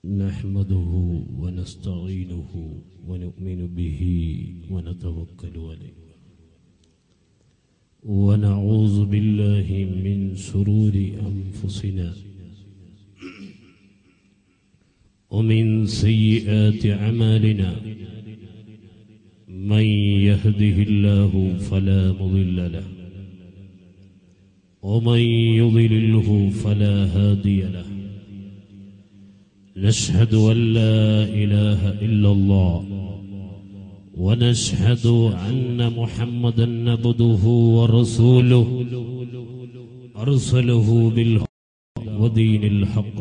نحمده ونستعينه ونؤمن به ونتوكل عليه ونعوذ بالله من شرور أنفسنا ومن سيئات أعمالنا من يهده الله فلا مضل له ومن يضلله فلا هادي له نشهد أن لا إله إلا الله ونشهد أن محمدا عبده ورسوله أرسله بالحق ودين الحق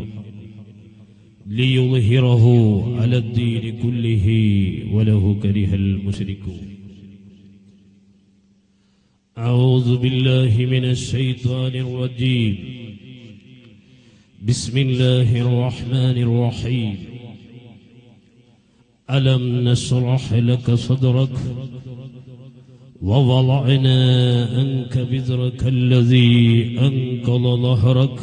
ليظهره على الدين كله وله كره المشركون أعوذ بالله من الشيطان الرجيم بسم الله الرحمن الرحيم ألم نشرح لك صدرك ووضعنا أنك بذرك الذي أنقض ظهرك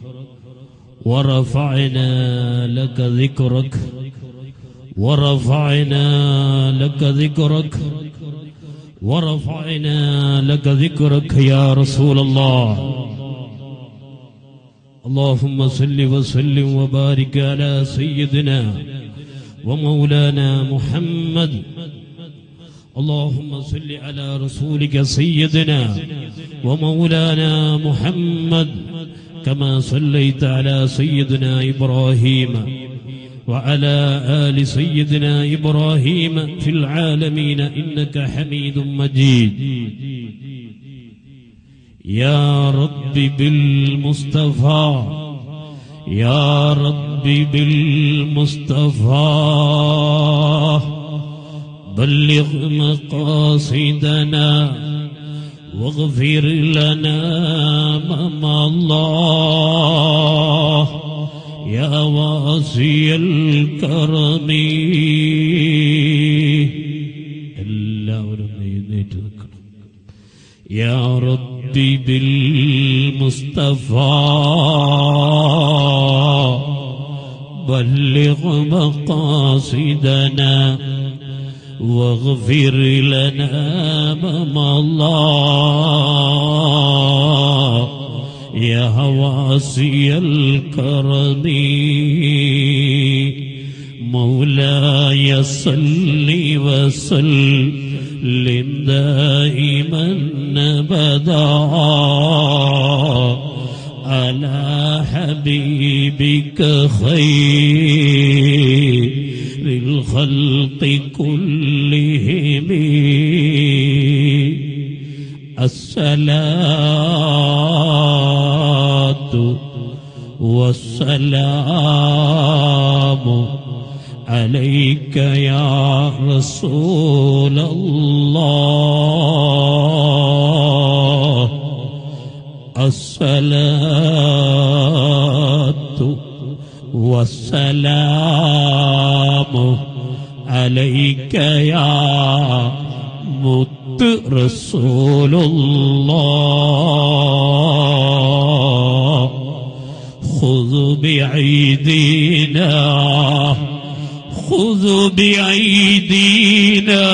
ورفعنا لك ذكرك ورفعنا لك ذكرك ورفعنا لك ذكرك يا رسول الله اللهم صل وسلم وبارك على سيدنا ومولانا محمد اللهم صل على رسولك سيدنا ومولانا محمد كما صليت على سيدنا إبراهيم وعلى آل سيدنا إبراهيم في العالمين إنك حميد مجيد يا رب بالمصطفى يا رب بالمصطفى بلغ مقاصدنا واغفر لنا مما الله يا واسي الكرم എല്ലാവരും എഴുന്നേറ്റ് നിൽക്കണം يا ربي بالمصطفى بلغ مقاصدنا واغفر لنا مما الله يا واسي الكرم مولاي صل وسلم دائما ابدا على حبيبك خير الخلق كلهم الصلاة والسلام عليك يا رسول الله الصلاة والسلام عليك يا مت رسول الله خذ بعيدنا خذ بعيدنا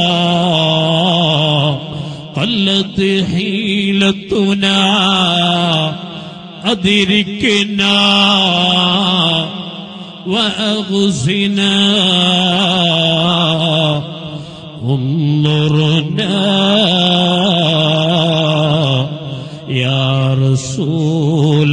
قلت حيلتنا أدركنا وأغزنا انظرنا يا رسول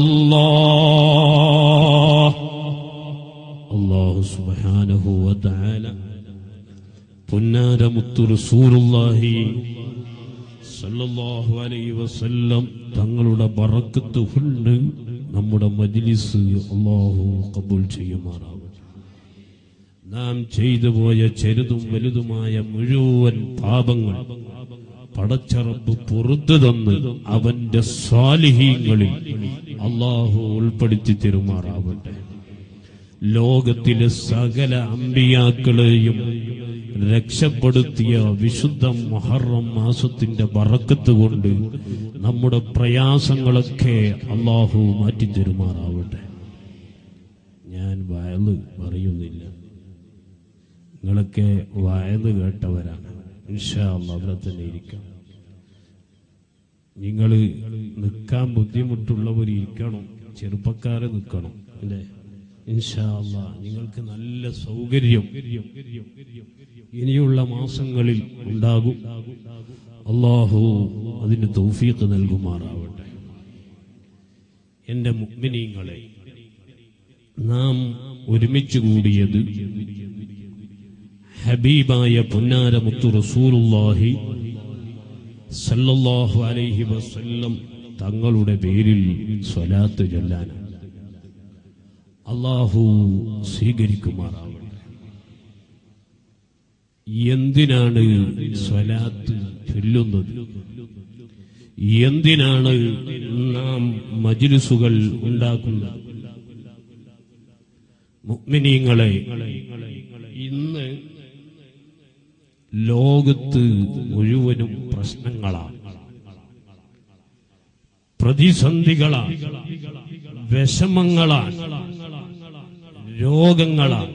الله الله سبحانه وتعالى പൊന്നാര മുത്തു റസൂലുള്ളാഹി സല്ലല്ലാഹു അലൈഹി വസല്ലം തങ്ങളുടെ ബറക്കത്ത് കൊണ്ട് നമ്മുടെ മജ്ലിസ് അല്ലാഹു കബൂൽ ചെയ്യുമാറാവട്ടെ നാം ചെയ്തു പോയ ചെറുതും വലുതുമായ മുഴുവൻ പാപങ്ങൾ പടച്ചറബ് പുറത്തു തന്ന് അവന്റെ സ്വാലിഹീങ്ങളിൽ അള്ളാഹു ഉൾപ്പെടുത്തി തെരുമാറാവട്ടെ ലോകത്തിലെ സകല അമ്പിയാക്കളെയും രക്ഷപ്പെടുത്തിയ വിശുദ്ധ മൊഹറം മാസത്തിന്റെ ബറക്കത്ത് കൊണ്ട് നമ്മുടെ പ്രയാസങ്ങളൊക്കെ അള്ളാഹു മാറ്റിത്തരുമാറാവട്ടെ ഞാൻ വയല് പറയുന്നില്ല നിങ്ങളൊക്കെ വയല് കേട്ടവരാണ് ഇൻഷാ അല്ലാ അവിടെ തന്നെ ഇരിക്കാം നിങ്ങൾ നിൽക്കാൻ ബുദ്ധിമുട്ടുള്ളവർ ഇരിക്കണം ചെറുപ്പക്കാരെ നിൽക്കണം അല്ലേ ഇൻഷാ അല്ലാ നിങ്ങൾക്ക് നല്ല സൗകര്യം ഇനിയുള്ള മാസങ്ങളിൽ ഉണ്ടാകും അള്ളാഹു അതിന് തൗഫീഖ് നൽകുമാറാവട്ടെ എന്റെ മുഗ്മിനീങ്ങളെ നാം ഒരുമിച്ച് കൂടിയത് ഹബീബായ പൊന്നാര മുത്തു റസൂലുള്ളാഹി സല്ലല്ലാഹു അലൈഹി വസല്ലം തങ്ങളുടെ പേരിൽ സ്വലാത്ത് ചൊല്ലാനാണ് അള്ളാഹു സ്വീകരിക്കുമാറാവട്ടെ എന്തിനാണ് സ്വലാത്ത് ചൊല്ലുന്നത് എന്തിനാണ് നാം മജിലിസുകൾ ഉണ്ടാക്കുന്നത് മുഗ്മിനീങ്ങളെ ഇന്ന് ലോകത്ത് മുഴുവനും പ്രശ്നങ്ങളാണ് പ്രതിസന്ധികളാണ് വിഷമങ്ങളാണ് രോഗങ്ങളാണ്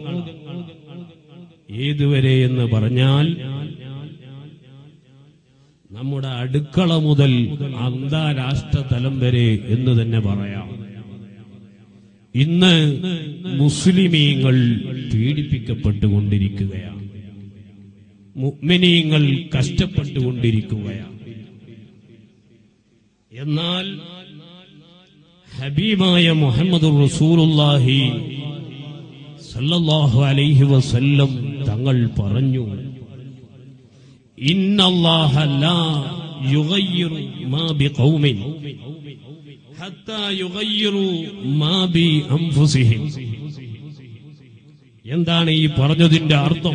ഏതുവരെ എന്ന് പറഞ്ഞാൽ നമ്മുടെ അടുക്കള മുതൽ അന്താരാഷ്ട്ര തലം വരെ എന്ന് തന്നെ പറയാം ഇന്ന് മുസ്ലിമീങ്ങൾ പീഡിപ്പിക്കപ്പെട്ടുകൊണ്ടിരിക്കുകയാണ് മുഅ്മിനീങ്ങൾ കഷ്ടപ്പെട്ടുകൊണ്ടിരിക്കുകയാണ് എന്നാൽ ഹബീബായ മുഹമ്മദ് റസൂലുള്ളാഹി സല്ലല്ലാഹു അലൈഹി വസല്ലം തങ്ങൾ പറഞ്ഞു ഇന്നല്ലാഹ ലാ യുഗയ്യിറു മാ ബിഖൗമിൻ ഹത്താ യുഗയ്യിറു മാ ബി അൻഫുസിഹിം എന്താണ് ഈ പറഞ്ഞതിന്റെ അർത്ഥം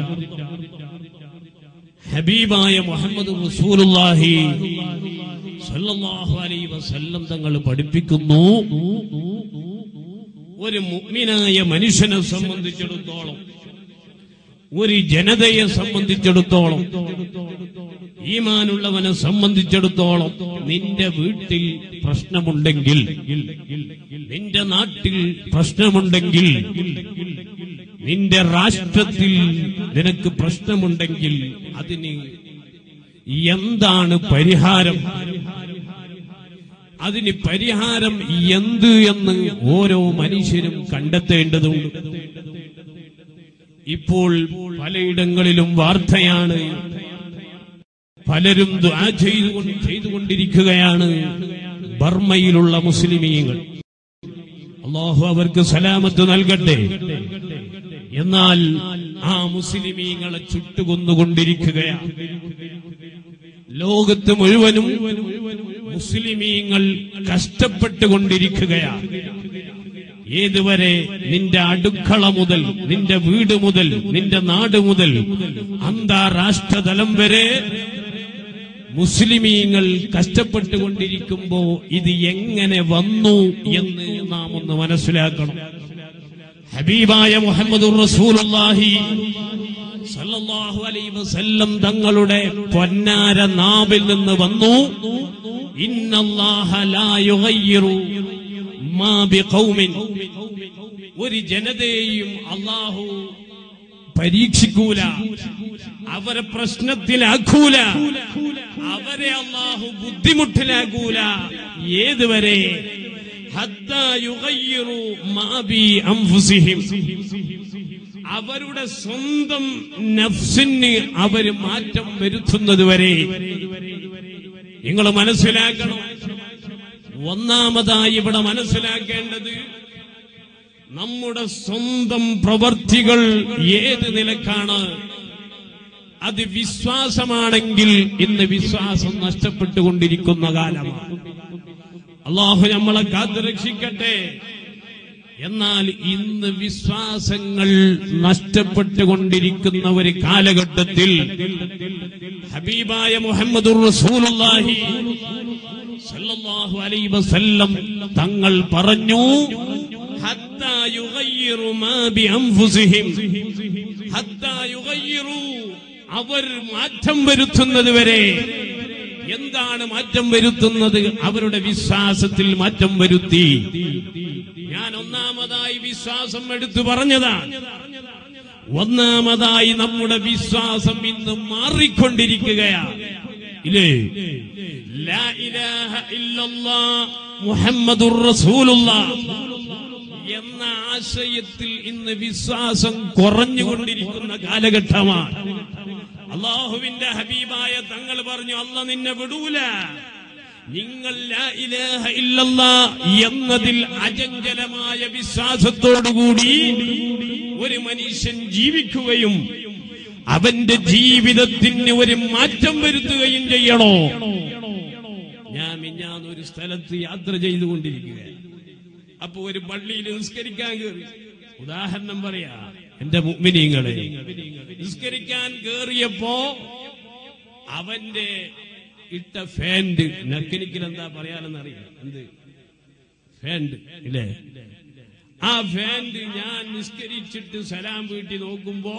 ഹബീബായ മുഹമ്മദ് റസൂലുള്ളാഹി സല്ലല്ലാഹു അലൈഹി വസല്ലം തങ്ങൾ പഠിപ്പിക്കുന്നു ഒരു മുഅ്മിനായ മനുഷ്യനെ സംബന്ധിച്ചിടത്തോളം ഒരു ജനതയെ സംബന്ധിച്ചിടത്തോളം ഈമാനുള്ളവനെ സംബന്ധിച്ചിടത്തോളം നിന്റെ വീട്ടിൽ പ്രശ്നമുണ്ടെങ്കിൽ നിന്റെ നാട്ടിൽ പ്രശ്നമുണ്ടെങ്കിൽ നിന്റെ രാഷ്ട്രത്തിൽ നിനക്ക് പ്രശ്നമുണ്ടെങ്കിൽ അതിന് എന്താണ് പരിഹാരം അതിന് പരിഹാരം എന്ത് എന്ന് ഓരോ മനുഷ്യരും കണ്ടെത്തേണ്ടതുണ്ട് ഇപ്പോൾ പലയിടങ്ങളിലും വാർത്തയാണ് പലരും ദുആ ചെയ്തുകൊണ്ട് ചെയ്തുകൊണ്ടിരിക്കുകയാണ് ബർമ്മയിലുള്ള മുസ്ലിമീങ്ങൾ അള്ളാഹു അവർക്ക് സലാമത്ത് നൽകട്ടെ എന്നാൽ ആ മുസ്ലിമീങ്ങളെ ചുട്ടുകൊന്നുകൊണ്ടിരിക്കുകയാണ് ലോകത്ത് മുഴുവനും മുസ്ലിമീങ്ങൾ കഷ്ടപ്പെട്ടുകൊണ്ടിരിക്കുകയാണ് ഏതുവരെ നിന്റെ അടുക്കള മുതൽ നിന്റെ വീട് മുതൽ നിന്റെ നാട് മുതൽ അന്താരാഷ്ട്ര തലം വരെ മുസ്ലിമീങ്ങൾ കഷ്ടപ്പെട്ടുകൊണ്ടിരിക്കുമ്പോ ഇത് എങ്ങനെ വന്നു എന്ന് നാം ഒന്ന് മനസ്സിലാക്കണം ഹബീബായ മുഹമ്മദ് റസൂലുള്ളാഹി സല്ലല്ലാഹു അലൈഹി വസല്ലം തങ്ങളുടെ പൊന്നാര നാവിൽ നിന്ന് വന്നു ഇന്നല്ലാഹ ലാ യുഗയ്യിറു മാ ബിഖൗമിൻ ഒരു ജനതയെയും അള്ളാഹു പരീക്ഷിക്കൂല അവരെ പ്രശ്നത്തിലാക്കൂല അവരെ അള്ളാഹു ബുദ്ധിമുട്ടിലാക്കൂല ഏതുവരെ ഹത്താ യുഗയ്യിറു മാ ബി അൻഫുസിഹിം അവരുടെ സ്വന്തം നഫ്സിന് അവര് മാറ്റം വരുത്തുന്നത് വരെ നിങ്ങൾ മനസ്സിലാക്കണം ഒന്നാമതായി ഇവിടെ മനസ്സിലാക്കേണ്ടത് നമ്മുടെ സ്വന്തം പ്രവർത്തികൾ ഏത് നിലക്കാണ് അത് വിശ്വാസമാണെങ്കിൽ ഇന്ന് വിശ്വാസം നഷ്ടപ്പെട്ടുകൊണ്ടിരിക്കുന്ന കാലമാണ് അള്ളാഹു നമ്മളെ കാത്തുരക്ഷിക്കട്ടെ എന്നാൽ ഇന്ന് വിശ്വാസങ്ങൾ നഷ്ടപ്പെട്ടുകൊണ്ടിരിക്കുന്ന ഒരു കാലഘട്ടത്തിൽ ഹബീബായ മുഹമ്മദ് റസൂലുള്ളാഹി സല്ലല്ലാഹു അലൈഹി വസല്ലം തങ്ങൾ പറഞ്ഞു ഹത്താ യുഗയ്യിറു മാ ബി അൻഫുസിഹിം ഹത്താ യുഗയ്യിറു അവർ മാറ്റം വരുത്തുന്നത് വരെ എന്താണ് മാറ്റം വരുത്തുന്നത് അവരുടെ വിശ്വാസത്തിൽ മാറ്റം വരുത്തി ഞാൻ ഒന്നാമതായി ഒന്നാമതായി വിശ്വാസം എടുത്തു പറഞ്ഞതാണ് ഒന്നാമതായി നമ്മുടെ വിശ്വാസം ഇന്ന് മാറിക്കൊണ്ടിരിക്കുകയാണ് ഇല്ലേ ലാ ഇലാഹ ഇല്ലല്ലാ മുഹമ്മദുർ റസൂലുള്ളാഹ് എന്ന ആശയത്തിൽ ഇന്ന് വിശ്വാസം കുറഞ്ഞുകൊണ്ടിരിക്കുന്ന കാലഘട്ടമാണ് അള്ളാഹുവിന്റെ ഹബീബായ തങ്ങൾ പറഞ്ഞു അല്ല നിന്നെ വിടൂല നിങ്ങൾ ലാ ഇലാഹ ഇല്ലല്ലാ എന്നതിൽ അചഞ്ചലമായ വിശ്വാസത്തോടുകൂടി ഒരു മനുഷ്യൻ ജീവിക്കുകയും അവന്റെ ജീവിതത്തിന് ഒരു മാറ്റം വരുത്തുകയും ചെയ്യണോ ഞാൻ മിഞ്ഞാന്ന് ഒരു സ്ഥലത്ത് യാത്ര ചെയ്തുകൊണ്ടിരിക്കുകയാണ് അപ്പൊ ഒരു പള്ളിയിൽ നിസ്കരിക്കാൻ കയറി ഉദാഹരണം പറയാ എന്റെ മുഗ്മിനീങ്ങളെ നിസ്കരിക്കാൻ കേറിയപ്പോ അവന്റെ ഇട്ട ഫാൻഡ് നക്കിനിക്കൽ എന്താ പറയാനെന്നറിയാം എന്ത് ഫാൻഡ് ഇല്ലേ ആ ഫാൻഡ് ഞാൻ നിസ്കരിച്ചിട്ട് സലാം വീട്ടി നോക്കുമ്പോ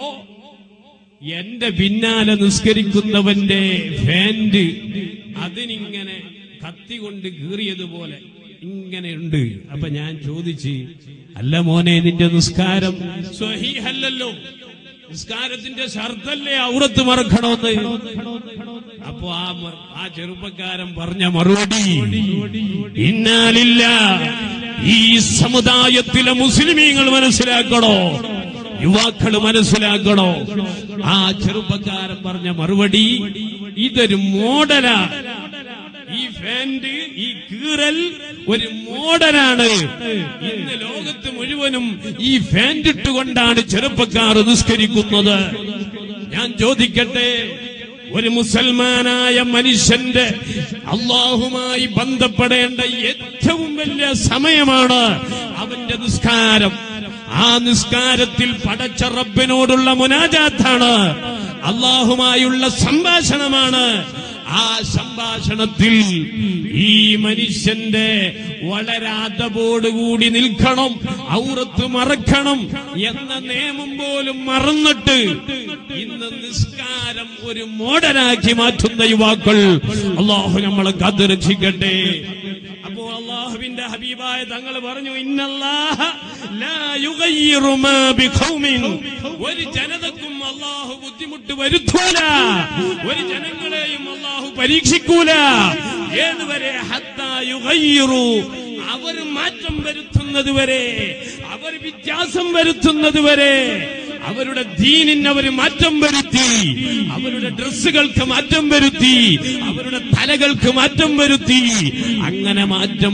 എന്റെ പിന്നാലെ നിസ്കരിക്കുന്നവന്റെ ഫാൻഡ് അതിനിങ്ങനെ കത്തി കൊണ്ട് കീറിയതുപോലെ ഇങ്ങനെയുണ്ട് അപ്പൊ ഞാൻ ചോദിച്ച് അല്ല മോനെ നിന്റെ നിസ്കാരം സ്വഹീഹല്ലല്ലോ നിസ്കാരത്തിന്റെ ഷർത്തല്ലേ ഔറത്ത് മറക്കണമെന്ന് അപ്പൊ ആ മ- ആ ചെറുപ്പക്കാരൻ പറഞ്ഞ മറുപടി ഇന്നാലില്ല ഈ സമുദായത്തിലെ മുസ്ലിമീങ്ങൾ മനസ്സിലാക്കണോ യുവാക്കൾ മനസ്സിലാക്കണോ ആ ചെറുപ്പക്കാരൻ പറഞ്ഞ മറുപടി ഇതൊരു മോഡലാണ് ഈ ഫാൻഡ് ഈ കീറൽ ഒരു മോഡലാണ് ഇന്ന് ലോകത്ത് മുഴുവനും ഈ ഫാൻഡ് ഇട്ടുകൊണ്ടാണ് ചെറുപ്പക്കാർ നിസ്കരിക്കുന്നത് ഞാൻ ചോദിക്കട്ടെ ഒരു മുസൽമാനായ മനുഷ്യന്റെ അള്ളാഹുമായി ബന്ധപ്പെടേണ്ട ഏറ്റവും വലിയ സമയമാണ് അവന്റെ നിസ്കാരം ആ നിസ്കാരത്തിൽ പടച്ച റബ്ബിനോടുള്ള മുനാജാത്താണ് അള്ളാഹുമായുള്ള സംഭാഷണമാണ് ആ സംഭാഷണത്തിൽ ഈ മനുഷ്യന്റെ വളരെ അതപോടുകൂടി നിൽക്കണം ഔറത്ത് മറക്കണം എന്ന നിയമം പോലും മറന്നിട്ട് ഇന്ന് നിസ്കാരം ഒരു മോഡലാക്കി മാറ്റുന്ന യുവാക്കൾ അള്ളാഹു നമ്മളെ കാത്തുരക്ഷിക്കട്ടെ അപ്പോൾ അള്ളാഹുവിന്റെ ഹബീബായ തങ്ങൾ പറഞ്ഞു ഇന്നല്ലാഹ ലാ യുഗയ്യിറു മാ ബിഖൗമിൻ ഒരു ജനതക്കും അള്ളാഹു ബുദ്ധിമുട്ട് വരുത്തൂല ഒരു ജനങ്ങളെയും അള്ളാഹു പരീക്ഷിക്കൂല ഏതുവരെ ഹത്താ യുഗയ്യിറു അവർ മാറ്റം വരുത്തുന്നത് വരെ അവർ വ്യത്യാസം വരുത്തുന്നത് വരെ അവരുടെ ദീനിന് അവർ മാറ്റം വരുത്തി അവരുടെ ഡ്രസ്സുകൾക്ക് മാറ്റം വരുത്തി അവരുടെ തലകൾക്ക് മാറ്റം വരുത്തി അങ്ങനെ മാറ്റം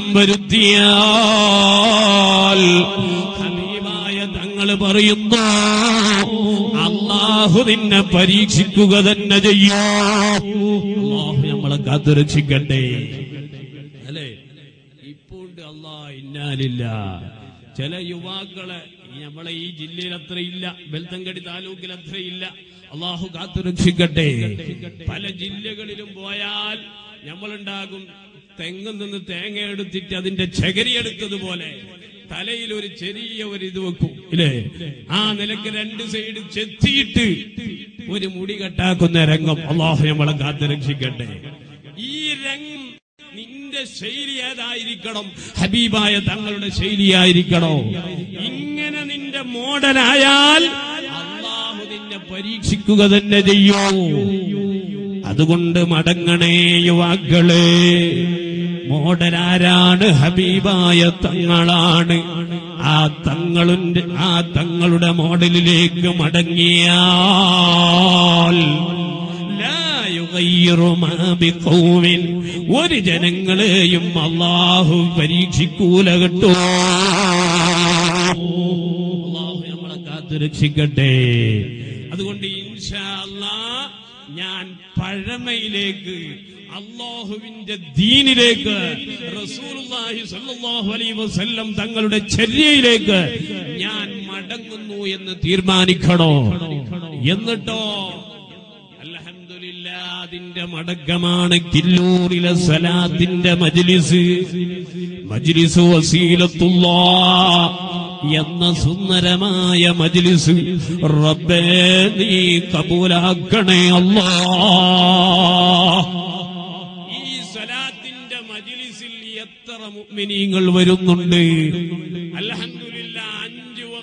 വരുത്തിയാൽ ഹബീബായ തങ്ങൾ പറയുന്നു അള്ളാഹു നിന്നെ പരീക്ഷിക്കുക തന്നെ ചെയ്യോ അള്ളാഹു നമ്മളെ കാത്തുരക്ഷിക്കട്ടെ അല്ലേ ഇപ്പോണ്ട് അള്ളാ ഇന്നാലില്ല ചില യുവാക്കളെ ഈ നമ്മളെ ഈ ജില്ലയിൽ അത്രയില്ല ബെൽത്തങ്കടി താലൂക്കിൽ അത്രയില്ല അള്ളാഹു കാത്തുരക്ഷിക്കട്ടെ പല ജില്ലകളിലും പോയാൽ നമ്മളുണ്ടാകും തെങ്ങിൽ നിന്ന് തേങ്ങ എടുത്തിട്ട് അതിന്റെ ചകരി എടുത്തതുപോലെ തലയിൽ ഒരു ചെറിയ ഒരു ഇത് വെക്കും ഇല്ലേ ആ നിലക്ക് രണ്ട് സൈഡ് ചെത്തിയിട്ട് ഒരു മുടി കെട്ടാക്കുന്ന രംഗം അള്ളാഹു നമ്മളെ കാത്തുരക്ഷിക്കട്ടെ ഈ രംഗം നിന്റെ ശൈലി ഏതായിരിക്കണം ഹബീബായ തങ്ങളുടെ ശൈലിയായിരിക്കണോ ഇങ്ങനെ നിന്റെ മോഡലായാൽ അള്ളാഹു നിന്നെ പരീക്ഷിക്കുക തന്നെ ചെയ്യോ അതുകൊണ്ട് മടങ്ങണേ യുവാക്കളെ മോഡലാരാണ് ഹബീബായ തങ്ങളാണ് ആ തങ്ങളുടെ ആ തങ്ങളുടെ മോഡലിലേക്ക് മടങ്ങിയാൽ ലാ യുഗയ്യിറു മാ ബിഖൗമിൻ. ഒരു ജനങ്ങളെയും അള്ളാഹു പരീക്ഷിക്കൂല കേട്ടോ അള്ളാഹു നമ്മളെ കാത്തുരക്ഷിക്കട്ടെ അതുകൊണ്ട് ഇൻഷാ അല്ലാ ഞാൻ പഴമയിലേക്ക് അള്ളാഹുവിന്റെ ദീനിലേക്ക് റസൂലുള്ളാഹി സ്വല്ലല്ലാഹു അലൈഹി വസല്ലം തങ്ങളുടെ ചര്യയിലേക്ക് ഞാൻ മടങ്ങുന്നു എന്ന് തീരുമാനിക്കണോ എന്നിട്ടോ അൽഹംദുലില്ലാ അതിന്റെ മടക്കമാണ് കില്ലൂരിലെ സലാത്തിന്റെ മജ്ലിസ് മജ്ലിസ് വസീലത്തുല്ലാ എന്ന സുന്ദരമായ മജ്ലിസ് റബ്ബേ നീ കബൂലാക്കണേ അല്ലാ ഈ സലാത്തിന്റെ മജ്ലിസിൽ എത്ര മുഅ്മിനീങ്ങൾ വരുന്നുണ്ട് അൽഹംദുലില്ലാ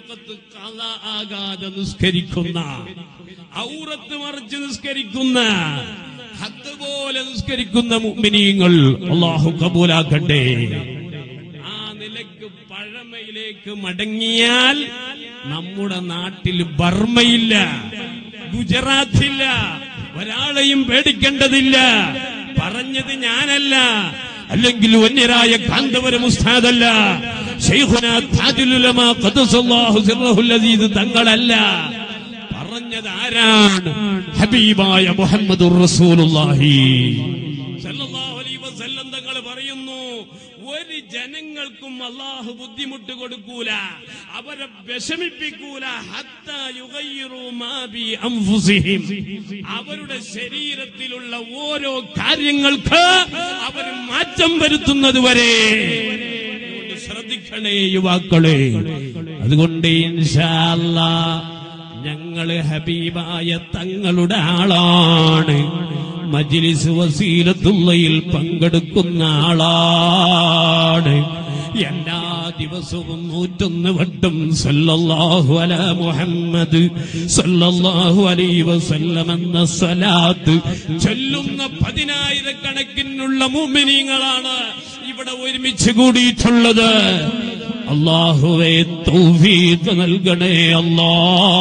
വക്കത്ത് കല ആകാതെ നിസ്കരിക്കുന്ന ഔറത്ത് മറിച്ച് നിസ്കരിക്കുന്ന അതുപോലെ നിസ്കരിക്കുന്ന മുഅ്മിനീങ്ങൾ അള്ളാഹു കബൂലാക്കട്ടെ ആ നിലക്ക് പഴമയിലേക്ക് മടങ്ങിയാൽ നമ്മുടെ നാട്ടിൽ ബർമ്മയില്ല ഗുജറാത്തില്ല ഒരാളെയും പേടിക്കേണ്ടതില്ല പറഞ്ഞത് ഞാനല്ല അല്ലെങ്കിൽ വന്യരായ കാന്തപുരം ഉസ്താദല്ല ശൈഖുന താജുൽ ഉലമ ഖദ്ദസല്ലാഹു സിർറഹുൽ അസീസ് തങ്ങളല്ല പറഞ്ഞത് ആരാണ് ഹബീബായ മുഹമ്മദുർ റസൂലുള്ളാഹി സല്ലല്ലാഹു അലൈഹി വസല്ലം തങ്ങൾ പറയുന്നു ഒരു ജനങ്ങൾക്കും അള്ളാഹു ബുദ്ധിമുട്ട് കൊടുക്കൂല അവരെ വിഷമിപ്പിക്കൂല ഹത്താ യുഗയ്യിറു മാ ബി അൻഫുസിഹിം അവരുടെ ശരീരത്തിലുള്ള ഓരോ കാര്യങ്ങൾക്ക് അവർ മാറ്റം വരുത്തുന്നത് വരെ അതുകൊണ്ട് ശ്രദ്ധിക്കണേ യുവാക്കളെ അതുകൊണ്ട് ഇൻഷാ അല്ലാ ഞങ്ങള് ഹബീബായ തങ്ങളുടെ ആളാണ് മജ്ലിസ് വസീലത്തുള്ളയിൽ പങ്കെടുക്കുന്ന ആളാണ് എല്ലാ ദിവസവും നൂറ്റൊന്ന് വട്ടം സല്ലല്ലാഹു അല മുഹമ്മദ് സല്ലല്ലാഹു അലൈഹി വസല്ലം എന്ന സ്വലാത്ത് ചൊല്ലുന്ന പതിനായിരക്കണക്കിനുള്ള മുഅ്മിനീങ്ങളാണ് ഇവിടെ ഒരുമിച്ച് കൂടിയിട്ടുള്ളത് അള്ളാഹുവേ തൗഫീഖ് നൽകണേ അല്ലാ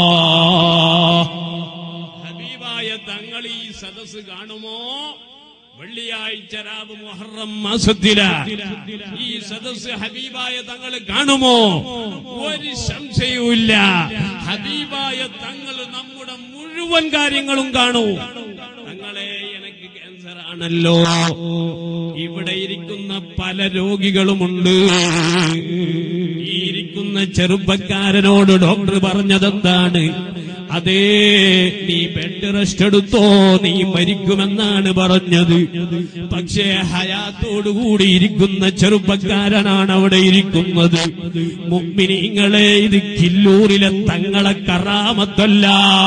ഹബീബായ തങ്ങൾ ഈ സദസ് കാണുമോ വെള്ളിയാഴ്ച രാവ് മുഹറം മാസത്തില ഈ സദസ് ഹബീബായ തങ്ങൾ കാണുമോ ഒരു സംശയവുമില്ല ഹബീബായ തങ്ങൾ നമ്മുടെ മുഴുവൻ കാര്യങ്ങളും കാണൂ തങ്ങളെ എനിക്ക് ക്യാൻസർ ആണല്ലോ ഇവിടെ ഇരിക്കുന്ന പല രോഗികളുമുണ്ട് ഈ ഇരിക്കുന്ന ചെറുപ്പക്കാരനോട് ഡോക്ടർ പറഞ്ഞതെന്താണ് അതേ നീ ബെഡ് റെസ്റ്റ് എടുത്തോ നീ മരിക്കുമെന്നാണ് പറഞ്ഞത് പക്ഷേ ഹയാത്തോടുകൂടി ഇരിക്കുന്ന ചെറുപ്പക്കാരനാണ് അവിടെ ഇരിക്കുന്നത് മുമ്മിനിങ്ങളെ ഇത് കില്ലൂരിലെ തങ്ങളെ കറാമത്തല്ല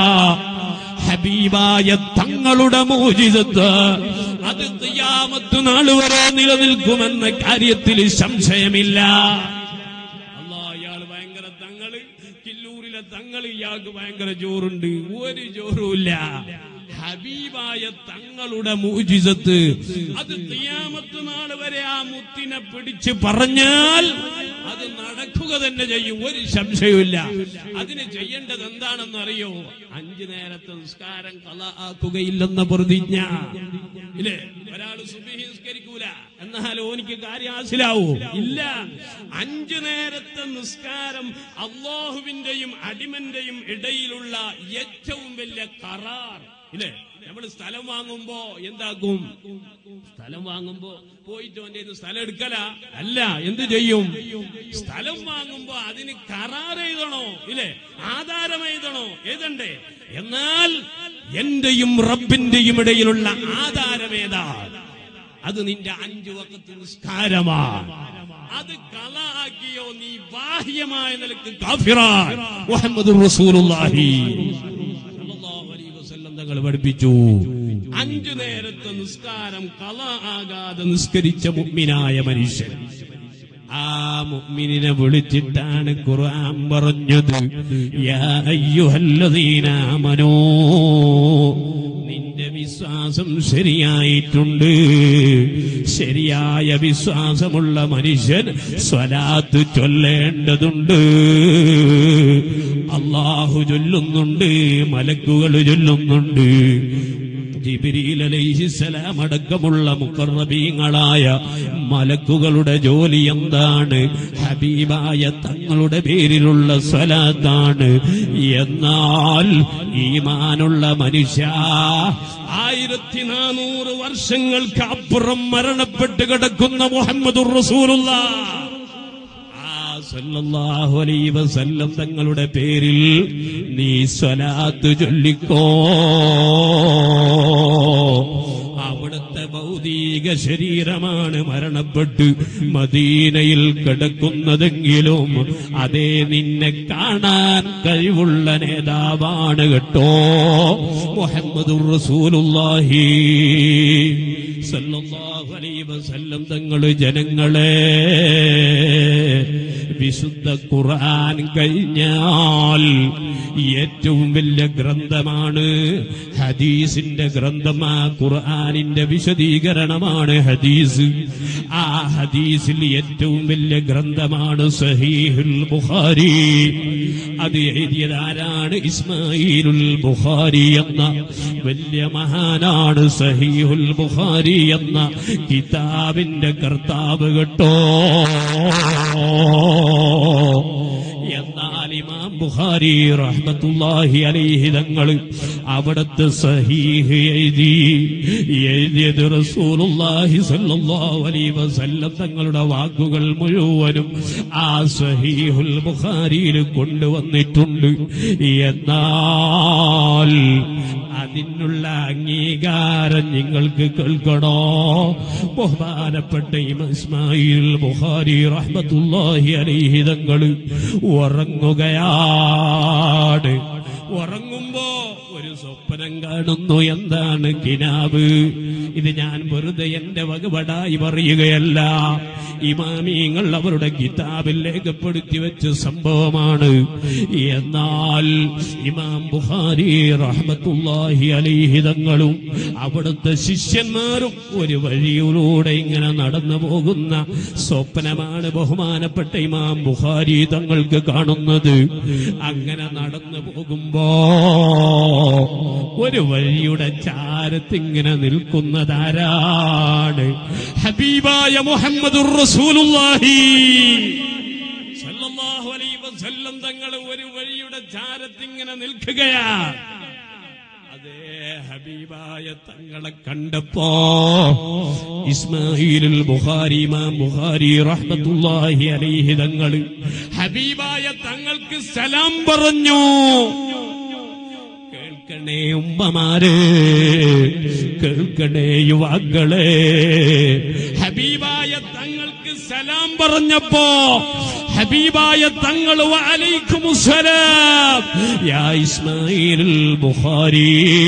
ഹബീബായ തങ്ങളുടെ മോചിതത്ത് അത് തിയാമത്ത് നാൾ വരെ നിലനിൽക്കുമെന്ന കാര്യത്തിൽ സംശയമില്ല അല്ലാ ഇയാള് ഭയങ്കര തങ്ങള് കില്ലൂരിലെ തങ്ങള് ഇയാൾക്ക് ഭയങ്കര ചോറുണ്ട് ഒരു ചോറുമില്ല ഹബീബായ തങ്ങളുടെ മൂജിസത്ത് അത് തിയാമത്ത് നാൾ വരെ ആ മുത്തിനെ പിടിച്ച് പറഞ്ഞാൽ അത് നടക്കുക തന്നെ ചെയ്യും ഒരു സംശയവുമില്ല അതിന് ചെയ്യേണ്ടത് എന്താണെന്ന് അറിയോ അഞ്ചു നേരത്തെ നിസ്കാരം കല ആക്കുകയില്ലെന്ന പ്രതിജ്ഞ ഇല്ലേ ഒരാൾ സുബിഹി നിസ്കരിക്കൂല എന്നാൽ ഓനിക്ക് കാര്യം ആസിലാവൂ ഇല്ല അഞ്ചു നേരത്തെ നിസ്കാരം അള്ളാഹുവിന്റെയും അടിമന്റെയും ഇടയിലുള്ള ഏറ്റവും വലിയ കറാർ ഇല്ലേ നമ്മൾ സ്ഥലം വാങ്ങുമ്പോ എന്താക്കും സ്ഥലം വാങ്ങുമ്പോ പോയിട്ട് അവന്റെ കയ്യിന്ന് സ്ഥലം എടുക്കല അല്ല എന്ത് ചെയ്യും സ്ഥലം വാങ്ങുമ്പോ അതിന് കരാർ എഴുതണോ ഇല്ലേ ആധാരം എഴുതണോ എഴുതണ്ടേ എന്നാൽ എന്റെയും റബ്ബിന്റെയും ഇടയിലുള്ള ആധാരം ഏതാ അത് നിന്റെ അഞ്ചു വക്കത്ത് നിസ്കാരമാണ് അത് കള ആക്കിയോ നീ ബാഹ്യമായ നിലക്ക് കാഫിറാ മുഹമ്മദ് റസൂലുള്ളാഹി സല്ലല്ലാഹു അലൈഹി വസല്ലം തങ്ങൾ പഠിപ്പിച്ചു അഞ്ചു നേരത്തെ നിസ്കാരം കള ആകാതെ നിസ്കരിച്ച മുഗ്മിനായ മനുഷ്യൻ ആ മുഗ്മിനെ വിളിച്ചിട്ടാണ് ഖുർആൻ പറഞ്ഞത് യാ അയ്യുഹല്ലദീനാമനോ നിന്റെ വിശ്വാസം ശരിയായിട്ടുണ്ട് ശരിയായ വിശ്വാസമുള്ള മനുഷ്യൻ സ്വലാത്ത് ചൊല്ലേണ്ടതുണ്ട് അള്ളാഹു ചൊല്ലുന്നുണ്ട് മലക്കുകൾ ചൊല്ലുന്നുണ്ട് ജിബിരിൽ അലൈഹിസലാം അടക്കമുള്ള മുക്കറബീങ്ങളായ മലക്കുകളുടെ ജോലി എന്താണ് ഹബീബായ തങ്ങളുടെ പേരിലുള്ള സ്വലാത്താണ് എന്നാൽ ഈമാനുള്ള മനുഷ്യ ആയിരത്തി നാനൂറ് വർഷങ്ങൾക്ക് അപ്പുറം മരണപ്പെട്ട് കിടക്കുന്ന മുഹമ്മദുർ റസൂലുള്ള ആ സല്ലല്ലാഹു അലൈഹി വസല്ലം തങ്ങളുടെ പേരിൽ നീ സ്വലാത്ത് ചൊല്ലിക്കോ അവിടുത്തെ ഭൗതിക ശരീരമാണ് മരണപ്പെട്ട് മദീനയിൽ കിടക്കുന്നതെങ്കിലും അതേ നിന്നെ കാണാൻ കഴിവുള്ള നേതാവാണ് കേട്ടോ മുഹമ്മദുർ റസൂലുള്ളാഹി സല്ലല്ലാഹു അലൈഹി വസല്ലം തങ്ങൾ ജനങ്ങളെ വിശുദ്ധ ഖുർആൻ കഴിഞ്ഞാൽ ഏറ്റവും വലിയ ഗ്രന്ഥമാണ് ഹദീസിന്റെ ഗ്രന്ഥം ആ ഖുർആനിന്റെ വിശദീകരണമാണ് ഹദീസ് ആ ഹദീസിൽ ഏറ്റവും വലിയ ഗ്രന്ഥമാണ് സഹീഹുൽ ബുഖാരി അത് എഴുതിയത് ആരാണ് ഇസ്മായിലുൽ ബുഖാരി എന്ന വലിയ മഹാനാണ് സഹീഹുൽ ബുഖാരി എന്ന കിതാബിന്റെ കർത്താവ് കേട്ടോ എന്നാൽ ഇമാം ബുഖാരി റഹ്മത്തുള്ളാഹി അലൈഹി തങ്ങൾ അവിടുത്തെ സഹീഹ് എഴുതി എഴുതിയത് റസൂലുള്ളാഹി സല്ലല്ലാഹു അലൈഹി വസല്ലം തങ്ങളുടെ വാക്കുകൾ മുഴുവനും ആ സഹീഹുൽ ബുഖാരിയിൽ കൊണ്ടുവന്നിട്ടുണ്ട് എന്നാൽ അതിനുള്ള അംഗീകാരം നിങ്ങൾക്ക് കേൾക്കണോ ബഹുമാനപ്പെട്ട ഇമാം ഇസ്മായിൽ ബുഖാരി റഹ്മത്തുള്ളാഹി അലൈഹി തങ്ങൾ ഉറങ്ങുകയാണ് ഉറങ്ങുമ്പോ ഒരു സ്വപ്നം കാണുന്നു എന്താണ് കിനാബ് ഇത് ഞാൻ വെറുതെ എന്റെ വകപടായി പറയുകയല്ല ഇമാമിയങ്ങൾ അവരുടെ കിതാബിൽ രേഖപ്പെടുത്തി വെച്ച സംഭവമാണ് എന്നാൽ ഇമാം ബുഖാരി റഹ്മത്തുള്ളാഹി അലൈഹി തങ്ങളും അവിടുത്തെ ശിഷ്യന്മാരും ഒരു വഴിയിലൂടെ ഇങ്ങനെ നടന്നു പോകുന്ന സ്വപ്നമാണ് ബഹുമാനപ്പെട്ട ഇമാം ബുഖാരി തങ്ങൾക്ക് കാണുന്നത് അങ്ങനെ നടന്നു പോകുമ്പോ ഒരു വഴിയുടെ ചാരത്തിങ്ങനെ നിൽക്കുന്നതാരാണ് ഹബീബായ മുഹമ്മദുർ റസൂലുള്ളാഹി സല്ലല്ലാഹു അലൈഹി വസല്ലം തങ്ങൾ ഒരു വഴിയുടെ ചാരത്തിങ്ങനെ നിൽക്കുകയാണ് അതേ ഹബീബായ തങ്ങളെ കണ്ടപ്പോ ഇസ്മായിലുൽ ബുഖാരി ഇമാം ബുഖാരി റഹ്മത്തുള്ളാഹി അലൈഹി തങ്ങൾ ഹബീബായ തങ്ങൾക്ക് സലാം പറഞ്ഞു കേൾക്കണേ ഉമ്മമാരെ കേൾക്കണേ യുവാക്കളെ ഹബീബായ തങ്ങൾക്ക് സലാം പറഞ്ഞപ്പോ ഹബീബായ തങ്ങൾ വലൈക്കുമുസ്സലാം യാ ഇസ്മായിലുൽ ബുഖാരി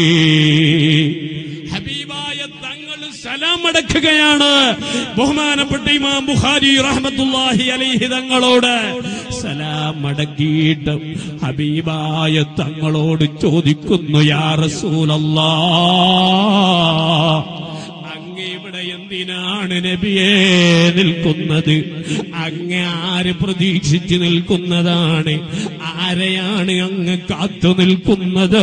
ഹബീബായ തങ്ങൾ സലാം അടക്കുകയാണ് ബഹുമാനപ്പെട്ട ഇമാം ബുഖാരി റഹ്മത്തുള്ളാഹി അലൈഹി തങ്ങളോട് സലാം അടക്കിയിട്ട് ഹബീബായ തങ്ങളോട് ചോദിക്കുന്നു യാ റസൂലല്ലാ അങ്ങ് ഇവിടെ എന്തിനാണ് നബിയെ നിൽക്കുന്നത് അങ്ങ് ആര് പ്രതീക്ഷിച്ച് നിൽക്കുന്നതാണ് ആരെയാണ് അങ്ങ് കാത്തു നിൽക്കുന്നത്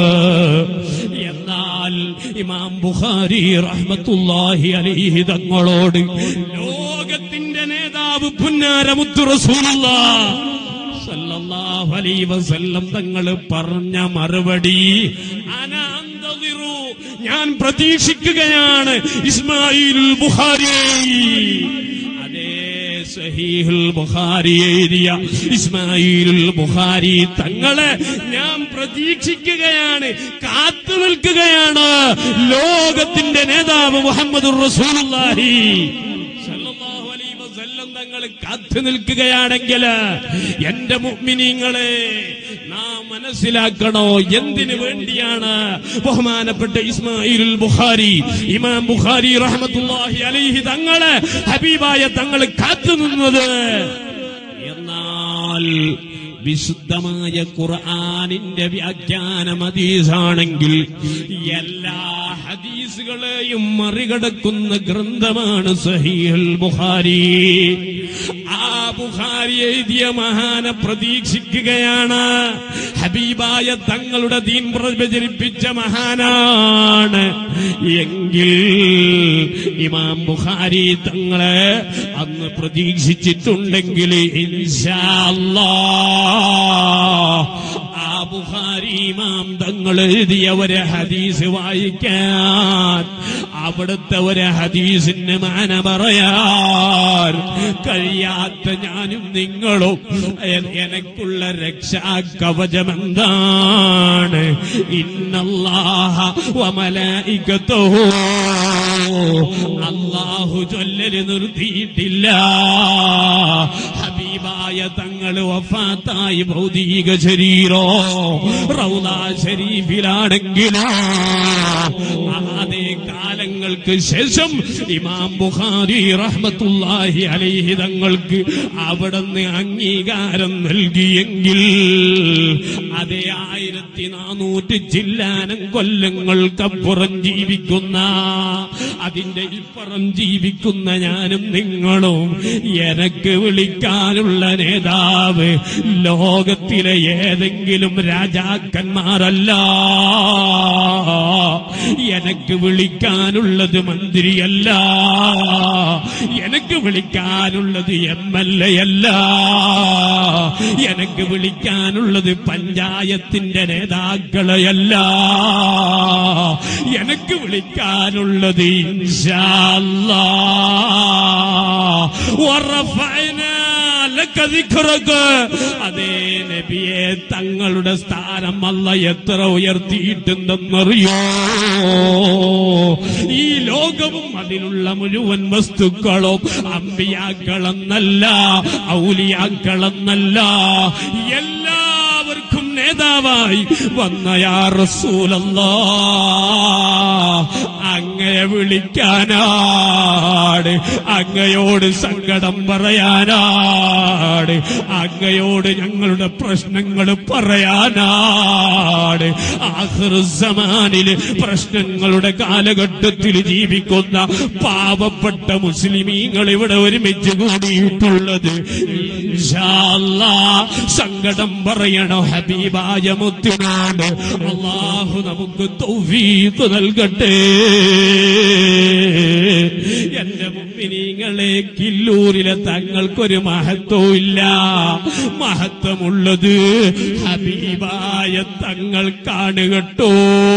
എന്നാൽ ഇമാം ബുഖാരി റഹ്മത്തുള്ളാഹി അലൈഹി തങ്ങളോട് ലോകത്തിന്റെ നേതാവ് പുന്നാരമുത്തു റസൂലുള്ള സല്ലല്ലാഹു അലൈഹി വസല്ലം തങ്ങൾ പറഞ്ഞ മറുപടി അനാന്തതിറു ഞാൻ പ്രതീക്ഷിക്കുകയാണ് ഇസ്മായിലുൽ ബുഖാരി അതേ സഹീഹുൽ ബുഖാരി എഴുതിയ ഇസ്മായിലുൽ ബുഖാരി തങ്ങളെ ഞാൻ പ്രതീക്ഷിക്കുകയാണ് കാത്തു നിൽക്കുകയാണ് ലോകത്തിന്റെ നേതാവ് മുഹമ്മദുർ റസൂലുള്ളാഹി സല്ലല്ലാഹു അലൈഹി വസല്ലം തങ്ങൾ കാത്തു നിൽക്കുകയാണെങ്കിൽ എന്റെ മുഅ്മിനീങ്ങളെ നാം മനസ്സിലാക്കണോ എന്തിനു വേണ്ടിയാണ് ബഹുമാനപ്പെട്ട ഇസ്മായിലുൽ ബുഖാരി ഇമാം ബുഖാരി റഹ്മത്തുള്ളാഹി അലൈഹി തങ്ങളെ ഹബീബായ തങ്ങൾ കാത്തു നിന്നത് എന്നാൽ വിശുദ്ധമായ ഖുർആാനിന്റെ വ്യാഖ്യാനം ഹദീസാണെങ്കിൽ എല്ലാ ഹദീസുകളെയും മറികടക്കുന്ന ഗ്രന്ഥമാണ് സഹീഹുൽ ബുഖാരി ആ ബുഖാരി എഴുതിയ മഹാനെ പ്രതീക്ഷിക്കുകയാണ് ഹബീബായ തങ്ങളുടെ ദീൻ പ്രചരിപ്പിച്ച മഹാനാണ് എങ്കിൽ ഇമാം ബുഖാരി തങ്ങളെ അന്ന് പ്രതീക്ഷിച്ചിട്ടുണ്ടെങ്കിൽ ഇൻഷാ അല്ലാഹ് ആ ബുഖാരി ഇമാം തങ്ങൾ എഴുതിയ ഒരു ഹദീസ് വായിക്കാൻ അവിടുത്തെ ഒരു ഹദീസിന് മാന പറയാൻ കഴിയാത്ത ഞാനും നിങ്ങളും എ- എനക്കുള്ള രക്ഷാ കവചം എന്താണ് ഇന്നല്ലാഹ വമലായികത്തോ അള്ളാഹു ചൊല്ലല് നിർത്തിയിട്ടില്ല ഹബീബായ തങ്ങള് വഫാത്തായി ഭൗതിക ശരീരോ റൗദ ശരീഫിലാണെങ്കിലോ അതേ കാലങ്ങൾ തങ്ങൾക്ക് ശേഷം ഇമാം ബുഖാരി റഹ്മത്തുല്ലാഹി അലൈഹി തങ്ങൾക്ക് അവിടുന്ന് അംഗീകാരം നൽകിയെങ്കിൽ അതേ ആയിരത്തി നാനൂറ്റി ചില്ലാനം കൊല്ലങ്ങൾക്കപ്പുറം ജീവിക്കുന്ന അതിന്റെ ഇപ്പുറം ജീവിക്കുന്ന ഞാനും നിങ്ങളും എനക്ക് വിളിക്കാനുള്ള നേതാവ് ലോകത്തിലെ ഏതെങ്കിലും രാജാക്കന്മാരല്ല എനക്ക് വിളിക്കാനുള്ളത് മന്ത്രിയല്ല എനക്ക് വിളിക്കാനുള്ളത് എം എൽ എ അല്ല എനക്ക് വിളിക്കാനുള്ളത് പഞ്ചായത്തിന്റെ നേതാക്കളെയല്ല എനക്ക് വിളിക്കാനുള്ളത് ഇൻഷാല്ലാ വറഫഅനാ ലക ദിക്റക. അതേ നബിയെ തങ്ങളുടെ സ്ഥാനം അല്ല എത്ര ഉയർത്തിയിട്ടുണ്ടെന്നറിയോ ഈ ലോകവും അതിലുള്ള മുഴുവൻ വസ്തുക്കളും അമ്പിയാക്കളെന്നല്ല ഔലിയാക്കളെന്നല്ല എല്ലാവർക്കും നേതാവായി വന്ന യാ റസൂലല്ലാ അങ്ങയെ വിളിക്കാനാട് അങ്ങയോട് സങ്കടം പറയാനാട് അങ്ങയോട് ഞങ്ങളുടെ പ്രശ്നങ്ങൾ പറയാനാട് ആഹ്റസമാനില് പ്രശ്നങ്ങളുടെ കാലഘട്ടത്തിൽ ജീവിക്കുന്ന പാവപ്പെട്ട മുസ്ലിമീങ്ങൾ ഇവിടെ ഒരുമിച്ച് കൂടിയിട്ടുള്ളത് ഇൻഷാ അല്ലാ, സങ്കടം പറയണോ ഹബീബായ മുത്തിനോട് അള്ളാഹു നമുക്ക് തൗഫീഖ് നൽകട്ടെ എന്റെ മുമ്പിനീങ്ങളെ കില്ലൂരിലെ തങ്ങൾക്കൊരു മഹത്വവും ഇല്ല മഹത്വമുള്ളത് ഹബീബായ തങ്ങൾക്കാണ് കേട്ടോ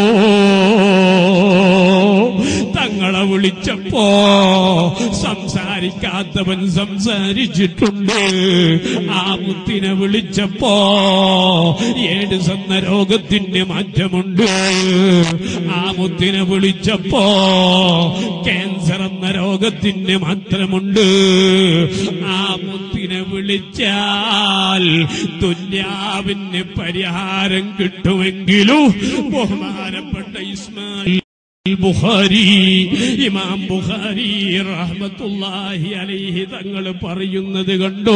തങ്ങളെ വിളിച്ചപ്പോ സംസാരിക്കാത്തവൻ സംസാരിച്ചിട്ടുണ്ട് ആ മുത്തിനെ വിളിച്ചപ്പോ ഏഡ്സ് എന്ന രോഗത്തിന് മാറ്റമുണ്ട് ആ മുത്തിനെ വിളിച്ചപ്പോ ക്യാൻസർ എന്ന രോഗത്തിന് മാത്രമുണ്ട് ആ മുത്തിനെ വിളിച്ചാൽ ദുന്യാവിന് പരിഹാരം കിട്ടുമെങ്കിലും ബഹുമാനപ്പെട്ട ഇസ്മായിൽ ബുഖാരി ഇമാം ബുഖാരി റഹ്മത്തുള്ളാഹി അലൈഹി തങ്ങൾ പറയുന്നത് കണ്ടോ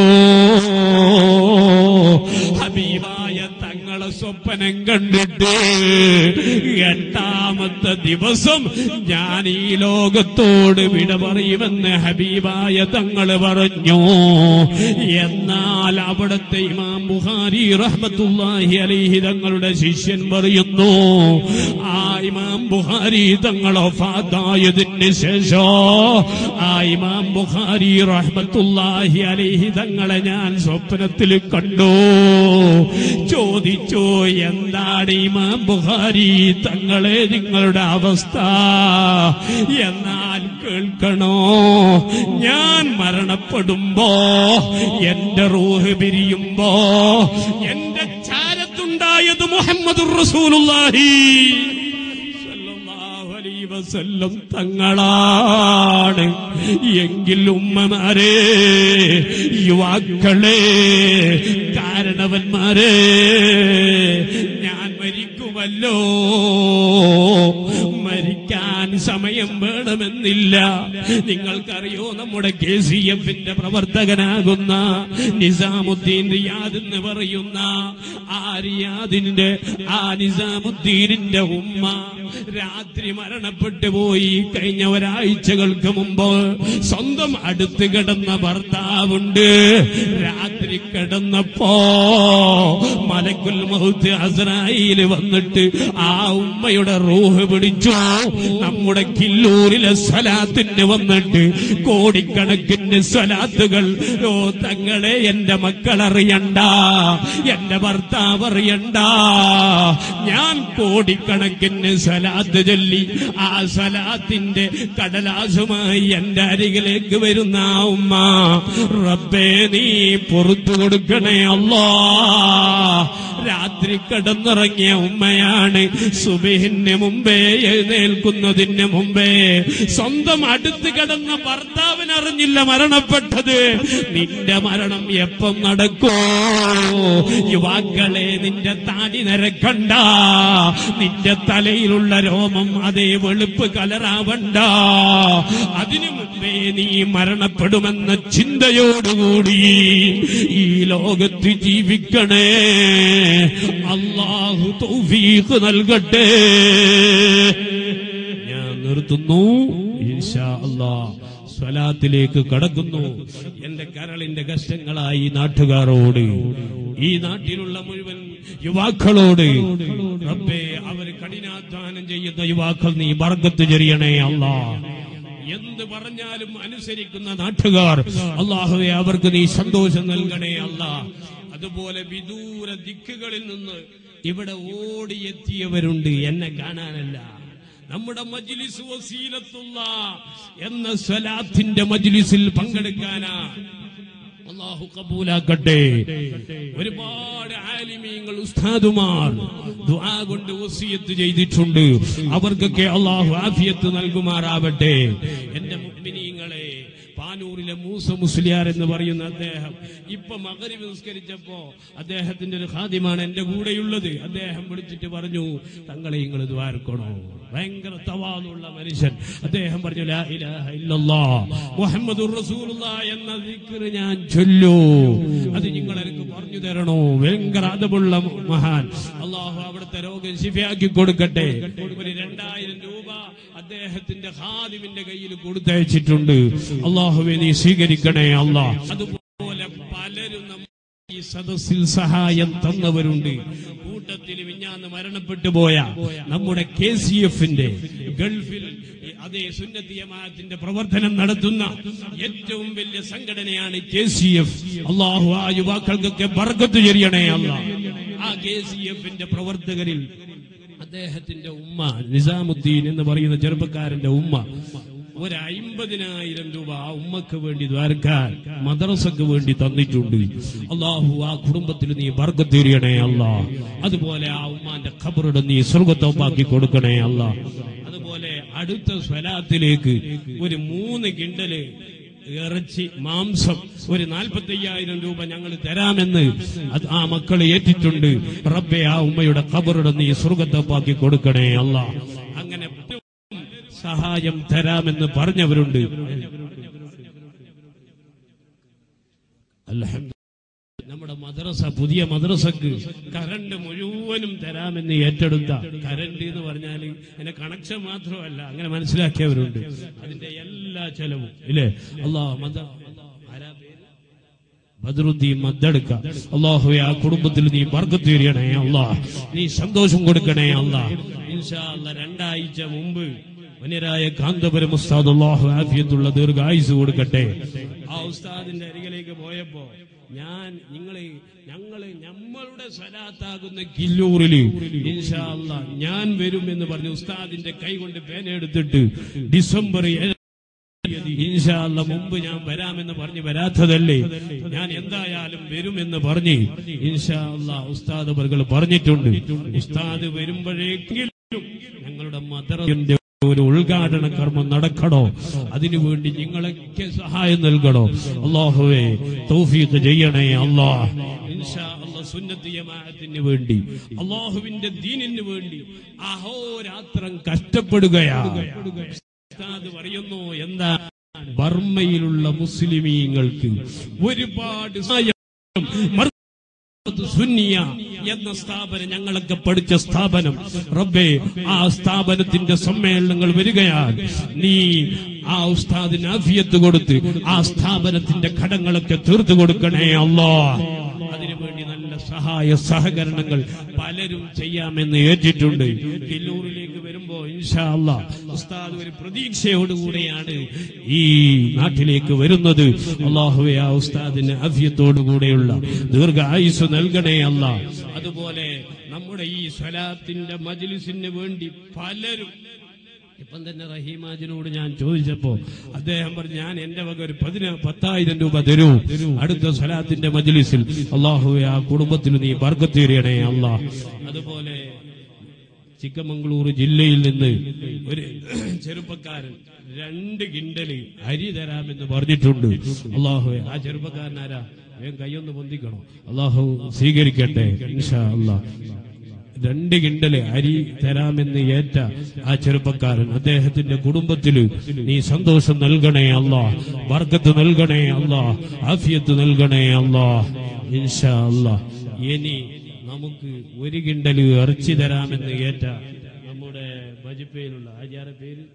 ഹബീബായ തങ്ങളെ സ്വപ്നം കണ്ടിട്ട് എട്ടാമത്തെ ദിവസം ഞാൻ ഈ ലോകത്തോട് വിട പറയുമെന്ന് ഹബീബായ തങ്ങൾ പറഞ്ഞു എന്നാൽ അവിടുത്തെ ഇമാം ബുഖാരി റഹ്മത്തുള്ളാഹി അലൈഹി തങ്ങളുടെ ശിഷ്യൻ പറയുന്നു ആ ഇമാം ബുഖാരി തങ്ങൾ ഒഫാത്തായതിന് ശേഷം ആ ഇമാം ബുഖാരി റഹ്മത്തുള്ളാഹി അലൈഹി തങ്ങളെ ഞാൻ സ്വപ്നത്തിൽ കണ്ടു ചോദിച്ചു എന്താണ് ഇമാം ബുഖാരി തങ്ങളെ നിങ്ങളുടെ അവസ്ഥ എന്നാൽ കേൾക്കണോ ഞാൻ മരണപ്പെടുമ്പോ എന്റെ റൂഹ് പിരിയുമ്പോ എന്റെ ചാരത്തുണ്ടായത് മുഹമ്മദ് റസൂലുള്ളാഹി സല്ലല്ലാഹു അലൈഹി വസല്ലം തങ്ങളാണ് എങ്കിൽ ഉമ്മമാരെ യുവാക്കളെ കാരണവന്മാരെ ഞാൻ മരിക്കുമല്ലോ മരിക്കാൻ സമയം വേണമെന്നില്ല നിങ്ങൾക്കറിയോ നമ്മുടെ കെ സി എഫിന്റെ പ്രവർത്തകനാകുന്ന നിസാമുദ്ദീൻ റിയാദ് എന്ന് പറയുന്ന ആ റിയാദിന്റെ ആ നിസാമുദ്ദീനിന്റെ ഉമ്മ രാത്രി മരണപ്പെട്ടു പോയി കഴിഞ്ഞ ഒരാഴ്ചകൾക്ക് മുമ്പ് സ്വന്തം അടുത്ത് കിടന്ന ഭർത്താവുണ്ട് രാത്രി കിടന്നപ്പോ മലക്കുൽ മൗത്ത് അസറായില് വന്നിട്ട് ആ ഉമ്മയുടെ റൂഹ് പിടിച്ചു നമ്മുടെ കില്ലൂരിലെ സ്വലാത്തിന് വന്നിട്ട് കോടിക്കണക്കിന് സ്വലാത്തുകൾ ഓ തങ്ങളെ എന്റെ മക്കൾ അറിയണ്ട എന്റെ ഭർത്താവ് അറിയണ്ട ഞാൻ കോടിക്കണക്കിന് സ്വലാത്ത് ചൊല്ലി ആ സ്വലാത്തിന്റെ കടലാസുമായി എന്റെ അരികിലേക്ക് വരുന്ന ആ ഉമ്മ റബ്ബേ നീ പുറത്തു കൊടുക്കണേ അല്ലാ രാത്രി കിടന്നിറങ്ങിയ ഉമ്മയാണ് സുബിഹിന് മുമ്പേ എഴുന്നേൽക്കുന്നതിന് മുമ്പേ സ്വന്തം അടുത്ത് കിടന്ന ഭർത്താവിനറിഞ്ഞില്ല മരണപ്പെട്ടത് നിന്റെ മരണം എപ്പം നടക്കോ യുവാക്കളെ നിന്റെ താടി നിരക്കണ്ട നിന്റെ തലയിലുള്ള രോമം അതേ വെളുപ്പ് കലറാവണ്ട അതിനു മുമ്പേ നീ മരണപ്പെടുമെന്ന ചിന്തയോടുകൂടി ഈ ലോകത്ത് ജീവിക്കണേ അള്ളാഹു തൗഫീഖ് നൽകട്ടെ ഞാൻ നിർത്തുന്നു ഇൻഷാ അല്ലാ സ്വലാത്തിലേക്ക് കടക്കുന്നു എന്റെ കരളിന്റെ കഷ്ടങ്ങളായി ഈ നാട്ടുകാരോട് ഈ നാട്ടിലുള്ള മുഴുവൻ യുവാക്കളോട് റബ്ബേ അവർ കഠിനാധ്വാനം ചെയ്യുന്ന യുവാക്കൾ നീ ബർക്കത്ത് ചെറിയണേ അല്ലാ എന്ത് പറഞ്ഞാലും അനുസരിക്കുന്ന നാട്ടുകാർ അള്ളാഹുവെ അവർക്ക് നീ സന്തോഷം നൽകണേ അല്ല അതുപോലെ വിദൂര ദിക്കുകളിൽ നിന്ന് ഇവിടെ ഓടിയെത്തിയവരുണ്ട് എന്നെ കാണാനല്ല നമ്മുടെ മജ്ലിസ് വസീലത്തുള്ള എന്ന സ്വലാത്തിന്റെ മജ്ലിസിൽ പങ്കെടുക്കാനാ അള്ളാഹു കബൂലാക്കട്ടെ ഒരുപാട് ആലിമീങ്ങൾ ഉസ്താദുമാർ ദുആ കൊണ്ട് വസിയത്ത് ചെയ്തിട്ടുണ്ട് അവർക്കൊക്കെ അള്ളാഹു ആഫിയത്ത് നൽകുമാറാവട്ടെ എന്റെ മുഗ്മിനീങ്ങളെ പാനൂരിലെ മൂസ മുസ്ലിയാർ എന്ന് പറയുന്ന അദ്ദേഹം ഇപ്പൊ മകരി നിസ്കരിച്ചപ്പോ അദ്ദേഹത്തിന്റെ ഒരു ഖാദിമാണ് എന്റെ കൂടെയുള്ളത് അദ്ദേഹം വിളിച്ചിട്ട് പറഞ്ഞു തങ്ങളെ നിങ്ങൾ ദ്വാരക്കണോ ഭയങ്കര തവാലുള്ള മനുഷ്യൻ അദ്ദേഹം പറഞ്ഞു ലാ ഇലാഹ ഇല്ലല്ലാ മുഹമ്മദുർ റസൂലുള്ളാഹ് എന്ന ദിക്ർ ഞാൻ ചൊല്ലൂ അത് നിങ്ങൾ എനിക്ക് പറഞ്ഞു തരണോ ഭയങ്കര അതമുള്ള മഹാൻ അള്ളാഹു അവിടുത്തെ രോഗം ശിഫയാക്കി കൊടുക്കട്ടെ ഒരു രണ്ടായിരം രൂപ അദ്ദേഹത്തിന്റെ ഖാദിമിന്റെ കയ്യിൽ കൊടുത്തയച്ചിട്ടുണ്ട് അള്ളാഹുവെ നീ സ്വീകരിക്കണേ അള്ളാഹ് അതുപോലെ പലരും നമ്മ ഈ സദസ്സിൽ സഹായം തന്നവരുണ്ട് കൂട്ടത്തിൽ വിഞ്ഞാന്ന് മരണപ്പെട്ടു പോയ നമ്മുടെ കെ സി എഫിന്റെ ഗൾഫിൽ അതേ സുന്നത്തി ജമാഅത്തിന്റെ പ്രവർത്തനം നടത്തുന്ന ഏറ്റവും വലിയ സംഘടനയാണ് കെ സി എഫ് അള്ളാഹു ആ യുവാക്കൾക്കൊക്കെ ബർക്കത്ത് ചെറിയണേ അല്ല ആ കെ സി എഫിന്റെ പ്രവർത്തകരിൽ അദ്ദേഹത്തിന്റെ ഉമ്മ നിസാമുദ്ദീൻ എന്ന് പറയുന്ന ചെറുപ്പക്കാരന്റെ ഉമ്മ ഒരു അയിമ്പതിനായിരം രൂപ ആ ഉമ്മക്ക് വേണ്ടി ദ്വാരക്കാൻ മദ്രസക്ക് വേണ്ടി തന്നിട്ടുണ്ട് അള്ളാഹു ആ കുടുംബത്തിൽ നീ വർഗത്തീരിയണേ അല്ലാ അതുപോലെ ആ ഉമ്മാന്റെ ഖബറുടെ നീ സ്വർഗത്തോപ്പാക്കി കൊടുക്കണേ അല്ലാ അതുപോലെ അടുത്ത സ്വലാത്തിലേക്ക് ഒരു മൂന്ന് കിണ്ടല് ഇറച്ചി മാംസം ഒരു നാൽപ്പത്തി അയ്യായിരം രൂപ ഞങ്ങൾ തരാമെന്ന് അത് ആ മക്കൾ ഏറ്റിട്ടുണ്ട് റബ്ബെ ആ ഉമ്മയുടെ ഖബറുടെ നീ സ്വർഗത്തോപ്പാക്കി കൊടുക്കണേ അല്ല അങ്ങനെ സഹായം തരാമെന്ന് പറഞ്ഞവരുണ്ട് അൽഹംദുലില്ലാ. നമ്മുടെ മദ്രസ പുതിയ മദ്രസക്ക് കറണ്ട് മുഴുവനും തരാമെന്ന് ഏറ്റെടുത്ത കറണ്ട് എന്ന് പറഞ്ഞാൽ അതിന്റെ കണക്ഷൻ മാത്രമല്ല അങ്ങനെ മനസ്സിലാക്കിയവരുണ്ട് അതിന്റെ എല്ലാ ചെലവും ഇല്ലേ അള്ളാഹ് മദ ആരാ പേര്? ബദറുദ്ദീൻ മദ്ദെടുക്ക അള്ളാഹുവെ ആ കുടുംബത്തിൽ നീ ബർക്കത്ത് തരികണേ അള്ളാഹ് നീ സന്തോഷം കൊടുക്കണേ അള്ളാഹ് ഇൻഷാ അല്ലാ രണ്ടാഴ്ച മുമ്പ് വന്യരായ കാന്തപുരം ഉസ്താദ് അള്ളാഹു ആഫിയത്തുള്ള ദീർഘായുസ് കൊടുക്കട്ടെ ആ ഉസ്താദിന്റെ അരികിലേക്ക് പോയപ്പോ ഞാൻ നിങ്ങളെ ഞങ്ങള് നമ്മളുടെ സ്വലാത്താകുന്ന കില്ലൂറില് ഇൻഷാ അല്ലാ ഞാൻ വരും എന്ന് പറഞ്ഞ് ഉസ്താദിന്റെ കൈ കൊണ്ട് പേനെടുത്തിട്ട് ഡിസംബർ ഏഴ് ഇൻഷാ അല്ലാ മുമ്പ് ഞാൻ വരാമെന്ന് പറഞ്ഞ് വരാത്തതല്ലേ ഞാൻ എന്തായാലും വരുമെന്ന് പറഞ്ഞ് ഇൻഷാ അല്ലാ ഉസ്താദ് അവർകൾ പറഞ്ഞിട്ടുണ്ട് ഉസ്താദ് വരുമ്പോഴേക്കും ഞങ്ങളുടെ മദറിന്റെ ഒരു ഉദ്ഘാടന കർമ്മം നടക്കണോ അതിനുവേണ്ടി നിങ്ങളൊക്കെ സഹായം നൽകണോ അള്ളാഹുവേ തൗഫീഖ് ചെയ്യണേ അള്ളാഹ് ഇൻഷാ അല്ലാഹ് സുന്നത്ത് ജമാഅത്തിന് വേണ്ടി അള്ളാഹുവിന്റെ ദീനിന് വേണ്ടി അഹോരാത്രം കഷ്ടപ്പെടുകയാണ് ഉസ്താദ് പറയുന്നു എന്താ ബർമ്മയിലുള്ള മുസ്ലിമീങ്ങൾക്ക് ഒരുപാട് സഹായം മർക്കത്ത് സുന്നിയ എന്ന സ്ഥാപനം ഞങ്ങളൊക്കെ പഠിച്ച സ്ഥാപനം റബ്ബേ ആ സ്ഥാപനത്തിന്റെ സമ്മേളനങ്ങൾ വരികയാണ് നീ ആ ഉസ്താദിന് അഫിയത്ത് കൊടുത്ത് ആ സ്ഥാപനത്തിന്റെ കടങ്ങളൊക്കെ തീർത്തു കൊടുക്കണേ അല്ലോ അതിനുവേണ്ടി നല്ല സഹായ സഹകരണങ്ങൾ പലരും ചെയ്യാമെന്ന് ഏറ്റിട്ടുണ്ട് കില്ലൂരിലേക്ക് വരുമ്പോ ഇൻഷാ അല്ലാ ഉസ്താദ് ഒരു പ്രതീക്ഷയോടുകൂടെയാണ് ഈ നാട്ടിലേക്ക് വരുന്നത് അള്ളാഹുവെ ആ ഉസ്താദിന് അഫ്യത്തോടുകൂടെയുള്ള ദീർഘ ആയുസ് നൽകണേ അല്ല അതുപോലെ നമ്മുടെ ഈ സ്വലാത്തിന്റെ മജ്ലിസിന് വേണ്ടി പലരും ഇപ്പം തന്നെ റഹീമാജിനോട് ഞാൻ ചോദിച്ചപ്പോ അദ്ദേഹം പറഞ്ഞു ഞാൻ എന്റെ വക ഒരു പതിന പത്തായിരം രൂപ തരൂ അടുത്ത സ്വലാത്തിന്റെ മജ്ലിസിൽ അള്ളാഹുവെ ആ കുടുംബത്തിൽ നീ ബർക്കത്തീരിയണേ അള്ളാഹ് അതുപോലെ ചിക്കമംഗളൂർ ജില്ലയിൽ നിന്ന് ഒരു ചെറുപ്പക്കാരൻ രണ്ട് കിണ്ടല് അരി തരാമെന്ന് പറഞ്ഞിട്ടുണ്ട് അള്ളാഹു ആ ചെറുപ്പക്കാരനാരാ വേഗം കൈയൊന്ന് പൊന്തിക്കണോ അള്ളാഹു സ്വീകരിക്കട്ടെ ഇൻഷാ അള്ളാഹ് രണ്ട് കിണ്ടല് അരി തരാമെന്ന് ഏറ്റ ആ ചെറുപ്പക്കാരൻ അദ്ദേഹത്തിന്റെ കുടുംബത്തില് നീ സന്തോഷം നൽകണേ അല്ലാ ബർക്കത്ത് നൽകണേ അല്ലാ ആഫിയത്ത് നൽകണേ അല്ലാ ഇൻഷാ അല്ലാ ഇനി നമുക്ക് ഒരു കിണ്ടല് ഇറച്ചി തരാമെന്ന് ഏറ്റ നമ്മുടെ ബജിപ്പയിലുള്ള ആചാര പേര്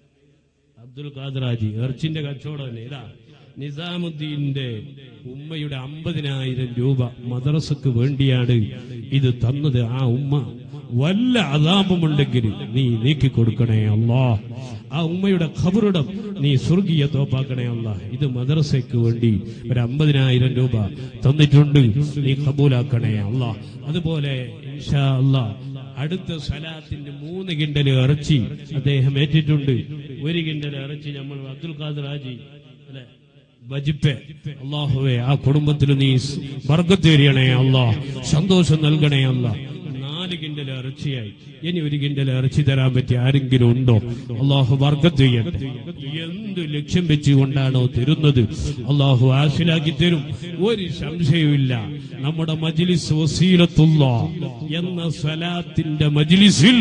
അബ്ദുൽ ഖാദറാജി ഇറച്ചിന്റെ കച്ചവടം തന്നെ ഇതാ നിസാമുദ്ദീന്റെ ഉമ്മയുടെ അമ്പതിനായിരം രൂപ മദ്രസക്ക് വേണ്ടിയാണ് ഇത് തന്നത് ആ ഉമ്മ വല്ല അതാപമുണ്ടെങ്കിൽ നീ നീക്കി കൊടുക്കണേ അല്ലാ ആ ഉമ്മയുടെ ഖബറിടം നീ സ്വർഗീയ തോപ്പാക്കണേ അല്ല ഇത് മദ്രസയ്ക്ക് വേണ്ടി ഒരു അമ്പതിനായിരം രൂപ തന്നിട്ടുണ്ട് നീ കബൂലാക്കണേ അല്ല അതുപോലെ ഇൻഷാ അല്ലാ അടുത്ത സ്വലാത്തിന്റെ മൂന്ന് കിണ്ടൽ ഇറച്ചി അദ്ദേഹം ഏറ്റിട്ടുണ്ട് ഒരു കിണ്ടൽ ഇറച്ചി നമ്മൾ അബ്ദുൽ ഖാദർ ഹാജി അല്ലെ വജിപ്പെ അള്ളാഹുവെ ആ കുടുംബത്തിൽ നീ വർഗത്തേരിയണേ അല്ലാ സന്തോഷം നൽകണേ അല്ല നാല് കിണ്ടൽ ഇറച്ചിയായി ഇനി ഒരു കിണ്ടൽ ഇറച്ചി തരാൻ പറ്റിയ ആരെങ്കിലും ഉണ്ടോ അള്ളാഹു വർഗത്ത് ചെയ്യട്ടെ എന്ത് ലക്ഷ്യം വെച്ചുകൊണ്ടാണോ തരുന്നത് അള്ളാഹു ആശിലാക്കി തരും ഒരു സംശയവുമില്ല നമ്മുടെ മജ്ലിസ് വസീലത്തുള്ള എന്ന സ്വലാത്തിന്റെ മജ്ലിസിൽ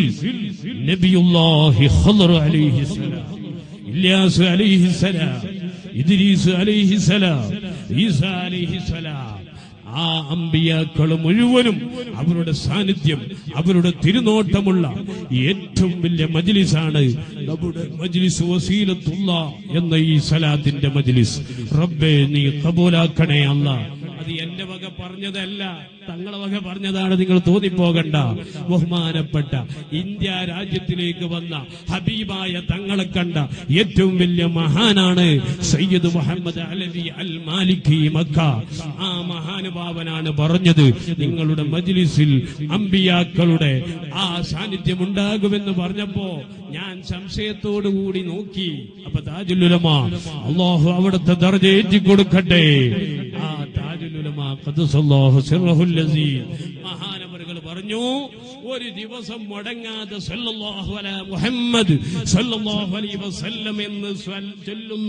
നബിയുല്ലാഹി ഖദർ അലൈഹിസ്സലാം ഇല്യാസ് അലൈഹിസ്സലാം ഇദ്രീസ് അലൈഹിസ്സലാം ഈസ അലൈഹിസ്സലാം ആ അമ്പിയാക്കൾ മുഴുവനും അവരുടെ സാന്നിധ്യം അവരുടെ തിരുനോട്ടമുള്ള ഏറ്റവും വലിയ മജ്ലിസാണ് നമ്മുടെ മജ്ലിസ് വസീലത്തുള്ള എന്ന ഈ സലാത്തിന്റെ മജ്ലിസ് റബ്ബേ നീ കബൂലാക്കണേ അല്ല അത് എന്റെ വക പറഞ്ഞതല്ല തങ്ങളെ വക പറഞ്ഞതാണ് നിങ്ങൾ തോന്നിപ്പോകണ്ട ബഹുമാനപ്പെട്ട ഇന്ത്യ രാജ്യത്തിലേക്ക് വന്ന ഹബീബായ തങ്ങളെ കണ്ട ഏറ്റവും വലിയ മഹാനാണ് Sayyid Muhammad Alawi al Maliki Mecca ആ മഹാനുഭാവനാണ് പറഞ്ഞത് നിങ്ങളുടെ മജ്ലിസിൽ അമ്പിയാക്കളുടെ ആ സാന്നിധ്യം ഉണ്ടാകുമെന്ന് പറഞ്ഞപ്പോ ഞാൻ സംശയത്തോടു കൂടി നോക്കി അപ്പൊ താജുലുലമ അള്ളാഹു അവിടുത്തെ ദർജയേറ്റി കൊടുക്കട്ടെ ആ താജുലുലമ ഖദ്ദസല്ലാഹു സിർറഹുൽ അസീം മഹാനവറുകൾ പറഞ്ഞു ഒരു ദിവസം മുടങ്ങാതെ സല്ലല്ലാഹു അലാ മുഹമ്മദ് സല്ലല്ലാഹു അലൈഹി വസല്ലം എന്ന് സ്വൽ- ചൊല്ലുന്ന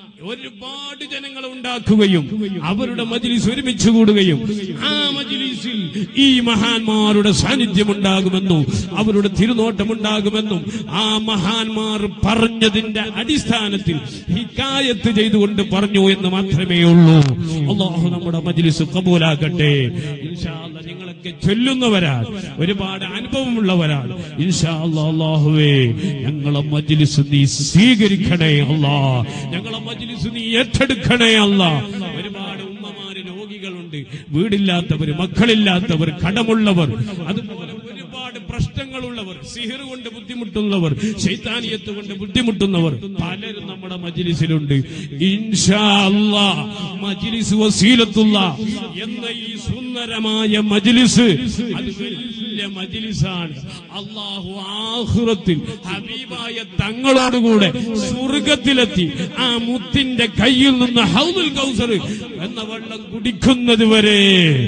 ഒരുപാട് ജനങ്ങൾ ഉണ്ടാക്കുകയും അവരുടെ മജ്ലിസ് ഒരുമിച്ച് കൂടുകയും ആ മജ്ലിസിൽ ഈ മഹാന്മാരുടെ സാന്നിധ്യം ഉണ്ടാകുമെന്നും അവരുടെ തിരുനോട്ടമുണ്ടാകുമെന്നും ആ മഹാന്മാർ പറഞ്ഞതിന്റെ അടിസ്ഥാനത്തിൽ ഹിക്കായത്ത് ചെയ്തുകൊണ്ട് പറഞ്ഞു എന്ന് മാത്രമേ ഉള്ളൂ അള്ളാഹു നമ്മുടെ മജ്ലിസ് കബൂലാക്കട്ടെ ഇൻഷാ അല്ലാ നിങ്ങളൊക്കെ ചൊല്ലുന്നവരാണ് ഒരുപാട് അനുഭവമുള്ളവരാണ് ഇൻഷാ അല്ലാ അള്ളാഹുവേ ഞങ്ങളെ മജ്ലിസ് നീ സ്വീകരിക്കണേ അല്ലാ ഞങ്ങളെ മജ്ലിസ് നീ ഏറ്റെടുക്കണേ അല്ല ഒരുപാട് ഉമ്മമാര് രോഗികളുണ്ട് വീടില്ലാത്തവർ മക്കളില്ലാത്തവർ കടമുള്ളവർ അതുപോലെ ഒരുപാട് പ്രശ്നങ്ങളുള്ളവർ സിഹിർ കൊണ്ട് ബുദ്ധിമുട്ടുള്ളവർ ശൈത്താനിയത്ത് കൊണ്ട് ബുദ്ധിമുട്ടുന്നവർ പലരും നമ്മുടെ മജിലിസിലുണ്ട് ഇൻഷാ അല്ലാ മജിലിസ് വസീലത്തുള്ള എന്ന ഈ സുന്ദരമായ മജിലിസ് അത് വലിയ മജിലിസാണ് അള്ളാഹു ആഹുറത്തിൽ ഹബീബായ തങ്ങളോടുകൂടെ സ്വർഗത്തിലെത്തി ആ മുത്തിന്റെ കയ്യിൽ നിന്ന് ഹൗദുൽ കൗസർ എന്ന വെള്ളം കുടിക്കുന്നത് വരെ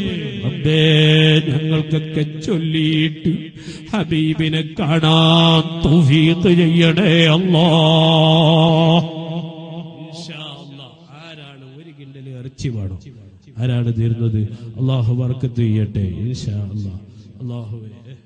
റബ്ബേ ഞങ്ങൾക്കൊക്കെ ചൊല്ലിയിട്ട് ഹബീബിനെ കാണാൻ തൗഫീഖ് ചെയ്യണേ അല്ലാ ഇൻഷാ അല്ലാ. ആരാണ് ഒരു കിണ്ടല് ഇറച്ചി വേണം ആരാണ് തീർന്നത് അള്ളാഹു വർക്കത്ത് ചെയ്യട്ടെ ഇൻഷാ അല്ലാ അള്ളാഹുവേ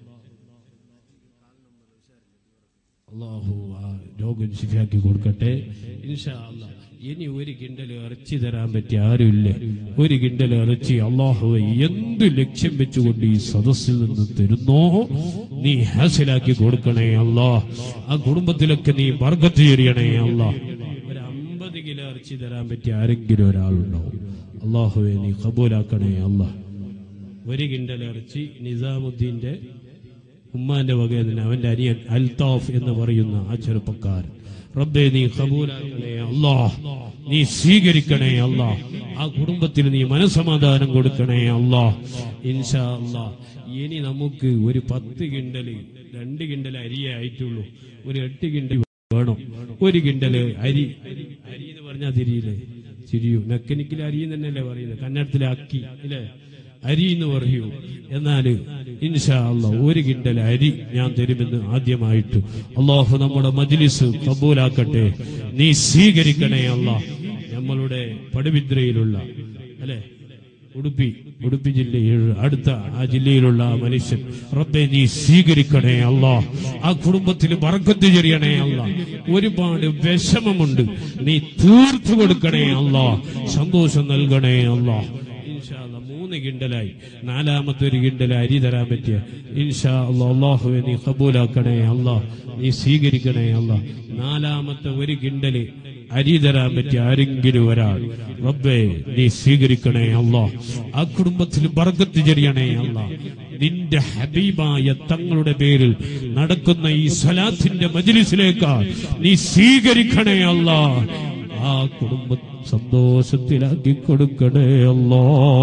അള്ളാഹു ആ രോഗം ശിഫാക്കി കൊടുക്കട്ടെ ഇൻഷാ അല്ലാ ഇനി ഒരു കിണ്ടൽ ഇറച്ചി തരാൻ പറ്റിയ ആരുമില്ലേ ഒരു കിണ്ടൽ ഇറച്ചി അള്ളാഹുവെ എന്ത് ലക്ഷ്യം വെച്ചുകൊണ്ട് ഈ സദസ്സിൽ നിന്ന് തരുന്നോ നീ ഹാസിലാക്കി കൊടുക്കണേ അല്ലാ ആ കുടുംബത്തിലൊക്കെ നീ വർഗത്ത് ചെറിയണേ അല്ലാ ഒരു അമ്പത് കിലോ ഇറച്ചി തരാൻ പറ്റിയ ആരെങ്കിലും ഒരാളുണ്ടാവും അള്ളാഹുവെ നീ കബൂലാക്കണേ അല്ലാ ഒരു കിണ്ടൽ ഇറച്ചി നിസാമുദ്ദീന്റെ ഉമ്മാന്റെ വകയെന്ന് അവന്റെ അനിയൻ അൽതാഫ് എന്ന് പറയുന്ന ആ ചെറുപ്പക്കാരൻ റബ്ബെ നീ കബൂലാക്കണേ അല്ലാ നീ സ്വീകരിക്കണേ അല്ലാ ആ കുടുംബത്തിൽ നീ മനസമാധാനം കൊടുക്കണേ അല്ലാ ഇൻഷാ അല്ലാ ഇനി നമുക്ക് ഒരു പത്ത് കിണ്ടല് രണ്ട് കിണ്ടൽ അരിയേ ആയിട്ടുള്ളൂ ഒരു എട്ട് കിണ്ടൽ വേണം ഒരു കിണ്ടല് അരി അരി എന്ന് പറഞ്ഞാൽ തിരിയില്ലേ ചിരിയു മെക്കാനിക്കൽ അരി തന്നെയല്ലേ പറയുന്നത് കന്നഡത്തിലെ അക്കി ഇല്ലേ അരി എന്ന് പറയൂ എന്നാല് ഇൻഷാ അല്ലാ ഒരു കിണ്ടൽ അരി ഞാൻ തരുമെന്ന് ആദ്യമായിട്ട് അള്ളാഹു നമ്മുടെ മജ്ലിസ് കബൂലാക്കട്ടെ നീ സ്വീകരിക്കണേ അല്ലാ നമ്മളുടെ പടുവിദ്രയിലുള്ള അല്ലെ ഉടുപ്പി ഉടുപ്പി ജില്ലയിൽ അടുത്ത ആ ജില്ലയിലുള്ള ആ മനുഷ്യൻ റബ്ബെ നീ സ്വീകരിക്കണേ അല്ലാ ആ കുടുംബത്തിൽ വർഗത്ത് ചെറിയണേ അല്ല ഒരുപാട് വിഷമമുണ്ട് നീ തീർത്തു കൊടുക്കണേ അല്ലാ സന്തോഷം നൽകണേ അല്ലാ ഇൻഷാ അല്ലാ മൂന്ന് കിണ്ടലായി നാലാമത്തെ ഒരു കിണ്ടൽ അരി തരാൻ പറ്റിയ ഇൻഷാ അല്ലാ അള്ളാഹുവെ നീ കബൂലാക്കണേ അല്ലാ നീ സ്വീകരിക്കണേ അല്ലാ നാലാമത്തെ ഒരു കിണ്ടല് അരി തരാൻ പറ്റിയ ആരെങ്കിലും ഒരാൾ റബ്ബേ നീ സ്വീകരിക്കണേ അല്ലാ ആ കുടുംബത്തിൽ ബർക്കത്ത് ചെറിയണേ അല്ലാ നിന്റെ ഹബീബായ തങ്ങളുടെ പേരിൽ നടക്കുന്ന ഈ സലാത്തിന്റെ മജ്ലിസിലേക്ക് നീ സ്വീകരിക്കണേ അല്ലാ ആ കുടുംബ സന്തോഷത്തിലാക്കി കൊടുക്കണേ അല്ലോ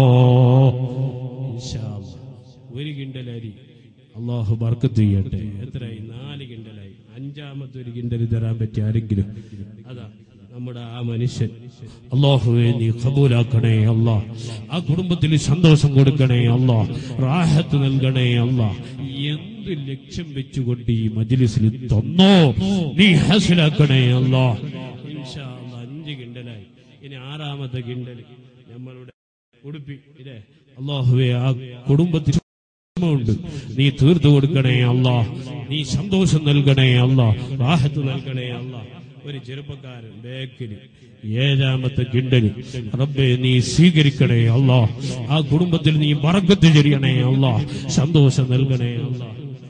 ഒരു കിണ്ടലരി അള്ളാഹു ബർക്കത്ത് ചെയ്യട്ടെ എത്രയായി നാല് കിണ്ടലായി അഞ്ചാമത്തെ ഒരു കിണ്ടൽ തരാൻ പറ്റിയ ആരെങ്കിലും അതാ നമ്മുടെ ആ മനുഷ്യൻ അള്ളാഹുവെ നീ കബൂലാക്കണേ അല്ലാ ആ കുടുംബത്തിൽ സന്തോഷം കൊടുക്കണേ അല്ലാ റാഹത്ത് നൽകണേ അല്ലാ എന്ത് ലക്ഷ്യം വെച്ചുകൊണ്ട് ഈ മജ്ലിസിൽ തന്നോ നീ ഹാസിലാക്കണേ അല്ലാ ഇൻഷാ അല്ലാ അഞ്ച് കിണ്ടലായി ഇനി ആറാമത്തെ കിണ്ടൽ നമ്മളുടെ ഉടുപ്പി ഇല്ലേ അള്ളാഹുവെ ആ കുടുംബത്തിൽ ഉണ്ട് നീ തീർത്തു കൊടുക്കണേ അല്ലാ നീ സന്തോഷം നൽകണേ അല്ലാ റാഹത്ത് നൽകണേ അല്ലാ ഒരു ചെറുപ്പക്കാരൻ ബേക്കില് ഏഴാമത്തെ കിണ്ടല് റബ്ബെ നീ സ്വീകരിക്കണേ അല്ലാ ആ കുടുംബത്തിൽ നീ മറക്കത്ത് ചെറിയണേ അല്ലാ സന്തോഷം നൽകണേ അല്ലാ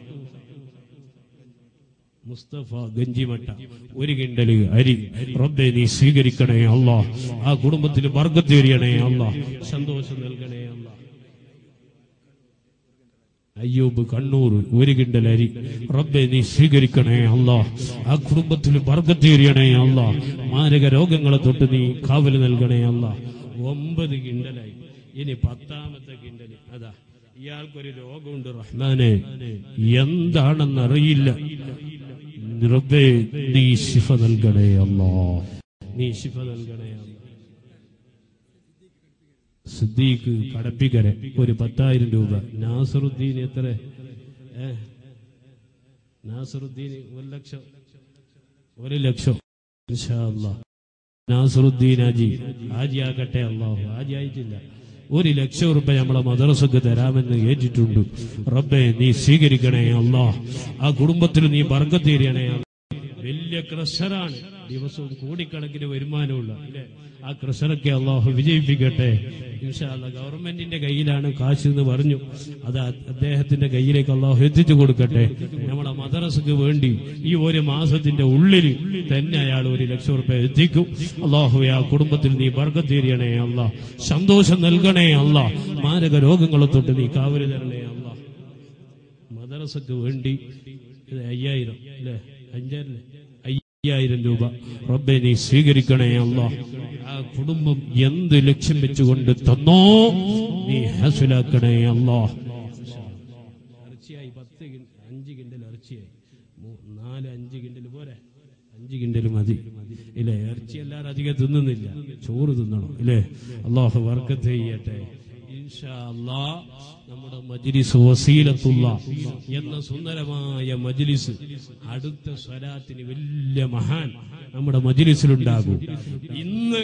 മുസ്തഫ ഗഞ്ചിമട്ട ഒരു കിണ്ടല് അരി റബ്ബെ നീ സ്വീകരിക്കണേ അല്ലാ ആ കുടുംബത്തിൽ വർഗത്ത് എറിയണേ അല്ലാ സന്തോഷം നൽകണേ അല്ലാ അയ്യൂബ് കണ്ണൂർ ഒരു കിണ്ടൽ അരി റബ്ബെ നീ സ്വീകരിക്കണേ അല്ലാ ആ കുടുംബത്തിൽ വർഗത്ത് എറിയണേ അല്ലാ മാരക രോഗങ്ങളെ തൊട്ട് നീ കാവൽ നൽകണേ അല്ലാ ഒമ്പത് കിണ്ടലായി ഇനി പത്താമത്തെ കിണ്ടല് അതാ ഇയാൾക്കൊരു രോഗമുണ്ട് റഹ്മാനെ എന്താണെന്നറിയില്ല റബ്ബേ നീ ശിഫ നൽകണേ അല്ലാ നീ ശിഫ നൽകണേ അല്ലാ സിദ്ദീഖ് കടപ്പിക്കര ഒരു പത്തായിരം രൂപ നാസറുദ്ദീൻ എത്ര ഏ നാസറുദ്ദീൻ ഒരു ലക്ഷം ഒരു ലക്ഷം ഇൻഷാ അല്ലാ നാസറുദ്ദീൻ ആജി ആജിയാകട്ടെ അള്ളാഹു ആജി ആയിട്ടില്ല ഒരു ലക്ഷം റുപ്യ നമ്മളെ മദ്രസക്ക് തരാമെന്ന് ഏറ്റിട്ടുണ്ട് റബ്ബെ നീ സ്വീകരിക്കണേ അല്ലാ ആ കുടുംബത്തിൽ നീ ബർഗത്തീരണേ വലിയ ക്രഷറാണ് ദിവസവും കോടിക്കണക്കിന് വരുമാനമുള്ള അല്ലേ ആ ക്രഷറൊക്കെ അള്ളാഹു വിജയിപ്പിക്കട്ടെ ഇൻഷാല്ല ഗവൺമെന്റിന്റെ കയ്യിലാണ് കാശ് എന്ന് പറഞ്ഞു അത് അദ്ദേഹത്തിന്റെ കയ്യിലേക്ക് അള്ളാഹു എത്തിച്ചു കൊടുക്കട്ടെ നമ്മളെ മദ്രസക്ക് വേണ്ടി ഈ ഒരു മാസത്തിന്റെ ഉള്ളിൽ തന്നെ അയാൾ ഒരു ലക്ഷം റുപ്യ എത്തിക്കും അള്ളാഹു ആ കുടുംബത്തിൽ നീ വർഗത്തീരിയണേ അല്ല സന്തോഷം നൽകണേ അല്ല മാരക രോഗങ്ങളെ തൊട്ട് നീ കാവല് തരണേ അല്ല മദ്രസക്ക് വേണ്ടി ഇത് അയ്യായിരം അല്ലേ അഞ്ചായിരം അയ്യായിരം രൂപ റബ്ബെ നീ സ്വീകരിക്കണേ അല്ല ആ കുടുംബം എന്ത് ലക്ഷ്യം വെച്ചുകൊണ്ട് തന്നോ നീ ഹാസിലാക്കണേ അല്ല ഇറച്ചിയായി പത്ത് കിൻ- അഞ്ച് കിണ്ടൽ ഇറച്ചിയായി മൂ- നാല് അഞ്ച് കിണ്ടൽ പോരെ അഞ്ച് കിണ്ടൽ മതി ഇല്ലേ ഇറച്ചി എല്ലാവരും അധികം തിന്നുന്നില്ല ചോറ് തിന്നണം ഇല്ലേ അള്ളാഹു വർക്കത്ത് ചെയ്യട്ടെ ഇൻഷാ അല്ലാ നമ്മുടെ മജ്ലിസ് വസീലത്തുള്ള എന്ന സുന്ദരമായ മജ്ലിസ് അടുത്ത സ്വലാത്തിന് വലിയ മഹാൻ നമ്മുടെ മജ്ലിസിലുണ്ടാകും ഇന്ന്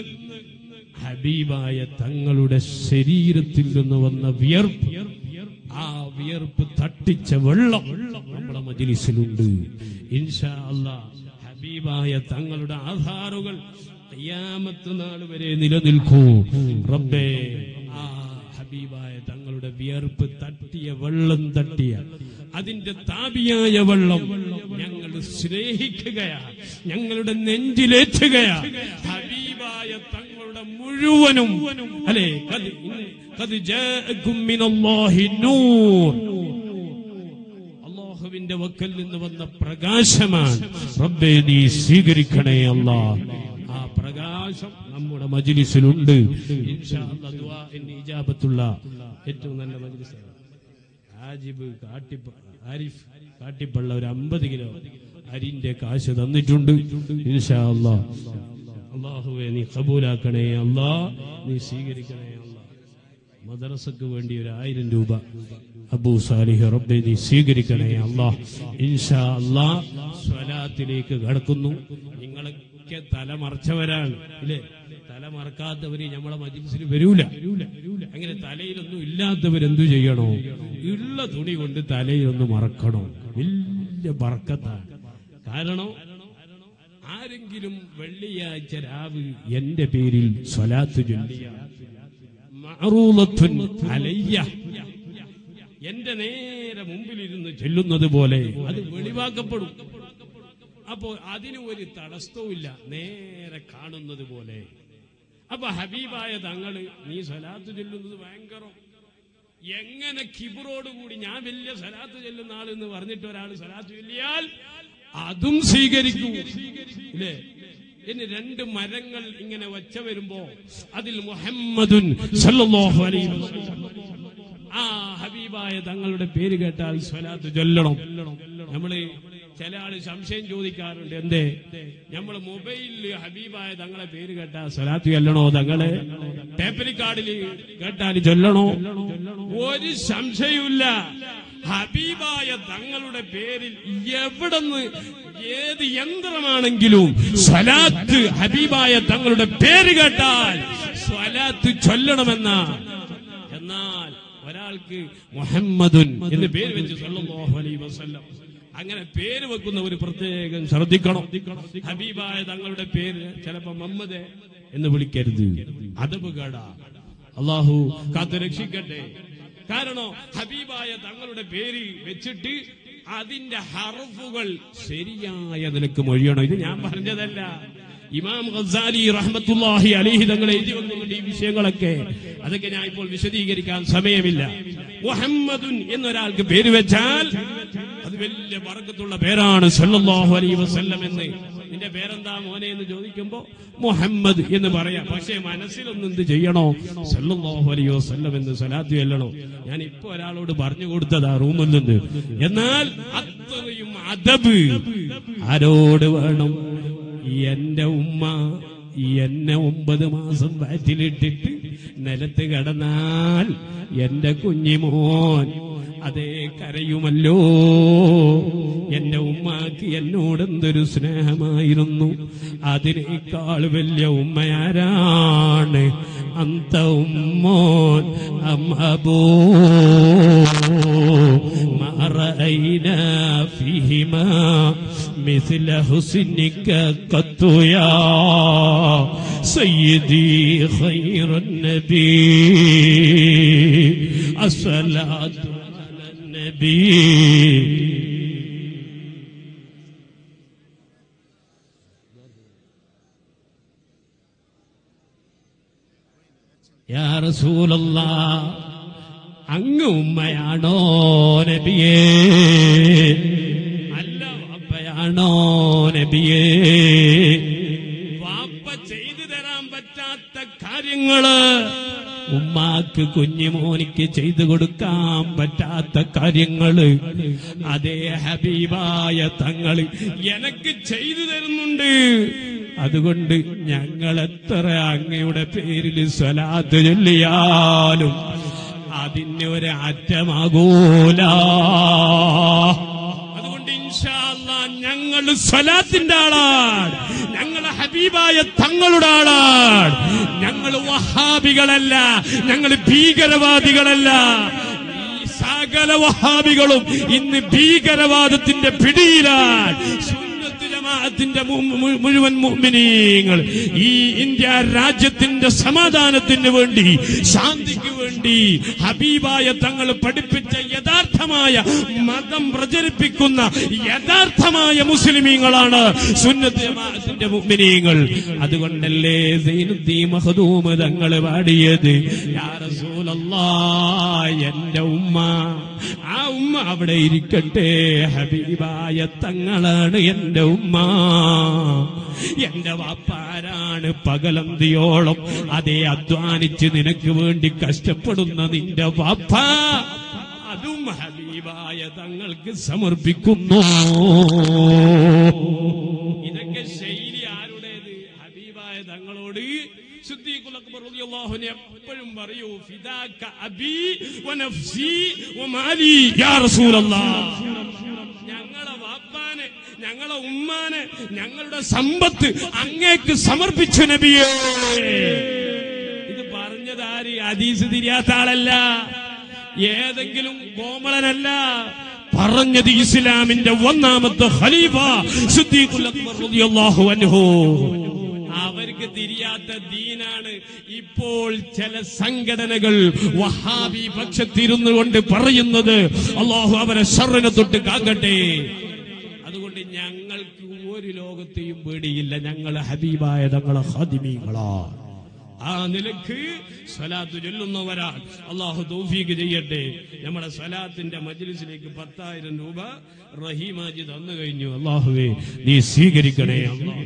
ഹബീബായ തങ്ങളുടെ ശരീരത്തിൽ നിന്ന് വന്ന വിയർപ്പ് ആ വിയർപ്പ് തട്ടിച്ച വെള്ളം നമ്മുടെ മജ്ലിസിലുണ്ട് ഇൻഷാ അല്ലാ ഹബീബായ തങ്ങളുടെ ആധാറുകൾ ഖിയാമത്ത് നാൾ വരെ നിലനിൽക്കൂ റബ്ബേ ആ ഹബീബായ തങ്ങളുടെ വിയർപ്പ് തട്ടിയ വെള്ളം തട്ടിയ അതിന്റെ താപിയായ വെള്ളം ഞങ്ങൾ സ്നേഹിക്കുകയാ ഞങ്ങളുടെ നെഞ്ചിലേറ്റുകയാ ഹബീബായ തങ്ങളുടെ മുഴുവനും അല്ലെ കത് കത് ജാഅക്കും മിനല്ലാഹി നൂർ അള്ളാഹുവിന്റെ വക്കൽ നിന്ന് വന്ന പ്രകാശമാണ് റബ്ബെ നീ സ്വീകരിക്കണേ അല്ലാ ആ പ്രകാശം നമ്മുടെ മജ്ലിസിലുണ്ട് ഇൻഷാ അല്ലാ ദുആഇന്റെ ഇജാബത്തുള്ള ഏറ്റവും നല്ല മജ്ലിസാണ് ആജിബ് കാട്ടിപ്പ ആരിഫ് കാട്ടിപ്പള്ള ഒരു അമ്പത് കിലോ അരിന്റെ കാശ് തന്നിട്ടുണ്ട് ഇൻഷാ അല്ലാ അള്ളാഹുവെ നീ കബൂലാക്കണേ അല്ലാ നീ സ്വീകരിക്കണേ അല്ലാ മദ്രസക്ക് വേണ്ടി ഒരു ആയിരം രൂപ അബൂ സാലിഹ് റബ്ബെ നീ സ്വീകരിക്കണേ അല്ലാ ഇൻഷാ അല്ലാ സ്വലാത്തിലേക്ക് കടക്കുന്നു നിങ്ങളൊക്കെ തലമറച്ചവരാണ് ഇല്ലേ തലമറക്കാത്തവര് നമ്മളെ മജിൽസിൽ വരൂല അങ്ങനെ തലയിലൊന്നും ഇല്ലാത്തവരെന്തു ചെയ്യണോ ഉള്ള തുണി കൊണ്ട് തലയിലൊന്ന് മറക്കണോ വലിയ ബർക്കത്താണ് കാരണം ആരെങ്കിലും വെള്ളിയാഴ്ച രാവ് എന്റെ പേരിൽ സ്വലാത്ത് ചൊല്ലിയ മഅറൂളത്തുൻ അലയ്യ എന്റെ നേരെ മുമ്പിലിരുന്ന് ചെല്ലുന്നത് പോലെ അത് വെളിവാക്കപ്പെടും അപ്പോ അതിന് ഒരു തടസ്സവുമില്ല നേരെ കാണുന്നത് പോലെ അപ്പൊ ഹബീബായ തങ്ങള് നീ സ്വലാത്ത് ചൊല്ലുന്നത് ഭയങ്കരം എങ്ങനെ കിബറോടുകൂടി ഞാൻ വലിയ സ്വലാത്ത് ചെല്ലുന്ന ആളെന്ന് പറഞ്ഞിട്ട് ഒരാൾ സ്വലാത്ത് ചൊല്ലിയാൽ അതും സ്വീകരിക്കൂ ഇല്ലേ ഇനി രണ്ട് മരങ്ങൾ ഇങ്ങനെ വച്ച വരുമ്പോ അതിൽ മുഹമ്മദുൻ സല്ലല്ലാഹു അലൈഹി വസല്ലം ആ ഹബീബായ തങ്ങളുടെ പേര് കേട്ടാൽ സ്വലാത്ത് ചൊല്ലണം നമ്മള് ചില ആള് സംശയം ചോദിക്കാറുണ്ട് എന്തേ നമ്മൾ മൊബൈലില് ഹബീബായ തങ്ങളെ പേര് കേട്ടാൽ സ്വലാത്ത് ചൊല്ലണോ തങ്ങളെ ടേപ്പരിക്കാർഡില് കേട്ടാൽ ചൊല്ലണോ ഒരു സംശയമില്ല ഹബീബായ തങ്ങളുടെ പേരിൽ എവിടെന്ന് ഏത് യന്ത്രമാണെങ്കിലും സ്വലാത്ത് ഹബീബായ തങ്ങളുടെ പേര് കേട്ടാൽ സ്വലാത്ത് ചൊല്ലണമെന്ന എന്നാൽ ഒരാൾക്ക് മുഹമ്മദുൻ എന്ന് പേര് വെച്ച് സല്ലല്ലാഹു അലൈഹി വസല്ലം അങ്ങനെ പേര് വെക്കുന്ന ഒരു പ്രത്യേകം ശ്രദ്ധിക്കണം ഹബീബായ തങ്ങളുടെ പേര് ചിലപ്പോ മമ്മദ് എന്ന് വിളിക്കരുത് അതബ് കേടാ അള്ളാഹു കാത്തു രക്ഷിക്കട്ടെ കാരണം ഹബീബായ തങ്ങളുടെ പേര് വെച്ചിട്ട് അതിന്റെ ഹർഫുകൾ ശരിയായ നിലക്ക് മൊഴിയണം ഇത് ഞാൻ പറഞ്ഞതല്ല ഇമാം ഖസാലി റഹ്മത്തുല്ലാഹി അലിഹി തങ്ങൾ എഴുതി വന്നിട്ടുണ്ട് ഈ വിഷയങ്ങളൊക്കെ അതൊക്കെ ഞാൻ ഇപ്പോൾ വിശദീകരിക്കാൻ സമയമില്ല മുഹമ്മദുൻ എന്നൊരാൾക്ക് പേര് വെച്ചാൽ അത് വലിയ വർഗത്തുള്ള പേരാണ് സല്ലല്ലാഹു അലൈഹി വസല്ലം എന്ന് നിന്റെ പേരെന്താ മോനെ എന്ന് ചോദിക്കുമ്പോ മുഹമ്മദ് എന്ന് പറയാം പക്ഷേ മനസ്സിലൊന്നും എന്ത് ചെയ്യണോ സല്ലല്ലാഹു അലൈഹി വസല്ലം എന്ന് സലാത്ത് ചൊല്ലണോ ഞാൻ ഇപ്പൊ ഒരാളോട് പറഞ്ഞു കൊടുത്തതാ റൂമിൽ നിന്ന് എന്നാൽ അത്രയും അദബ് ആരോട് വേണം എന്റെ ഉമ്മ എന്നെ ഒമ്പത് മാസം വയറ്റിലിട്ടിട്ട് നിലത്ത് കിടന്നാൽ എന്റെ കുഞ്ഞിമോൻ അതേ കരയുമല്ലോ എന്റെ ഉമ്മാക്ക് എന്നോട് എന്തൊരു സ്നേഹമായിരുന്നു അതിനേക്കാൾ വലിയ ഉമ്മയാരാണ് അന്ത ഉമ്മോൻ അമ്മബോ മറൈന ഫിഹിമാ مثل حسنك قط يا سيدي خير النبي الصلاة على النبي യാ റസൂലല്ലാ അങ്ങ് ഉമ്മയാണോ നബിയേ അല്ല വാപ്പയാണോ നബിയേ വാപ്പ ചെയ്തു തരാൻ പറ്റാത്ത കാര്യങ്ങള് ഉമ്മാക്ക് കുഞ്ഞുമോനിക്ക് ചെയ്തു കൊടുക്കാൻ പറ്റാത്ത കാര്യങ്ങള് അതേ ഹബീബായ തങ്ങള് എനക്ക് ചെയ്തു തരുന്നുണ്ട് അതുകൊണ്ട് ഞങ്ങൾ എത്ര അങ്ങയുടെ പേരിൽ സ്വലാത്ത് ചൊല്ലിയാലും അതിന് ഒരു അറ്റമാകൂല അതുകൊണ്ട് ഇൻഷാ അല്ലാ ഞങ്ങൾ സ്വലാത്തിന്റെ ആളാണ് ഞങ്ങൾ ഹബീബായ തങ്ങളുടെ ആളാണ് ഞങ്ങൾ വഹാബികളല്ല ഞങ്ങൾ ഭീകരവാദികളല്ല ഈ സകല വഹാബികളും ഇന്ന് ഭീകരവാദത്തിന്റെ പിടിയിലാണ് സുന്നത്ത് ജമാഅത്തിന്റെ മു- മു- മുഴുവൻ മുഅ്മിനീങ്ങൾ ഈ ഇന്ത്യ രാജ്യത്തിന്റെ സമാധാനത്തിന് വേണ്ടി ശാന്തിക്ക് വേണ്ടി ഹബീബായ തങ്ങൾ പഠിപ്പിച്ച യഥാർത്ഥമായ മതം പ്രചരിപ്പിക്കുന്ന യഥാർത്ഥമായ മുസ്ലിമീങ്ങളാണ് സുന്നത്ത് ജമാഅത്തിന്റെ മുഅ്മിനീങ്ങൾ അതുകൊണ്ടല്ലേ സൈനുദ്ദീൻ മഖദൂം തങ്ങൾ പാടിയത് യാ റസൂലല്ലാഹ് എന്റെ ഉമ്മ ആ ഉമ്മ അവിടെ ഇരിക്കട്ടെ ഹബീബായ തങ്ങളാണ് എന്റെ ഉമ്മ എന്റെ വാപ്പാരാണ് പകലന്തിയോളം അതേ അധ്വാനിച്ച് നിനക്ക് വേണ്ടി കഷ്ടപ്പെടുന്ന നിന്റെ വാപ്പ അതും ഹബീബ് ഹബീബായ തങ്ങൾക്ക് സമർപ്പിക്കുന്നു ഇതൊക്കെ ശൈലി ആരുടേത് ഹബീബായ തങ്ങളോട് സിദ്ദീഖുൽ അക്ബർ റളിയല്ലാഹു അൻഹു എപ്പോഴും പറയൂ ഫിദാക അബി വനഫ്സി വമാലി യാ റസൂലല്ലാഹ് ഞങ്ങളെ വാപ്പാനെ ഞങ്ങളെ ഉമ്മാനെ ഞങ്ങളുടെ സമ്പത്ത് അങ്ങേക്ക് സമർപ്പിച്ചു നബിയേ ഇത് പറഞ്ഞത് ആര് ഹദീസ് തിരിയാത്ത ആളല്ല ഏതെങ്കിലും കോമളനല്ല പറഞ്ഞത് ഇസ്ലാമിന്റെ ഒന്നാമത്തെ ഖലീഫ സിദ്ദീഖുൽ അക്ബർ റളിയല്ലാഹു അൻഹു അവർക്ക് തിരിയാത്ത ദീനാണ് ഇപ്പോൾ ചില സംഘടനകൾ വഹാബി പക്ഷത്തിരുന്നു കൊണ്ട് പറയുന്നത് അള്ളാഹു അവരെ ഷറിനെ തൊട്ട് കാക്കട്ടെ അതുകൊണ്ട് ഞങ്ങൾക്ക് ഒരു ലോകത്തെയും പേടിയില്ല ഞങ്ങൾ ഹബീബായ തങ്ങളെ ഹാദിമീങ്ങളാ ആ നിലക്ക് സ്വലാത്ത് ചൊല്ലുന്നവരാൾ അള്ളാഹു തൗഫീക്ക് ചെയ്യട്ടെ നമ്മുടെ സ്വലാത്തിന്റെ മജ്ലിസിലേക്ക് പത്തായിരം രൂപ റഹീമാജി തന്നു കഴിഞ്ഞു അള്ളാഹുവേ നീ സ്വീകരിക്കണേ അല്ലാഹ്.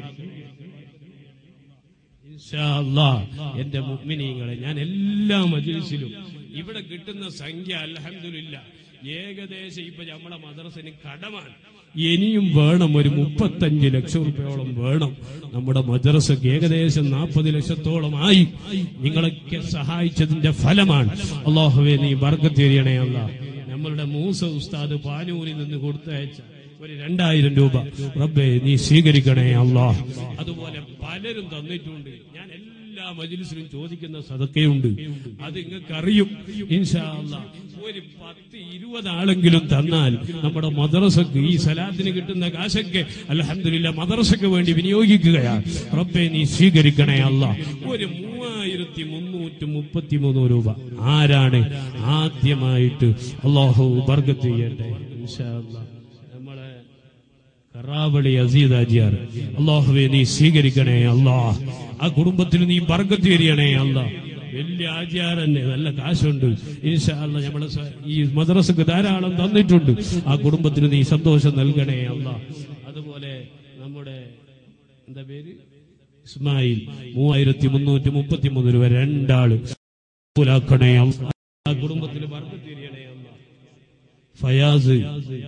ഇൻഷാ അല്ലാ, എന്റെ മുഗ്മിനീങ്ങളെ ഞാൻ എല്ലാ മജിൽസിലും ഇവിടെ കിട്ടുന്ന സംഖ്യ അൽഹംദുലില്ല ഏകദേശം ഇപ്പൊ നമ്മളെ മദ്രസന് കടമാണ് ഇനിയും വേണം ഒരു മുപ്പത്തഞ്ച് ലക്ഷം രൂപയോളം വേണം നമ്മുടെ മദ്രസക്ക് ഏകദേശം നാൽപ്പത് ലക്ഷത്തോളമായി നിങ്ങളൊക്കെ സഹായിച്ചതിന്റെ ഫലമാണ് അള്ളാഹുവെ നീ ബർക്കത്ത് തരികണേ അല്ല നമ്മളുടെ മൂസ ഉസ്താദ് പാനൂരിൽ നിന്ന് കൊടുത്തയച്ച ഒരു രണ്ടായിരം രൂപ റബ്ബേ നീ സ്വീകരിക്കണേ അല്ലാ അതുപോലെ പലരും തന്നിട്ടുണ്ട് ഞാൻ എല്ലാ മജിലിസിലും ചോദിക്കുന്ന സദക്കയുണ്ട് അത് നിങ്ങൾക്ക് അറിയും ഇൻഷാ അല്ലാ ഒരു പത്ത് ഇരുപത് ആളെങ്കിലും തന്നാൽ നമ്മുടെ മദ്രസക്ക് ഈ സലാത്തിന് കിട്ടുന്ന കാശൊക്കെ അലഹമില്ല മദ്രസക്ക് വേണ്ടി വിനിയോഗിക്കുകയാണ് റബ്ബെ നീ സ്വീകരിക്കണേ അല്ല ഒരു മൂവായിരത്തി മുന്നൂറ്റി മുപ്പത്തി മൂന്ന് രൂപ ആരാണ് ആദ്യമായിട്ട് അള്ളാഹു ബർഗത്ത് ചെയ്യട്ടെ ഇൻഷാ അല്ലാ നമ്മളെ കറാവളി അസീദാജിയാർ അള്ളാഹുവെ നീ സ്വീകരിക്കണേ അല്ലാ ആ കുടുംബത്തിൽ നീ ബർഗത്ത് ചെയ്യണേ അല്ലാ വലിയ ആചാരന്നെ നല്ല കാശുണ്ട് ഇൻഷാ അല്ലാ നമ്മളെ സ- ഈ മദ്രസക്ക് ധാരാളം തന്നിട്ടുണ്ട് ആ കുടുംബത്തിന് നീ സന്തോഷം നൽകണേ അല്ലാ അതുപോലെ നമ്മുടെ എന്താ പേര് ഇസ്മായിൽ മൂവായിരത്തി മുന്നൂറ്റി മുപ്പത്തി മൂന്ന് രൂപ രണ്ടാള് പുലാക്കണേ അല്ലാ. ആ കുടുംബത്തിൽ ബർഗത്ത് ചെയ്യണേ അല്ലാ ഫയാസ്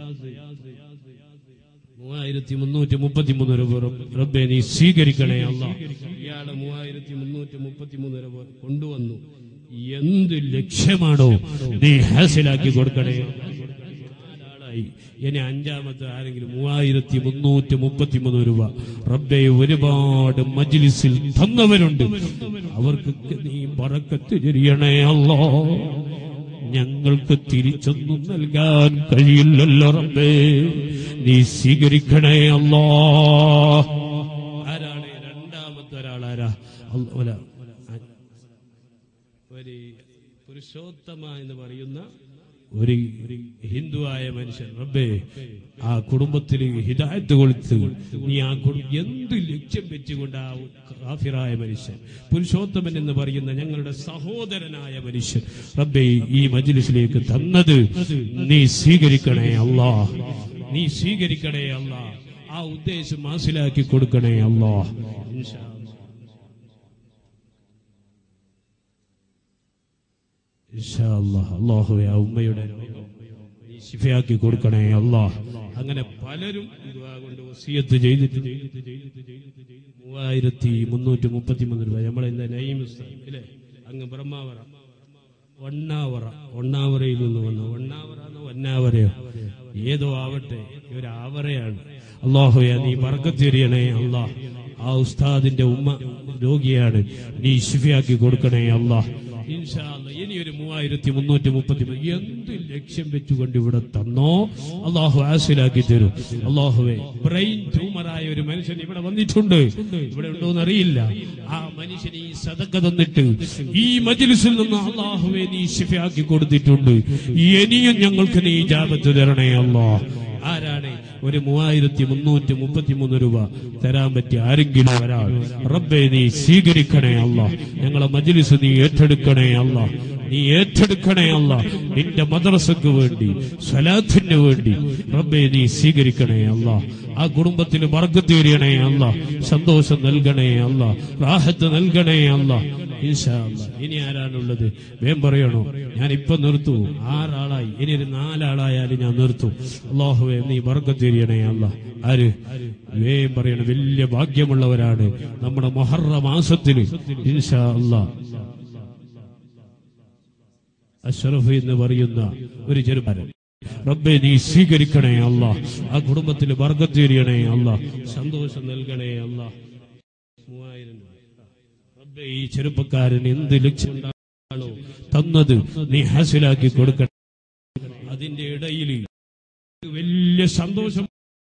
മൂവായിരത്തി മുന്നൂറ്റി മുപ്പത്തി മൂന്ന് രൂപ റബ്ബെ നീ സ്വീകരിക്കണേ അല്ല ഇയാളെ മൂവായിരത്തി മുന്നൂറ്റി മുപ്പത്തി മൂന്ന് രൂപ കൊണ്ടുവന്നു എന്ത് ലക്ഷ്യമാണോ നീ ഹാസിലാക്കി കൊടുക്കണേ നാലാളായി. ഇനി അഞ്ചാമത്തെ ആരെങ്കിലും മൂവായിരത്തി മുന്നൂറ്റി മുപ്പത്തി മൂന്ന് രൂപ റബ്ബെ ഒരുപാട് മജ്ലിസിൽ തന്നവരുണ്ട് അവർക്ക് നീ പറക്കത്ത് ചെറിയണേ അല്ലോ ഞങ്ങൾക്ക് തിരിച്ചൊന്നും നൽകാൻ കഴിയില്ലല്ലോ റബ്ബേ നീ സ്വീകരിക്കണേ അല്ലോ ആരാണ് രണ്ടാമത്തെ ഒരാളാരാ അല്ല- ഒല ഒരു പുരുഷോത്തമ എന്ന് പറയുന്ന ഒരു ഒരു ഹിന്ദുവായ മനുഷ്യൻ റബ്ബേ ആ കുടുംബത്തിൽ ഹിദായത്ത് കൊടുത്ത് നീ ആ കുടു- എന്ത് ലക്ഷ്യം വെച്ചുകൊണ്ട് ആ കാഫിറായ മനുഷ്യൻ പുരുഷോത്തമൻ എന്ന് പറയുന്ന ഞങ്ങളുടെ സഹോദരനായ മനുഷ്യൻ റബ്ബേ ഈ മജ്ലിസിലേക്ക് തന്നത് നീ സ്വീകരിക്കണേ അല്ലാ നീ സ്വീകരിക്കണേ അല്ലാ ആ ഉദ്ദേശം മനസ്സിലാക്കി കൊടുക്കണേ അല്ലാ ഇൻഷാ അല്ലാ. ഇൻഷാ അല്ലാഹ്. അല്ലാഹുവേ ആ ഉമ്മയുടെ രോഗം നീ ശിഫയാക്കി കൊടുക്കണേ അല്ലാഹ് അങ്ങനെ പലരും ദുആ കൊണ്ട് വസിയത്ത് ചെയ്തിട്ട് ചെയ്തിട്ട് ചെയ്തിട്ട് ചെയ്തിട്ട് ചെയ്തിട്ട് മൂവായിരത്തി മുന്നൂറ്റി മുപ്പത്തി മൂന്ന് രൂപ നമ്മളെ ഇന്ന് നഈം ഉസ്താദ് ഇല്ലേ അങ്ങ് ബ്രഹ്മാവറ ഒണ്ണാവറ ഒണ്ണാവറയിൽ നിന്ന് വന്നു ഒണ്ണാവറന്നോ ഒന്നാവറയോ ഏതോ ആവട്ടെ ഒരു ആവറയാണ് അള്ളാഹുയ നീ പറക്കത്തിരിയണേ അള്ളാഹ് ആ ഉസ്താദിന്റെ ഉമ്മ രോഗിയാണ് നീ ശിഫയാക്കി കൊടുക്കണേ അള്ളാഹ് ഇൻഷാ അല്ലാ, ഇനി ഒരു മൂവായിരത്തി മുന്നൂറ്റി മുപ്പത്തി മൂന്ന് എന്ത് ലക്ഷ്യം വെച്ചുകൊണ്ട് ഇവിടെ തന്നോ അള്ളാഹു ആസിലാക്കി തരും അള്ളാഹുവെ ബ്രെയിൻ ട്യൂമറായ ഒരു മനുഷ്യൻ ഇവിടെ വന്നിട്ടുണ്ട് ഇവിടെ ഉണ്ടോന്ന് അറിയില്ല ആ മനുഷ്യന് ഈ സതക്ക തന്നിട്ട് ഈ മജ്ലിസിൽ നിന്ന് അള്ളാഹുവെ നീ ശിഫയാക്കി കൊടുത്തിട്ടുണ്ട് ഇനിയും ഞങ്ങൾക്ക് നീ ജാപത്ത് തരണേ അല്ലാ ആരാണ് ഒരു മൂവായിരത്തി മുന്നൂറ്റി മുപ്പത്തി മൂന്ന് രൂപ തരാൻ പറ്റിയ ആരെങ്കിലും ഒരാൾ റബ്ബെ നീ സ്വീകരിക്കണേ അല്ല ഞങ്ങളെ മജ്ലിസ് നീ ഏറ്റെടുക്കണേ അല്ല നീ ഏറ്റെടുക്കണേ അല്ല നിന്റെ മദ്രസക്ക് വേണ്ടി സ്വലാത്തിന് വേണ്ടി റബ്ബെ നീ സ്വീകരിക്കണേ അല്ല ആ കുടുംബത്തിൽ വർഗത്ത് വരികണേ അല്ല സന്തോഷം നൽകണേ അല്ല റാഹത്ത് നൽകണേ അല്ല ഇൻഷാ അല്ലാ. ഇനി ആരാണുള്ളത് വേം പറയണോ ഞാൻ ഇപ്പൊ നിർത്തൂ ആറാളായി ഇനി ഒരു നാലാളായാലും ഞാൻ നിർത്തും അള്ളാഹുവേ നീ വർഗത്ത് വരികണേ അല്ല ആര് വേം പറയണം വലിയ ഭാഗ്യമുള്ളവരാണ് നമ്മുടെ മൊഹറ മാസത്തിൽ ഇൻഷാ അല്ലാ അഷ്റഫ് എന്ന് പറയുന്ന ഒരു ചെറുപ്പരൻ റബ്ബെ നീ സ്വീകരിക്കണേ അല്ല ആ കുടുംബത്തിൽ വർഗത്തീരിയണേ അല്ല സന്തോഷം നൽകണേ അല്ല മൂവായിരം രൂപ. റബ്ബെ ഈ ചെറുപ്പക്കാരൻ എന്ത് ലക്ഷ്യമുണ്ടാണോ തന്നത് നീ ഹാസിലാക്കി കൊടുക്കണം അതിന്റെ ഇടയിൽ വലിയ സന്തോഷം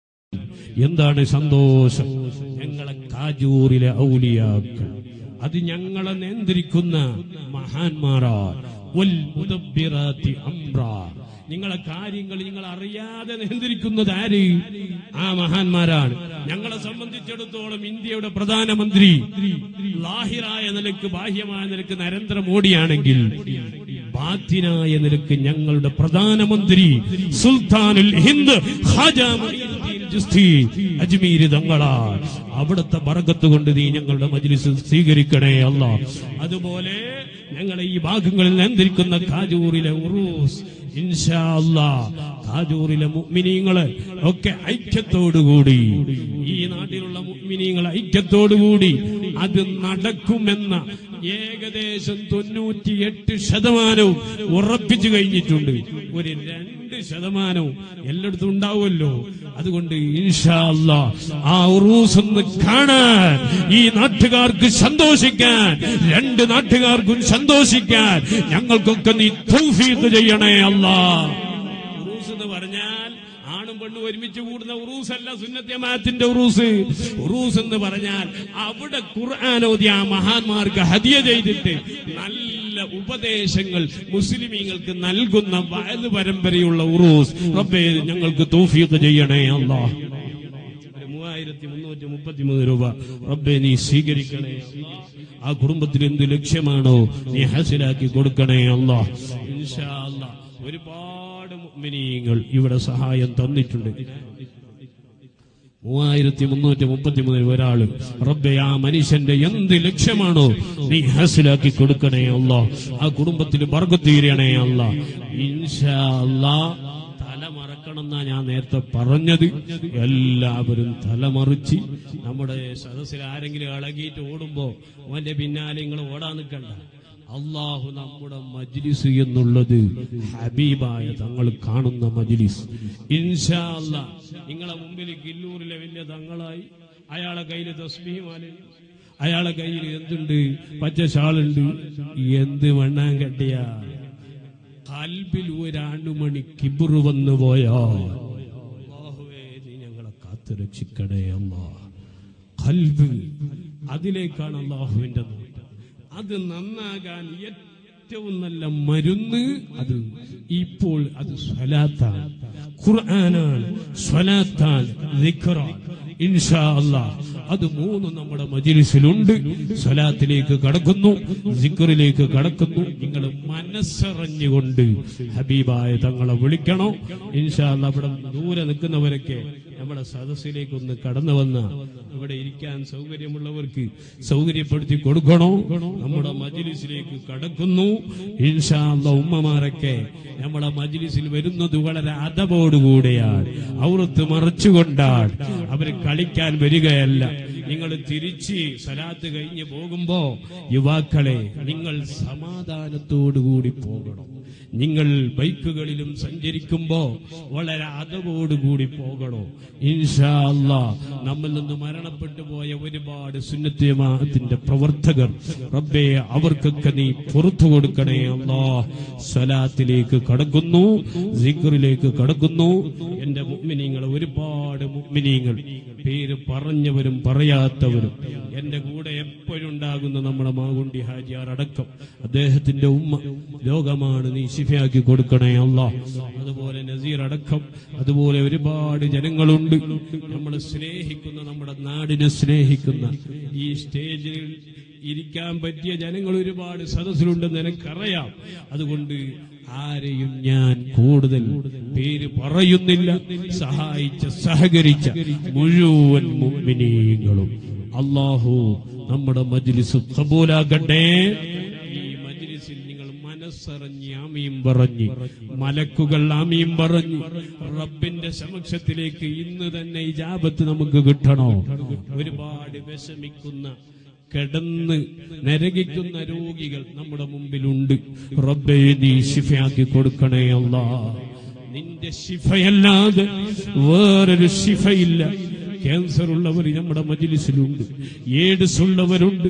എന്താണ് സന്തോഷം ഞങ്ങളെ കാജൂറിലെ ഔലിയാക്കൾ അത് ഞങ്ങളെ നിയന്ത്രിക്കുന്ന മഹാന്മാരാ വൽ മുദബ്ബിറാത്തി അംറാ നിങ്ങളെ കാര്യങ്ങൾ നിങ്ങൾ അറിയാതെ നിയന്ത്രിക്കുന്നത് ആര് ആ മഹാന്മാരാണ് ഞങ്ങളെ സംബന്ധിച്ചിടത്തോളം ഇന്ത്യയുടെ പ്രധാനമന്ത്രി ലാഹിറായ നിലക്ക് ബാഹ്യമായ നിലക്ക് നരേന്ദ്രമോദിയാണെങ്കിൽ ബാത്തിനായ നിലക്ക് ഞങ്ങളുടെ പ്രധാനമന്ത്രി സുൽത്താനുൽ ഹിന്ദ് ഖാജ മുഈനുദ്ദീൻ ചിസ്തി അജ്മീർ തങ്ങളാ അവിടുത്തെ ബറക്കത്ത് കൊണ്ട് നീ ഞങ്ങളുടെ മജ്ലിസ് സ്വീകരിക്കണേ അല്ല അതുപോലെ ഞങ്ങളെ ഈ ഭാഗങ്ങളിൽ നിയന്ത്രിക്കുന്ന കാജൂറിലെ ഉറൂസ് ഇൻഷാ അല്ലാ കാജൂറിലെ മുഅ്മിനീങ്ങള് ഒക്കെ ഐക്യത്തോടുകൂടി ഈ നാട്ടിലുള്ള മുഅ്മിനീങ്ങൾ ഐക്യത്തോടുകൂടി അത് നടക്കുമെന്ന ഏകദേശം തൊണ്ണൂറ്റിയെട്ട് ശതമാനവും ഉറപ്പിച്ചു കഴിഞ്ഞിട്ടുണ്ട് ഒരു രണ്ട് ശതമാനവും എല്ലായിടത്തും ഉണ്ടാവുമല്ലോ അതുകൊണ്ട് ഇൻഷാ അല്ലാ ആ ഉറൂസ് ഒന്ന് കാണാൻ ഈ നാട്ടുകാർക്ക് സന്തോഷിക്കാൻ രണ്ട് നാട്ടുകാർക്കും സന്തോഷിക്കാൻ ഞങ്ങൾക്കൊക്കെ നീ തൗഫീഖ് ചെയ്യണേ അല്ലാ ഉറൂസ് എന്ന് പറഞ്ഞാൽ ആണും പെണ്ണും ഒരുമിച്ച് കൂടുന്ന ഉറൂസ് അല്ല സുന്നത്യമാത്തിന്റെ ഉറൂസ് ഉറൂസ് എന്ന് പറഞ്ഞാൽ അവിടെ ഖുർആാനോദി ആ മഹാന്മാർക്ക് ഹദിയ ചെയ്തിട്ട് നല്ല ഉപദേശങ്ങൾ മുസ്ലിമീങ്ങൾക്ക് നൽകുന്ന വയത് പരമ്പരയുള്ള ഉറൂസ് റബ്ബേ ഞങ്ങൾക്ക് തൗഫീഖ് ചെയ്യണേ അല്ലാ ഒരു മൂവായിരത്തി മുന്നൂറ്റി മുപ്പത്തി മൂന്ന് രൂപ റബ്ബെ നീ സ്വീകരിക്കണേ അല്ലാ. ആ കുടുംബത്തിൽ എന്ത് ലക്ഷ്യമാണോ നീ ഹാസിലാക്കി കൊടുക്കണേ അല്ല ഇൻഷാ അല്ലാ. ഒരുപാട് മുഅ്മിനീങ്ങൾ ഇവിടെ സഹായം തന്നിട്ടുണ്ട് മൂവായിരത്തി മുന്നൂറ്റി മുപ്പത്തി മൂന്നിൽ ഒരാള് റബ്ബെ ആ മനുഷ്യന്റെ എന്ത് ലക്ഷ്യമാണോ നീ ഹാസിലാക്കി കൊടുക്കണേ അല്ല ആ കുടുംബത്തിൽ ബർഗത്തീരണേ അല്ല ഇൻഷാ അല്ലാ തലമറക്കണം എന്നാ ഞാൻ നേരത്തെ പറഞ്ഞത് എല്ലാവരും തലമറിച്ച് നമ്മുടെ സദസ്സിൽ ആരെങ്കിലും ഇളകിയിട്ട് ഓടുമ്പോ അവന്റെ പിന്നാലെ നിങ്ങൾ ഓടാൻ നിൽക്കണ്ട അള്ളാഹു നമ്മുടെ മജ്ലിസ് എന്നുള്ളത് ഹബീബായ തങ്ങൾ കാണുന്ന മജ്ലിസ് ഇൻഷാ അല്ലാ നിങ്ങളെ മുമ്പിൽ കില്ലൂരിലെ വലിയ തങ്ങളായി അയാളെ കയ്യിൽ തസ്ബീമാല അയാളെ കയ്യിൽ എന്തുണ്ട് പച്ച ഷാളുണ്ട് എന്ത് മണ്ണാൻ കെട്ടിയ കൽബിൽ ഒരാണ്ടുമണി കിബുറു വന്നു പോയോ അല്ലാഹുവേ നീ ഞങ്ങളെ കാത്തു രക്ഷിക്കണേ അല്ലാ കൽബ് അതിലേക്കാണ് അള്ളാഹുവിന്റെ നോട്ടം അത് നന്നാകാൻ ഏറ്റവും നല്ല മരുന്ന് അത് ഇപ്പോൾ അത് സ്വലാത്താണ് ഖുർആനാണ് സ്വലാത്താണ് ദിക്റാണ് ഇൻഷാ അല്ലാ അത് മൂന്ന് നമ്മുടെ മജിലിസിലുണ്ട് സ്വലാത്തിലേക്ക് കടക്കുന്നു സിക്കറിലേക്ക് കടക്കുന്നു നിങ്ങൾ മനസ്സറിഞ്ഞുകൊണ്ട് ഹബീബായ തങ്ങളെ വിളിക്കണോ ഇൻഷാ അല്ലാ അവിടെ ദൂരെ നിൽക്കുന്നവരൊക്കെ നമ്മുടെ സദസ്സിലേക്ക് ഒന്ന് കടന്നു വന്ന ഇവിടെ ഇരിക്കാൻ സൗകര്യമുള്ളവർക്ക് സൗകര്യപ്പെടുത്തി കൊടുക്കണോ നമ്മുടെ മജിലിസിലേക്ക് കടക്കുന്നു ഇൻഷാ അല്ലാ ഉമ്മമാരൊക്കെ നമ്മുടെ മജിലിസിൽ വരുന്നത് വളരെ അതപോടുകൂടെയാണ് ഔറത്ത് മറച്ചുകൊണ്ടാണ് അവര് കളിക്കാൻ വരികയല്ല നിങ്ങൾ തിരിച്ച് സലാത്ത് കഴിഞ്ഞ് പോകുമ്പോ യുവാക്കളെ നിങ്ങൾ സമാധാനത്തോടുകൂടി പോകണം നിങ്ങൾ ബൈക്കുകളിലും സഞ്ചരിക്കുമ്പോ വളരെ അതവോടുകൂടി പോകണോ ഇൻഷാ അല്ലാ നമ്മിൽ നിന്ന് മരണപ്പെട്ടു പോയ ഒരുപാട് സുന്നത്യമാത്തിന്റെ പ്രവർത്തകർ റബ്ബേ അവർക്കൊക്കെ നീ പുറത്തു കൊടുക്കണേ അല്ലാ സ്വലാത്തിലേക്ക് കടക്കുന്നു സിഖറിലേക്ക് കടക്കുന്നു എന്റെ മുഗ്മിനീങ്ങൾ ഒരുപാട് മുഗ്മിനീങ്ങൾ പേര് പറഞ്ഞവരും പറയാത്തവരും എന്റെ കൂടെ എപ്പോഴും ഇപ്പോഴുണ്ടാകുന്ന നമ്മുടെ മാകുണ്ടി ഹാജിയാർ അടക്കം അദ്ദേഹത്തിന്റെ ഉമ്മ രോഗമാണ് നീ ശിഫയാക്കി കൊടുക്കണേ അല്ല അതുപോലെ നസീർ അടക്കം അതുപോലെ ഒരുപാട് ജനങ്ങളുണ്ട് നമ്മൾ സ്നേഹിക്കുന്ന നമ്മുടെ നാടിനെ സ്നേഹിക്കുന്ന ഈ സ്റ്റേജിൽ ഇരിക്കാൻ പറ്റിയ ജനങ്ങൾ ഒരുപാട് സദസ്സിലുണ്ടെന്ന് എനിക്കറിയാം അതുകൊണ്ട് ആരെയും ഞാൻ കൂടുതൽ പേര് പറയുന്നില്ല സഹായിച്ച സഹകരിച്ച മുഴുവൻ മുഅ്മിനീങ്ങളും അള്ളാഹു നമ്മുടെ മജ്ലിസ് കബൂലാക്കട്ടെ ഈ മജ്ലിസിൽ നിങ്ങൾ മനസ്സറിഞ്ഞ് ആമീം പറഞ്ഞ് മലക്കുകൾ ആമീം പറഞ്ഞ് റബ്ബിന്റെ സമക്ഷത്തിലേക്ക് ഇന്ന് തന്നെ ഇജാബത്ത് നമുക്ക് കിട്ടണോ ഒരുപാട് വിഷമിക്കുന്ന കിടന്ന് നരകിക്കുന്ന രോഗികൾ നമ്മുടെ മുമ്പിലുണ്ട് റബ്ബേ നീ ശിഫയാക്കി കൊടുക്കണേ അല്ലാ നിന്റെ ശിഫയല്ലാതെ വേറൊരു ശിഫയില്ല ക്യാൻസർ ഉള്ളവർ നമ്മുടെ മജിലിസിലുണ്ട് ഏഡ്സ് ഉള്ളവരുണ്ട്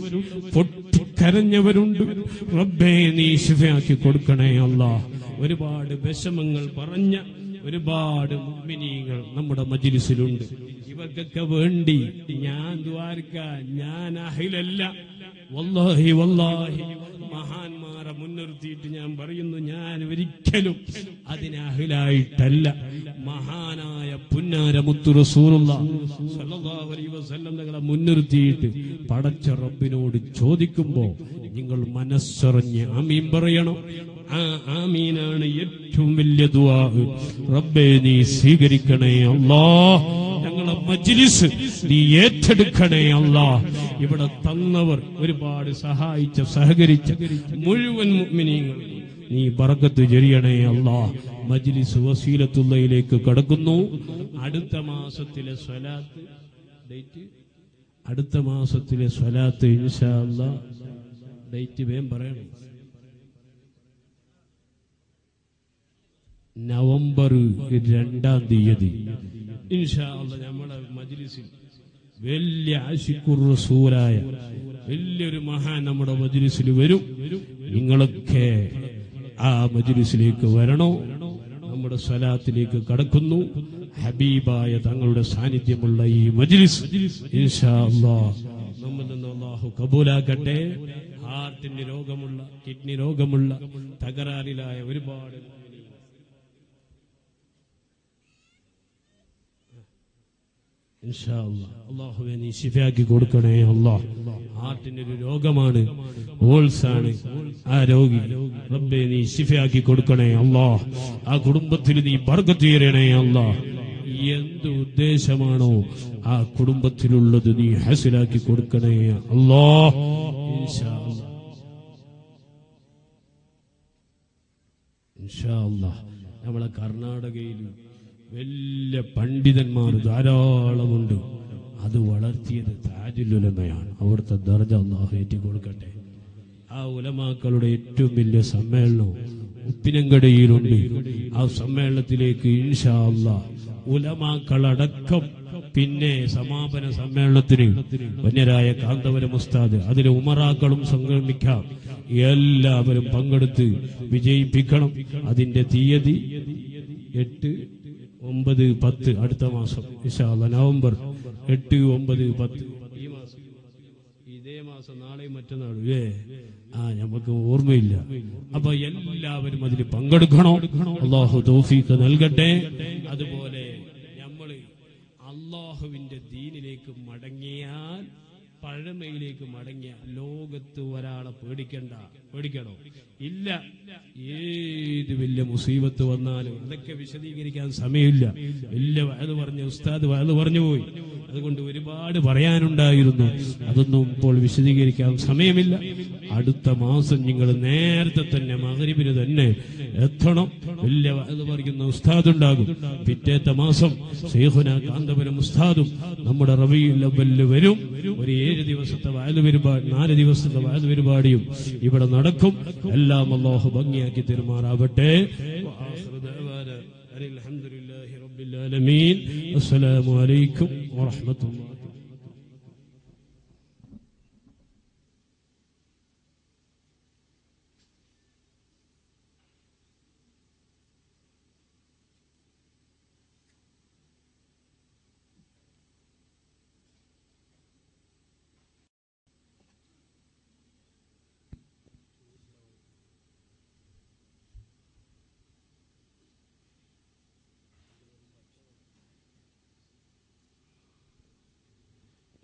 പൊട്ടിക്കരഞ്ഞവരുണ്ട് റബ്ബേ നീ ശിഫയാക്കി കൊടുക്കണേ അല്ലാ ഒരുപാട് വിഷമങ്ങൾ പറഞ്ഞ ഒരുപാട് മുഅ്മിനീങ്ങൾ നമ്മുടെ മജിലിസിലുണ്ട് ഇവർക്കൊക്കെ വേണ്ടി ഞാൻ ദ്വാരക്ക ഞാൻ അഹിലല്ല വല്ലാഹി വല്ലാഹി മഹാന്മാരെ മുൻനിർത്തിയിട്ട് ഞാൻ പറയുന്നു ഞാൻ ഒരിക്കലും അതിന് അഹിലായിട്ടല്ല മഹാനായ പുന്നാര മുത്തു റസൂലുള്ള സല്ലല്ലാഹു അലൈഹി വസല്ലം തങ്ങളെ മുൻനിർത്തിയിട്ട് പടച്ച റബ്ബിനോട് ചോദിക്കുമ്പോ നിങ്ങൾ മനസ്സറിഞ്ഞ് ആമീൻ പറയണം ആ ആമീനാണ് ഏറ്റവും വലിയ ദുആ റബ്ബേ നീ സ്വീകരിക്കണേ അല്ലാ ഞങ്ങളെ മജ്ലിസ് നീ ഏറ്റെടുക്കണേ അല്ലാ ഇവിടെ തന്നവർ ഒരുപാട് സഹായിച്ച സഹകരിച്ച മുഴുവൻ മുഅ്മിനീങ്ങൾ നീ ബറക്കത്ത് ചെറിയണേ അല്ലാ മജ്ലിസ് വസീലത്തുള്ളയിലേക്ക് കടക്കുന്നു അടുത്ത മാസത്തിലെ സ്വലാത്ത് ഡേറ്റ് അടുത്ത മാസത്തിലെ സ്വലാത്ത് ഇൻഷാ അല്ലാ ഡേറ്റ് വേം പറയണം നവംബർ രണ്ടാം തീയതി ഇൻഷാ അല്ലാ നമ്മളെ മജ്ലിസിൽ വലിയ ആശിക്കുർ റസൂലായ വലിയൊരു മഹാൻ നമ്മുടെ മജ്ലിസിൽ വരും നിങ്ങളൊക്കെ ആ മജ്ലിസിലേക്ക് വരണോ നമ്മുടെ സ്വലാത്തിലേക്ക് കടക്കുന്നു ഹബീബായ തങ്ങളുടെ സാന്നിധ്യമുള്ള ഈ മജ്ലിസ് ഇൻഷാ അല്ലാ നമ്മിൽ നിന്ന് അള്ളാഹു കബൂലാക്കട്ടെ ഹാർട്ടിന് രോഗമുള്ള കിഡ്നി രോഗമുള്ള തകരാറിലായ ഒരുപാട് ഇൻഷാ അല്ലാ. അള്ളാഹുവെ നീ ശിഫയാക്കി കൊടുക്കണേ അല്ലാ ഹാർട്ടിന് ഒരു രോഗമാണ് ഓൾസ് ആണ് ആ രോഗി റബ്ബെ നീ ശിഫയാക്കി കൊടുക്കണേ അല്ലാ ആ കുടുംബത്തിൽ നീ ബർക്കത്ത് ചെയ്യണേ അല്ലാ എന്ത് ഉദ്ദേശമാണോ ആ കുടുംബത്തിലുള്ളത് നീ ഹസിലാക്കി കൊടുക്കണേ അല്ലാ ഇൻഷാ അല്ലാ. ഇൻഷാ അല്ലാ. നമ്മളെ കർണാടകയിൽ വലിയ പണ്ഡിതന്മാർ ധാരാളമുണ്ട് അത് വളർത്തിയത് താജുലുലമയാണ് അവിടുത്തെ ദർജ അള്ളാഹു ഏറ്റി കൊടുക്കട്ടെ ആ ഉലമാക്കളുടെ ഏറ്റവും വലിയ സമ്മേളനവും ഉപ്പിനങ്കടയിലുണ്ട് ആ സമ്മേളനത്തിലേക്ക് ഇൻഷാ അല്ലാ ഉലമാക്കളടക്കം പിന്നെ സമാപന സമ്മേളനത്തിന് വന്യരായ കാന്തപുരം ഉസ്താദ് അതിലെ ഉമറാക്കളും സംഗമിക്കാം എല്ലാവരും പങ്കെടുത്ത് വിജയിപ്പിക്കണം അതിന്റെ തീയതി എട്ട് ഒമ്പത് പത്ത് അടുത്ത മാസം ഇൻഷാ അല്ലാ നവംബർ എട്ട് ഒമ്പത് പത്ത് ഈ മാസം ഇതേ മാസം നാളെയും മറ്റന്നാളും ഏ ആ നമുക്ക് ഓർമ്മയില്ല അപ്പൊ എല്ലാവരും അതിൽ പങ്കെടുക്കണോ അള്ളാഹു തൗഫീഖ് നൽകട്ടെ അതുപോലെ നമ്മള് അള്ളാഹുവിന്റെ ദീനിലേക്ക് മടങ്ങിയാൽ പഴമയിലേക്ക് മടങ്ങിയ ലോകത്ത് ഒരാളെ പേടിക്കണ്ട പേടിക്കണോ ഇല്ല ഏത് വലിയ മുസീബത്ത് വന്നാലും ഇതൊക്കെ വിശദീകരിക്കാൻ സമയമില്ല വലിയ വയത് പറഞ്ഞ ഉസ്താദ് വയത് പറഞ്ഞു പോയി അതുകൊണ്ട് ഒരുപാട് പറയാനുണ്ടായിരുന്നു അതൊന്നും ഇപ്പോൾ വിശദീകരിക്കാൻ സമയമില്ല അടുത്ത മാസം നിങ്ങൾ നേരത്തെ തന്നെ മകരിബിന് തന്നെ എത്തണം വലിയ വയത് പറയുന്ന ഉസ്താദ് ഉണ്ടാകും പിറ്റേത്തെ മാസം ശേഖുന കാന്തപുരം ഉസ്താദും നമ്മുടെ റബിയുൽ അവ്വലിൽ വരും ഒരു ഏഴ് ദിവസത്തെ വയത് പരിപാടി നാല് ദിവസത്തെ വയത് പരിപാടിയും ഇവിടെ നടക്കും എല്ലാം അള്ളാഹു ഭംഗിയാക്കി തെരുമാറാവട്ടെ وآخر دعوانا أن الحمد لله رب العالمين السلام عليكم ورحمة الله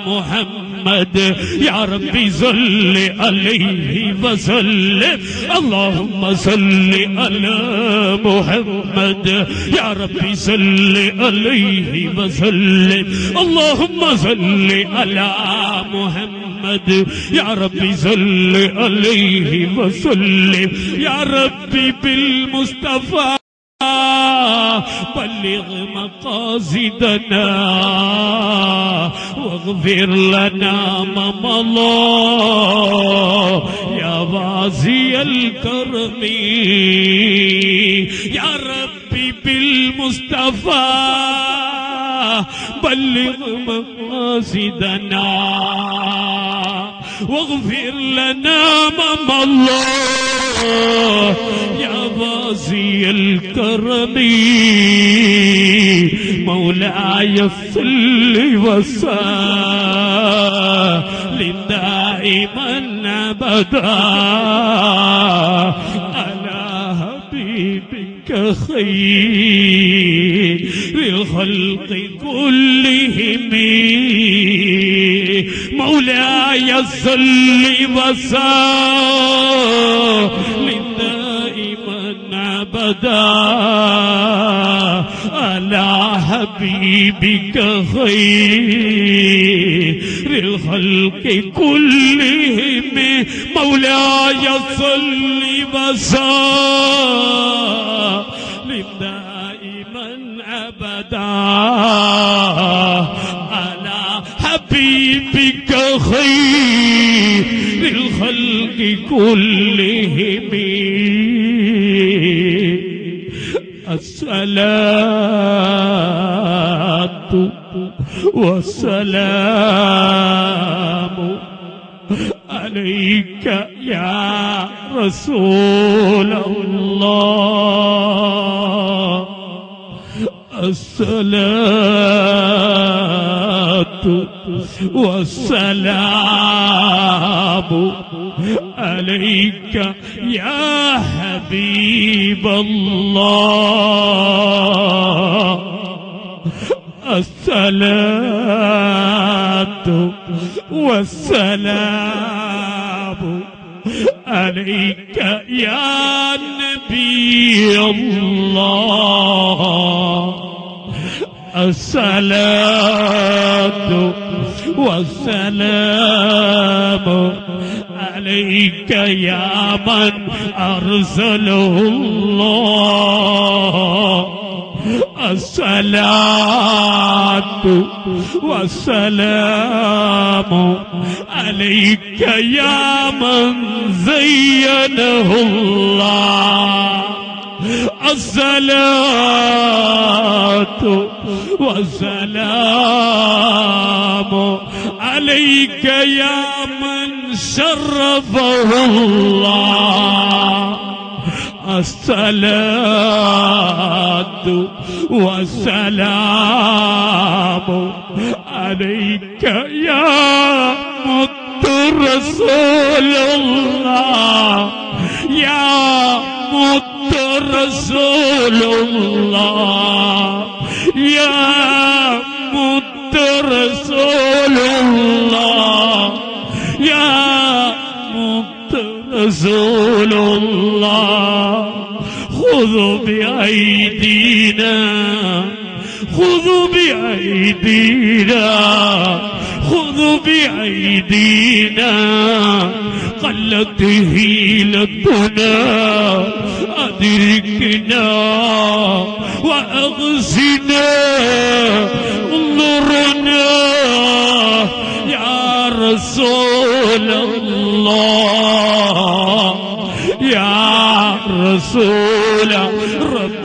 محمد يا ربي صل عليه وسلم اللهم صل على محمد يا ربي صل عليه وسلم اللهم صل على محمد يا ربي صل عليه وسلم يا ربي بالمصطفى بلغ مقاصدنا واغفر لنا ما مضى يا وازي الكرم يا ربي بالمصطفى بلغ مقاصدنا واغفر لنا ما مضى يا بازي الكرم مولاي صل وسلم دائما ابدا على حبيبك خير الخلق كلهم مولاي صل وسلم دائما ابدا على حبيبك خير الخلق كلهم مولاي صل وسلم دائما ابدا على حبيبك خير الخلق كلهم الصلاة والسلام عليك يا رسول الله الصلاة والسلام عليك يا حبيب الله الصلاة والسلام عليك يا نبي الله الصلاة والسلام عليك يا من أرسله الله الصلاة والسلام عليك يا من زينه الله الصلاة والسلام عليك يا من شرفه الله الصلاة والسلام عليك يا مت رسول الله يا مت رسول الله يا مت رسول الله يا مت رسول الله خذوا بأيدينا خذوا بأيدينا خذوا بأيدينا قلت هيلتنا أدركنا وأغزنا انظرنا يا رسول الله يا رسول رب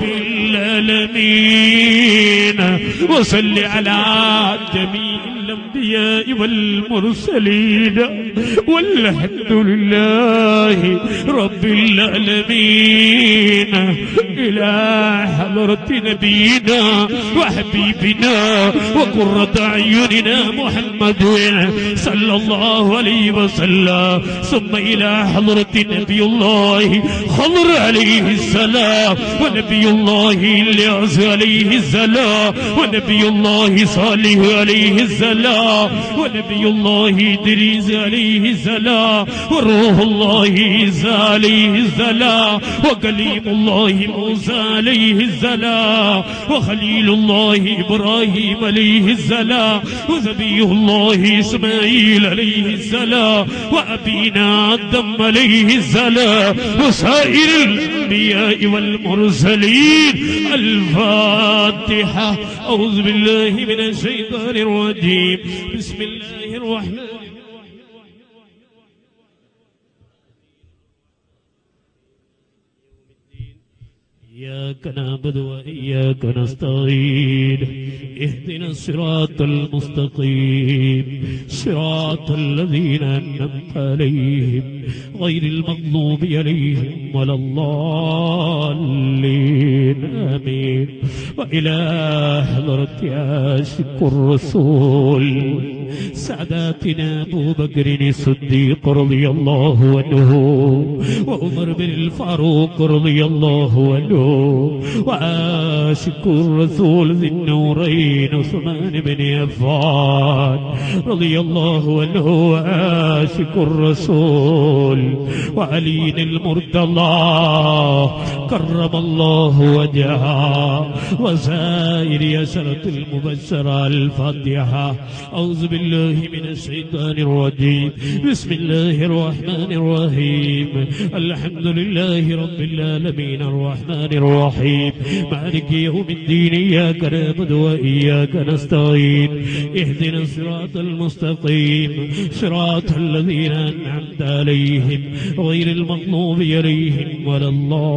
العالمين وصل على جميع الأنبياء والمرسلين والحمد لله رب العالمين إلى حضرة نبينا وحبيبنا وقرة أعيننا محمد صلى الله عليه وسلم ثم إلى حضرة نبي الله خضر عليه السلام ونبي الله إلياس عليه السلام ونبي الله صالح عليه السلام ونبي الله إدريس عليه السلام وروح الله عيسى عليه السلام وكليم الله موسى عليه السلام وخليل الله إبراهيم عليه السلام وذبي الله إسماعيل عليه السلام وأبينا آدم عليه السلام وسائر الأنبياء والمرسلين الفاتحة أعوذ بالله من الشيطان الرجيم بسم الله الرحمن إياك نعبد وإياك نستعين اهدنا الصراط المستقيم صراط الذين أنعمت عليهم غير المغضوب عليهم ولا الضالين آمين وإلى حضرة عاشق الرسول ساداتنا أبو بكر الصديق رضي الله عنه وعمر بن الفاروق رضي الله عنه وعاشق الرسول ذي النورين عثمان بن عفان رضي الله عنه وعاشق الرسول وعلي المرتضى كرم الله وجهه وسائر يسرة المبشرة الفاتحة أعوذ بالله من الشيطان الرجيم بسم الله الرحمن الرحيم الحمد لله رب العالمين الرحمن الرحيم مالك يوم الدين إياك نعبد وإياك نستعين اهدنا الصراط المستقيم صراط الذين أنعمت عليهم غير المغضوب عليهم ولا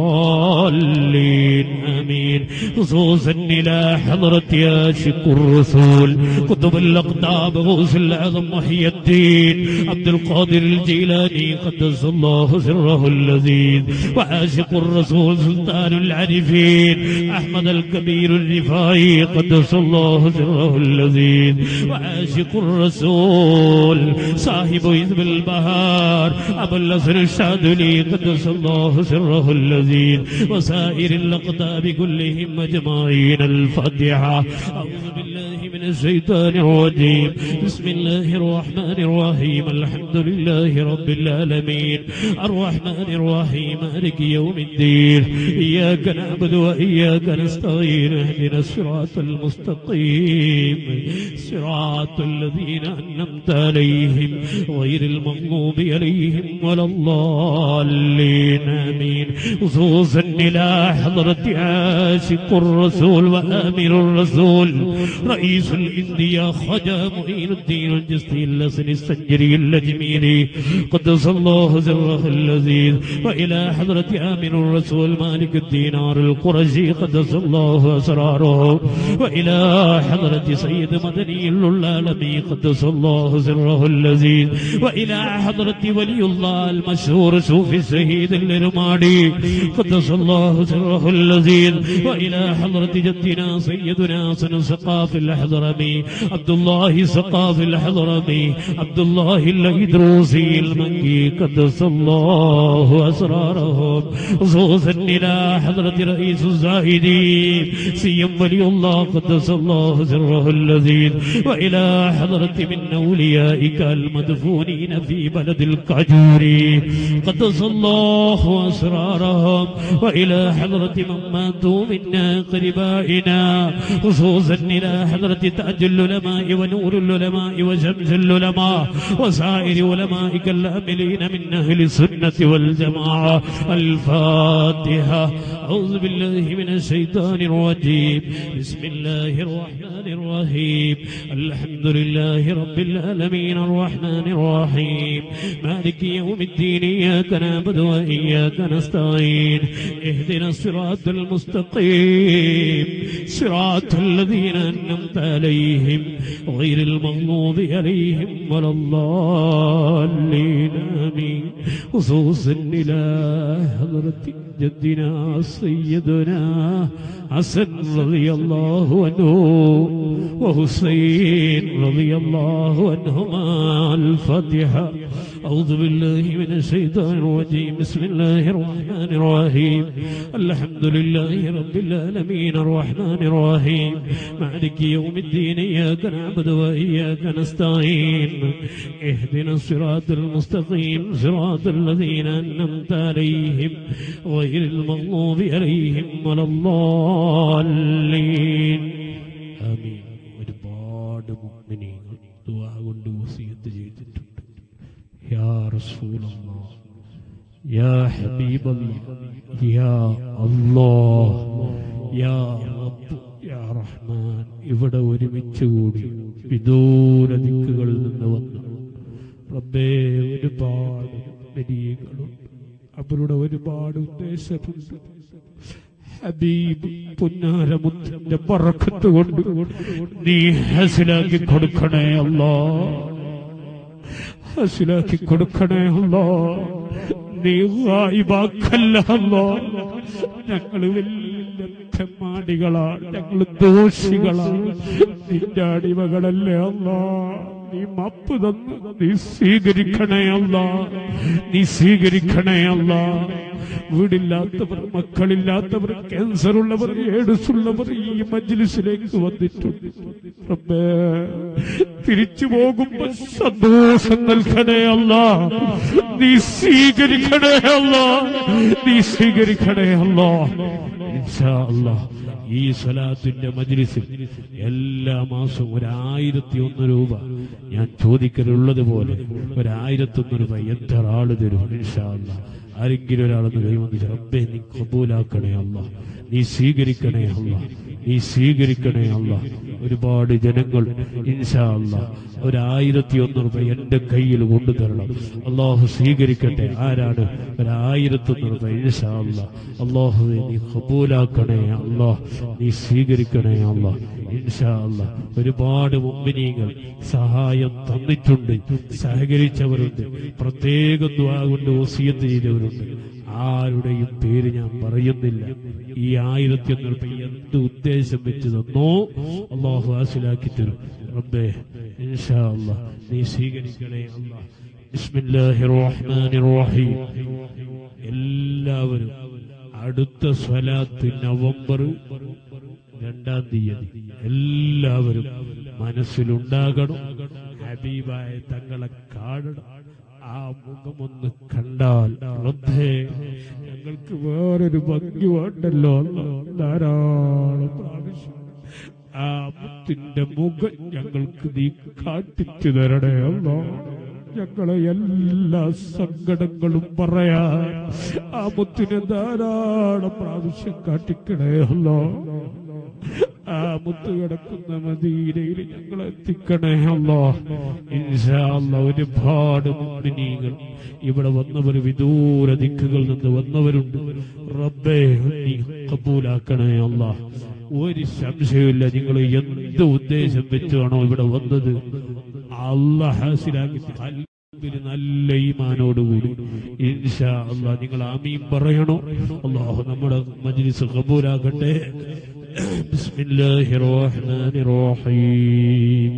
الضالين آمين خصوصا إلى حضرة ياشق الرسول كتب الأقطاب غوث الأعظم محي الدين عبد القادر الجيلاني قدس الله سره اللذيذ وعاشق الرسول سلطان العارفين أحمد الكبير الرفاعي قدس الله سره اللذيذ وعاشق الرسول صاحب حزب البهار أبو الأسر الشاذلي قدس الله سره اللذيذ وسائر الأقطاب كلهم أجمعين الفاتحة أعوذ بالله من الشيطان الرجيم بسم الله الرحمن الرحيم الحمد لله رب العالمين الرحمن الرحيم مالك يوم الدين إياك نعبد وإياك نستعين اهدنا الصراط المستقيم صراط الذين أنعمت عليهم غير المغضوب عليهم ولا الضالين آمين خصوصا إلى حضرة عاشق الرسول وآمر الرسول رئيس الإندية خجا معين الدين الجسدي اللسن السنجري الأجميري قدس الله سره اللذيذ وإلى حضرة آمن الرسول مالك الدينار القرشي قدس الله أسراره وإلى حضرة سيد مدني العالمي قدس الله سره اللذيذ وإلى حضرة ولي الله المشهور صوفي الشهيد الرمادي قدس الله سره اللذيذ وإلى حضرة جدنا سيدنا سن سقاف الحضرمي عبد الله سقاف الحضرمي عبد الله الإدروسي المنكي قدس الله أسرارهم خصوصا إلى حضرة رئيس الزاهدين سيم ولي الله قدس الله سره اللذيذ وإلى حضرة من أوليائك المدفونين في بلد القجور قدس الله أسرارهم وإلى حضرة من ماتوا منا قربائنا خصوصا إلى حضرة تاج العلماء ونور العلماء وشمس العلماء وسائر علمائك العاملين من أهل السنة والجماعة الفاتحة أعوذ بالله من الشيطان الرجيم بسم الله الرحمن الرحيم الحمد لله رب العالمين الرحمن الرحيم مالك يوم الدين إياك نعبد وإياك نستعين اهدنا الصراط المستقيم صراط الذين أنعمت عليهم غير المغضوب عليهم ولا الضالين آمين خصوصا إلى حضرة جدنا سيدنا حسن رضي الله عنه وحسين رضي الله عنهما الفاتحة أعوذ بالله من الشيطان الرجيم بسم الله الرحمن الرحيم الحمد لله رب العالمين الرحمن الرحيم مالك يوم الدين إياك نعبد وإياك نستعين اهدنا الصراط المستقيم صراط الذين أنعمت عليهم غير المغضوب عليهم ولا الضالين آمين ഒരുപാട് മുഅ്മിനീങ്ങൾ ദുആ കൊണ്ട് വസിയത്ത് ചെയ്തിട്ടുണ്ട് യാ റസൂലല്ലാഹ് യാ ഹബീബല്ലാഹ് യാ അല്ലാഹ് യാ റബ്ബ് യാ റഹ്മാൻ ഇവിടെ ഒരുമിച്ച് കൂടി വിദൂര ദിക്കുകളിൽ നിന്ന് വന്നു റബ്ബേ ഒരുപാട് വലിയകളുണ്ട് അവരുടെ ഒരുപാട് ഉദ്ദേശമുണ്ട് ഹബീബ് പുന്നാരമുത്തിന്റെ പറക്കത്ത് കൊണ്ട് നീ ഹസിലാക്കി കൊടുക്കണേ അല്ലാ ഹസിലാക്കി കൊടുക്കണേ അല്ലാ നീ വായിവാക്കല്ല അല്ലാ ഞങ്ങൾ വലിയ തെമ്മാടികളാണ് ഞങ്ങൾ ദോഷികളാണ് നിന്റെ അടിമകളല്ലേ അല്ലാ നീ മാപ്പ് തന്നു നീ സ്വീകരിക്കണേ അല്ല നീ സ്വീകരിക്കണേ അല്ല വീടില്ലാത്തവർ മക്കളില്ലാത്തവർ ക്യാൻസർ ഉള്ളവർ എയ്ഡ്സ് ഉള്ളവർ ഈ മജ്ലിസിലേക്ക് വന്നിട്ടുണ്ട് റബ്ബേ തിരിച്ചു പോകുമ്പോ സന്തോഷം നൽകണേ അല്ല നീ സ്വീകരിക്കണേ അല്ല നീ സ്വീകരിക്കണേ അല്ല ഇൻഷാ അല്ലാഹ് ഈ സ്വലാത്തിന്റെ മജ്ലിസിൽ എല്ലാ മാസവും ഒരായിരത്തി ഒന്ന് രൂപ ഞാൻ ചോദിക്കലുള്ളത് പോലെ ഒരായിരത്തി ഒന്ന് രൂപ എത്ര ആള് തരും ഇൻഷാ അല്ലാഹ് ആരെങ്കിലും ഒരാളെന്ന് കൈവന്ന് റബ്ബെ നീ കബൂലാക്കണേ അല്ല നീ സ്വീകരിക്കണേ അല്ല നീ സ്വീകരിക്കണേ അല്ല ഒരുപാട് ജനങ്ങൾ ഇൻഷാ അല്ല ഒരായിരത്തി ഒന്ന് രൂപ എന്റെ കയ്യിൽ കൊണ്ടുതരണം അള്ളാഹു സ്വീകരിക്കട്ടെ ആരാണ് ഒരായിരത്തി ഒന്ന് രൂപ ഇൻഷാ അല്ല അള്ളാഹു നീ കബൂലാക്കണേ അല്ലാ നീ സ്വീകരിക്കണേ അല്ല ഇൻഷാ അല്ല ഒരുപാട് മുമ്പിനീങ്ങൾ സഹായം തന്നിട്ടുണ്ട് സഹകരിച്ചവരുണ്ട് പ്രത്യേകം ദ്വാ കൊണ്ട് വസിയത്ത് ചെയ്തവരുണ്ട് ആരുടെയും പേര് ഞാൻ പറയുന്നില്ല ഈ ആയിരത്തി ഒന്ന് രൂപ എന്ത് ഉദ്ദേശം വെച്ച് തന്നോ അള്ളാഹു ഹാസിലാക്കി തരും റബ്ബേ ഇൻഷാ അല്ലാ നീ സ്വീകരിക്കണേ അല്ലാ ബിസ്മില്ലാഹിർ റഹ്മാനിർ റഹീം എല്ലാവരും അടുത്ത സ്വലാത്ത് നവംബർ രണ്ടാം തീയതി എല്ലാവരും മനസ്സിലുണ്ടാകണം ഹബീബായ തങ്ങളെ കാണണം ആ മുഖമൊന്ന് കണ്ടാൽ റബ്ബേ ഞങ്ങൾക്ക് വേറൊരു ഭംഗി വേണ്ടല്ലോ അല്ലാ. ധാരാളം പ്രാവശ്യം ആ മുത്തിന്റെ മുഖം ഞങ്ങൾക്ക് നീ കാട്ടിച്ചു തരണേ അല്ലോ ഞങ്ങളെ എല്ലാ സങ്കടങ്ങളും പറയാൻ ആ മുത്തിനെ ധാരാളം പ്രാവശ്യം കാട്ടിക്കണേ അല്ലോ ആ മുത്ത് കിടക്കുന്ന മദീനയിൽ ഞങ്ങൾ എത്തിക്കണേ അല്ലോ ഇൻഷാ അല്ലാ ഒരുപാട് മുഗ്മിനീകൾ ഇവിടെ വന്നവർ വിദൂര ദിക്കുകളിൽ നിന്ന് വന്നവരുണ്ട് റബ്ബേ നീ കബൂലാക്കണേ അല്ലാ ഒരു സംശയമില്ല നിങ്ങൾ എന്ത് ഉദ്ദേശം വെച്ചാണോ ഇവിടെ വന്നത് അല്ല ഹാസിലാക്കി കൽബിൽ നല്ല ഈമാനോടുകൂടി ഇൻഷാ അല്ലാ നിങ്ങൾ ആമീൻ പറയണോ അള്ളാഹു നമ്മുടെ മജ്ലിസ് കബൂലാക്കട്ടെ ബിസ്മില്ലാഹിർ റഹ്മാനിർ റഹീം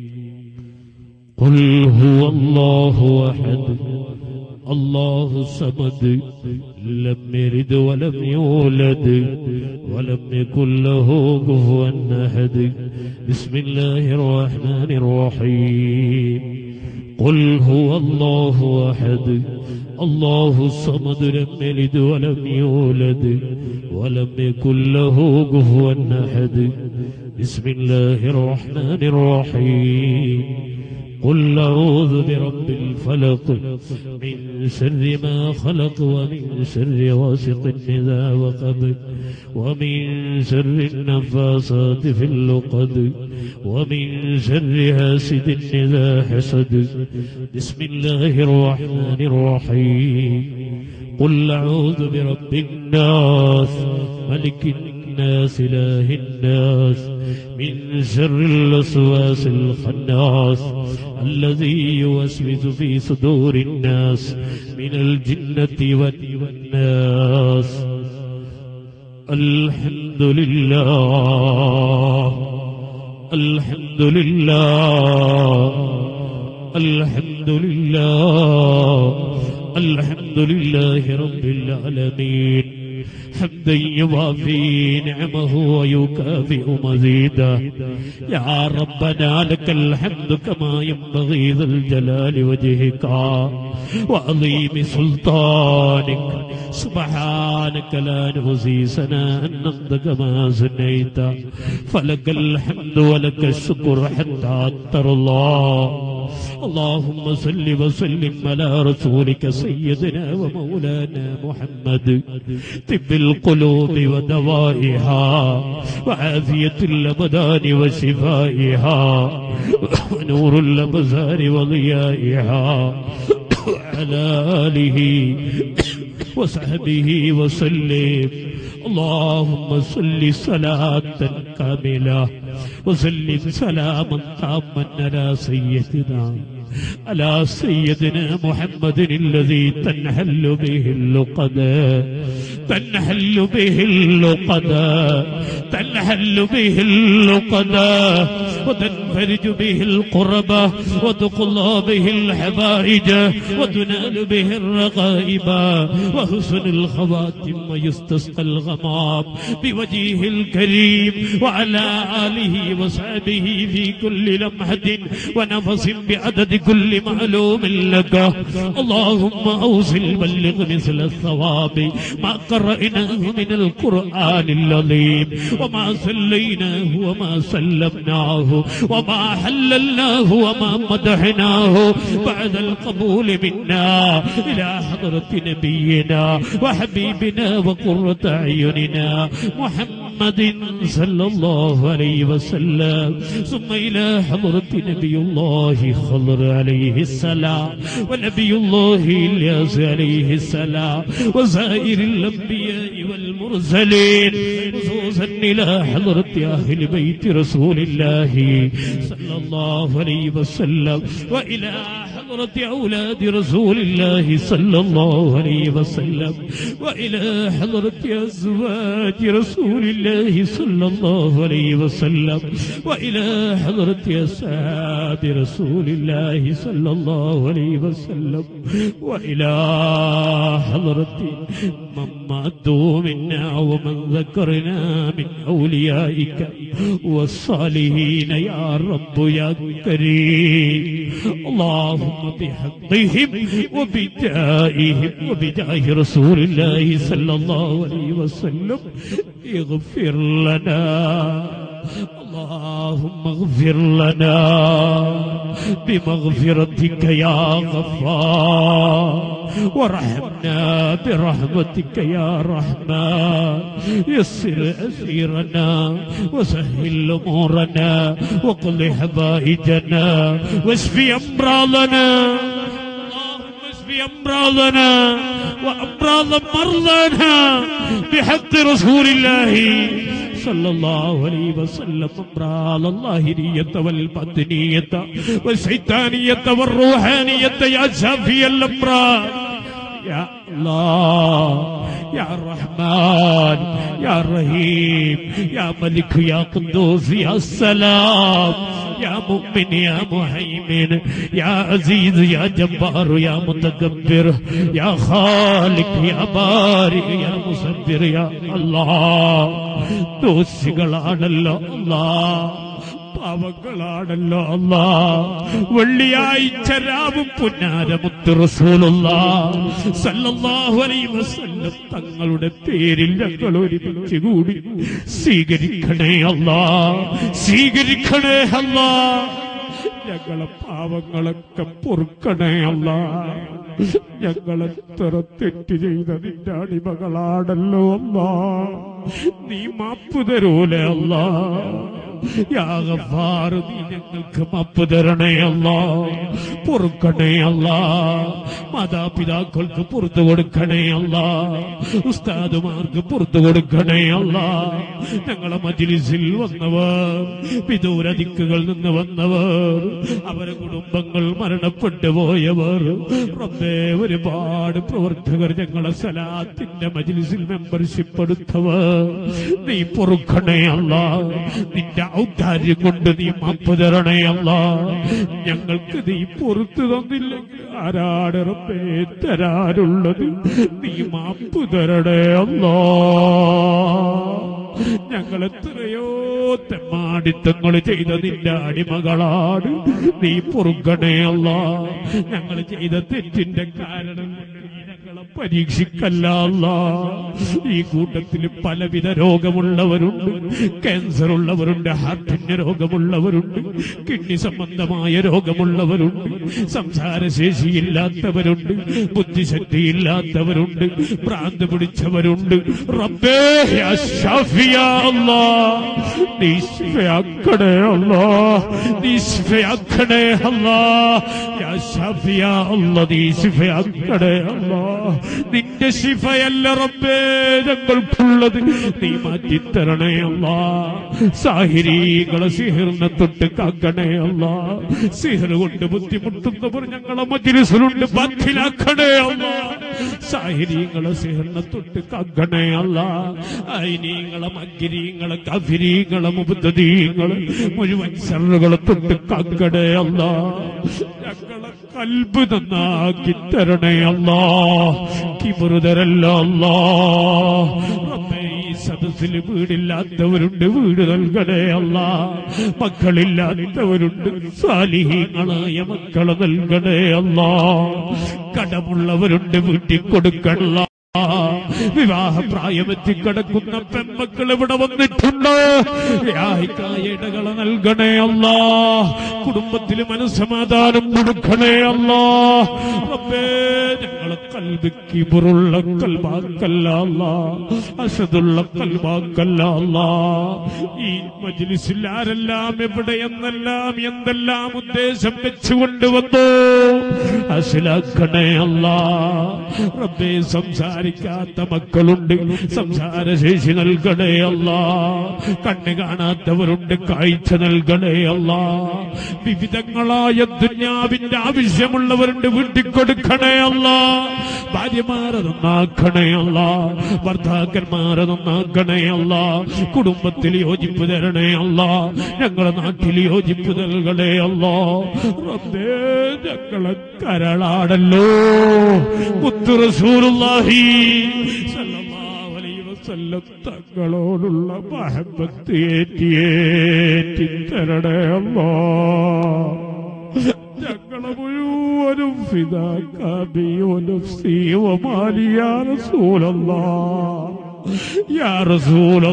قل هو الله احد الله الصمد لم يلد ولم يولد ولم يكن له كفوا احد بسم الله الرحمن الرحيم قل هو الله احد الله الصمد لم يلد ولم يولد ولم يكن له كفوا احد بسم الله الرحمن الرحيم قل أعوذ برب الفلق من شر ما خلق ومن شر غاسق إذا وقب ومن شر النفاثات في اللقد ومن شر حاسد إذا حسد بسم الله الرحمن الرحيم قل أعوذ برب الناس ملك الناس إله الناس من شر الوسواس الخناس الذي يوسوس في صدور الناس من الجنة والناس الحمد لله الحمد لله الحمد الحمد لله الحمد لله رب العالمين حمدا يوافي نعمه ويكافئ مزيدا يا ربنا لك الحمد كما ينبغي ذا الجلال وجهك وعظيم سلطانك سبحانك لا نحصي ثناء أنت كما ثنيت فلك الحمد ولك الشكر حتى ترضى اللهم صل وسلم على رسولك سيدنا ومولانا محمد طب القلوب ودوائها وعافية الأبدان وشفائها ونور الأبصار وضيائها وعلى آله وصحبه وسلم اللهم صل صلاة كاملة وسلم سلاما تاما على سيدنا على سيدنا محمد الذي تنحل به اللقد تنحل به اللقد تنحل به اللقد وتنفرج به القربة وتقضى به الحبائج وتنال به الرغائب وحسن الخواتم ويستسقى الغمام بوجهه الكريم وعلى آله وصحبه في كل لمحة ونفس بعدد كل معلوم لك اللهم أوصل بلغ مثل الثواب ما قرأناه من القرآن العظيم وما صليناه وما سلمناه وما حللناه وما مدحناه بعد القبول منا إلى حضرة نبينا وحبيبنا وقرة أعيننا محمد صلى الله عليه وسلم ثم إلى حضرة نبي الله خضر عليه السلام ونبي الله إلياس عليه السلام وسائر الأنبياء والمرسلين خصوصا إلى حضرة أهل بيت رسول الله صلى الله عليه وسلم وإلى حضرة أولاد رسول الله صلى الله عليه وسلم وإلى حضرة أزواج رسول الله صلى الله عليه وسلم وإلى حضرة أصحاب رسول الله صلى الله عليه وسلم وإلى حضرة من ماتوا منا ومن ذكرنا من أوليائك والصالحين يا رب يا كريم اللهم بحقهم وبجائهم وبجاه رسول الله صلى الله عليه وسلم اغفر لنا اللهم اغفر لنا بمغفرتك يا غفار وارحمنا برحمتك يا رحمن يسر أسيرنا وسهل أمورنا وقل حبائجنا واشف أمراضنا اللهم اشف أمراضنا وأمراض مرضانا بحق رسول الله صلى الله عليه وسلم أمراض الظاهرية والباطنية والشيطانية والروحانية يا شافي الأمراض يا الله يا رحمن يا رحيم يا ملك يا قدوس يا سلام يا مؤمن يا مهيمن يا عزيز يا جبار يا متكبر يا خالق يا بارئ يا مصبر يا الله ദോഷികളാണല്ലോ അല്ലാ പാവങ്ങളാണല്ലോ അല്ലാ വെള്ളിയാഴ്ച രാവും പുന്നാരമുത്ത് റസൂലുള്ള സല്ലല്ലാഹു അലൈഹി വസല്ലം തങ്ങളുടെ പേരിൽ ഞങ്ങൾ ഒരുമിച്ച് കൂടി സ്വീകരിക്കണേ അല്ലാ സ്വീകരിക്കണേ അല്ലാ ഞങ്ങളെ പാവങ്ങളൊക്കെ പൊറുക്കണേ അല്ല ഞങ്ങളെത്ര തെറ്റ് ചെയ്ത നിന്റെ അടിമകളാണല്ലോ അല്ല നീ മാപ്പ് തരൂല അല്ല യാഗഫാറ് നീ ഞങ്ങൾക്ക് മാപ്പ് തരണേ അല്ല പൊറുക്കണേ അല്ല മാതാപിതാക്കൾക്ക് പുറത്തു കൊടുക്കണേ അല്ല ഉസ്താദുമാർക്ക് പുറത്തു കൊടുക്കണേ അല്ല ഞങ്ങളെ മജിലിസിൽ വന്നവർ വിദൂര ദിക്കുകളിൽ നിന്ന് വന്നവർ അവരെ കുടുംബങ്ങൾ മരണപ്പെട്ടു പോയവർ റബ്ബേ ഒരുപാട് പ്രവർത്തകർ ഞങ്ങളെ സലാത്തിന്റെ മജിലിസിൽ മെമ്പർഷിപ്പ് എടുത്തവർ നീ പൊറുക്കണേ അല്ല നിന്റെ ഔദാര്യം കൊണ്ട് നീ മാപ്പ് തരണേ അല്ല ഞങ്ങൾക്ക് നീ പുറത്തു തന്നില്ലെങ്കിൽ ആരാണ് റബ്ബേ തരാനുള്ളത് നീ മാപ്പ് തരണേ അല്ലാ ഞങ്ങൾ എത്രയോ തെമ്മാടിത്തങ്ങൾ ചെയ്ത നിന്റെ അടിമകളാണ് നീ പൊറുക്കണേ അല്ല ഞങ്ങൾ ചെയ്ത തെറ്റിന്റെ കാരണം കൊണ്ട് നീ ഞങ്ങളെ പരീക്ഷിക്കല്ല അല്ല ഈ കൂട്ടത്തിൽ പലവിധ രോഗമുള്ളവരുണ്ട് ക്യാൻസർ ഉള്ളവരുണ്ട് ഹാർട്ടിന് രോഗമുള്ളവരുണ്ട് കിഡ്നി സംബന്ധമായ രോഗമുള്ളവരുണ്ട് സംസാരശേഷിയില്ലാത്തവരുണ്ട് ബുദ്ധിശക്തിയില്ലാത്തവരുണ്ട് ഭ്രാന്ത് പിടിച്ചവരുണ്ട് റബ്ബേ യാ ഷാഫിയാ അല്ലാ നീ ശിഫയാക്കണേ അല്ലാ നീ ശിഫയാക്കണേ അല്ലാ യാ ഷാഫിയാ അല്ലാ നീ ശിഫയാക്കണേ അല്ലാ നിന്റെ ശിഫയല്ല റബ്ബേ ഞങ്ങൾക്കുള്ളത് നീ മാറ്റിത്തരണേ അല്ലാ സാഹിരീകളെ സിഹിറിനെ തൊട്ട് കാക്കണേ അല്ലാ സിഹിർ കൊണ്ട് ബുദ്ധിമുട്ടുന്നവർ ഞങ്ങളെ മജിലിസിലുണ്ട് ബാക്കിലാക്കണേ അല്ലാ സാഹിരീങ്ങളെ സിഹിറിനെ തൊട്ട് കാക്കണേ അല്ലാ ഐനീങ്ങളെ മഗ്ഗിരീങ്ങളെ കഫിരീങ്ങളെ മുബുദ്ധീങ്ങളെ മുഴുവൻ സർറുകളെ തൊട്ട് കാക്കണേ അല്ലാ ഞങ്ങളെ കൽബ് നന്നാക്കി തരണേ അല്ലാ കിബറുതരല്ല അല്ലാ റബ്ബേ ഈ സദസ്സിൽ വീടില്ലാത്തവരുണ്ട് വീട് നൽകണേ അല്ല മക്കളില്ലാത്തവരുണ്ട് സാലിഹീങ്ങളായ മക്കളെ നൽകണേ അല്ല കടമുള്ളവരുണ്ട് വീട്ടിൽ കൊടുക്കണല്ല വിവാഹ പ്രായമെത്തി കിടക്കുന്ന പെൺമക്കൾ ഇവിടെ വന്നിട്ടുണ്ട് യാഹിക്കായ ഇടകളെ നൽകണേ അല്ല കുടുംബത്തിൽ മനസ്സമാധാനം കൊടുക്കണേ അല്ല റബ്ബേ ഞങ്ങളെ കൽവിക്ക് പുറുള്ള കൽവാക്കല്ല അല്ല അസതുള്ള കൽവാക്കല്ല അല്ല ഈ മജ്ലിസിൽ ആരെല്ലാം എവിടെ എന്നെല്ലാം എന്തെല്ലാം ഉദ്ദേശം വെച്ചുകൊണ്ട് വന്നു അസിലാക്കണേ അല്ല റബ്ബേ സംസാരിക്കാത്ത മക്കളുണ്ട് സംസാരശേഷി നൽകണേ അല്ല കണ്ണ് കാണാത്തവരുണ്ട് കാഴ്ച നൽകണേ അല്ല വിവിധങ്ങളായ ദുന്യാവിന്റെ ആവശ്യമുള്ളവരുണ്ട് വീട്ടിൽ കൊടുക്കണേ അല്ല ഭാര്യമാരെ നന്നാക്കണേ അല്ല ഭർത്താക്കന്മാരെ നന്നാക്കണേ അല്ല കുടുംബത്തിൽ യോജിപ്പ് തരണേ അല്ല ഞങ്ങളെ നാട്ടിൽ യോജിപ്പ് നൽകണേ അല്ല റബ്ബേ ഞങ്ങളെ കരളാടല്ലോ മുത്തു റസൂലുള്ളാഹി സല്ലല്ലാഹു അലൈഹി വസല്ലം തങ്ങളോടുള്ള മഹബത്ത് ഏറ്റിയേറ്റി തരണേ അല്ലാ ഞങ്ങളെ മുഴുവനും ഫിദാക്കാബിയോനും സീവമാലിയാ റസൂലല്ലാ يا رسول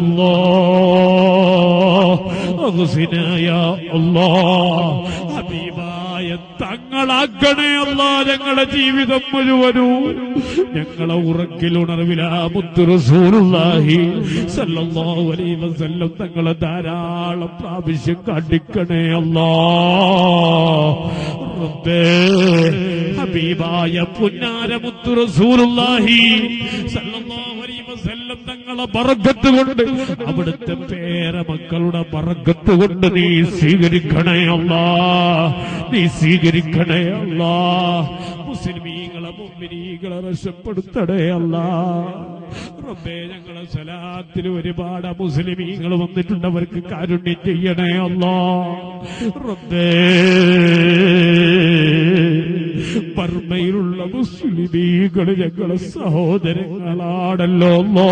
الله اغثنا يا الله ഹബീബായ തങ്ങളാക്കണേ അല്ല ഞങ്ങളുടെ ജീവിതം മുഴുവനും ഞങ്ങളെ ഉറക്കിലുണർവിലാ മുത്തു റസൂലുള്ളാഹി സല്ലല്ലാഹു അലൈഹി വസല്ലം തങ്ങളെ ധാരാളം പ്രാവശ്യം കാട്ടിക്കണേ അല്ലാ റബ്ബേ ഹബീബായ പുന്നാര മുത്തു റസൂലുള്ളാഹി സല്ലല്ലാഹു അലൈഹി വസല്ലം തങ്ങളെ ബറക്കത്ത് കൊണ്ട് അവിടുത്തെ പേരമക്കളുടെ ബറക്കത്ത് കൊണ്ട് നീ സ്വീകരിക്കണേ അല്ലാ നീ സ്വീകരിക്കണേ അല്ലാ മുസ്ലിമീങ്ങളെ മുമ്പിനീകളെ രക്ഷപ്പെടുത്തണേ അല്ലാ റബ്ബേ ഞങ്ങളെ സലാത്തിൽ ഒരുപാട് മുസ്ലിമീങ്ങൾ വന്നിട്ടുണ്ട് അവർക്ക് കാരുണ്യം ചെയ്യണേ അല്ലാ റബ്ബേ ബർമ്മയിലുള്ള മുസ്ലിമീകൾ ഞങ്ങളെ സഹോദരങ്ങളാണല്ലോ അല്ലാ.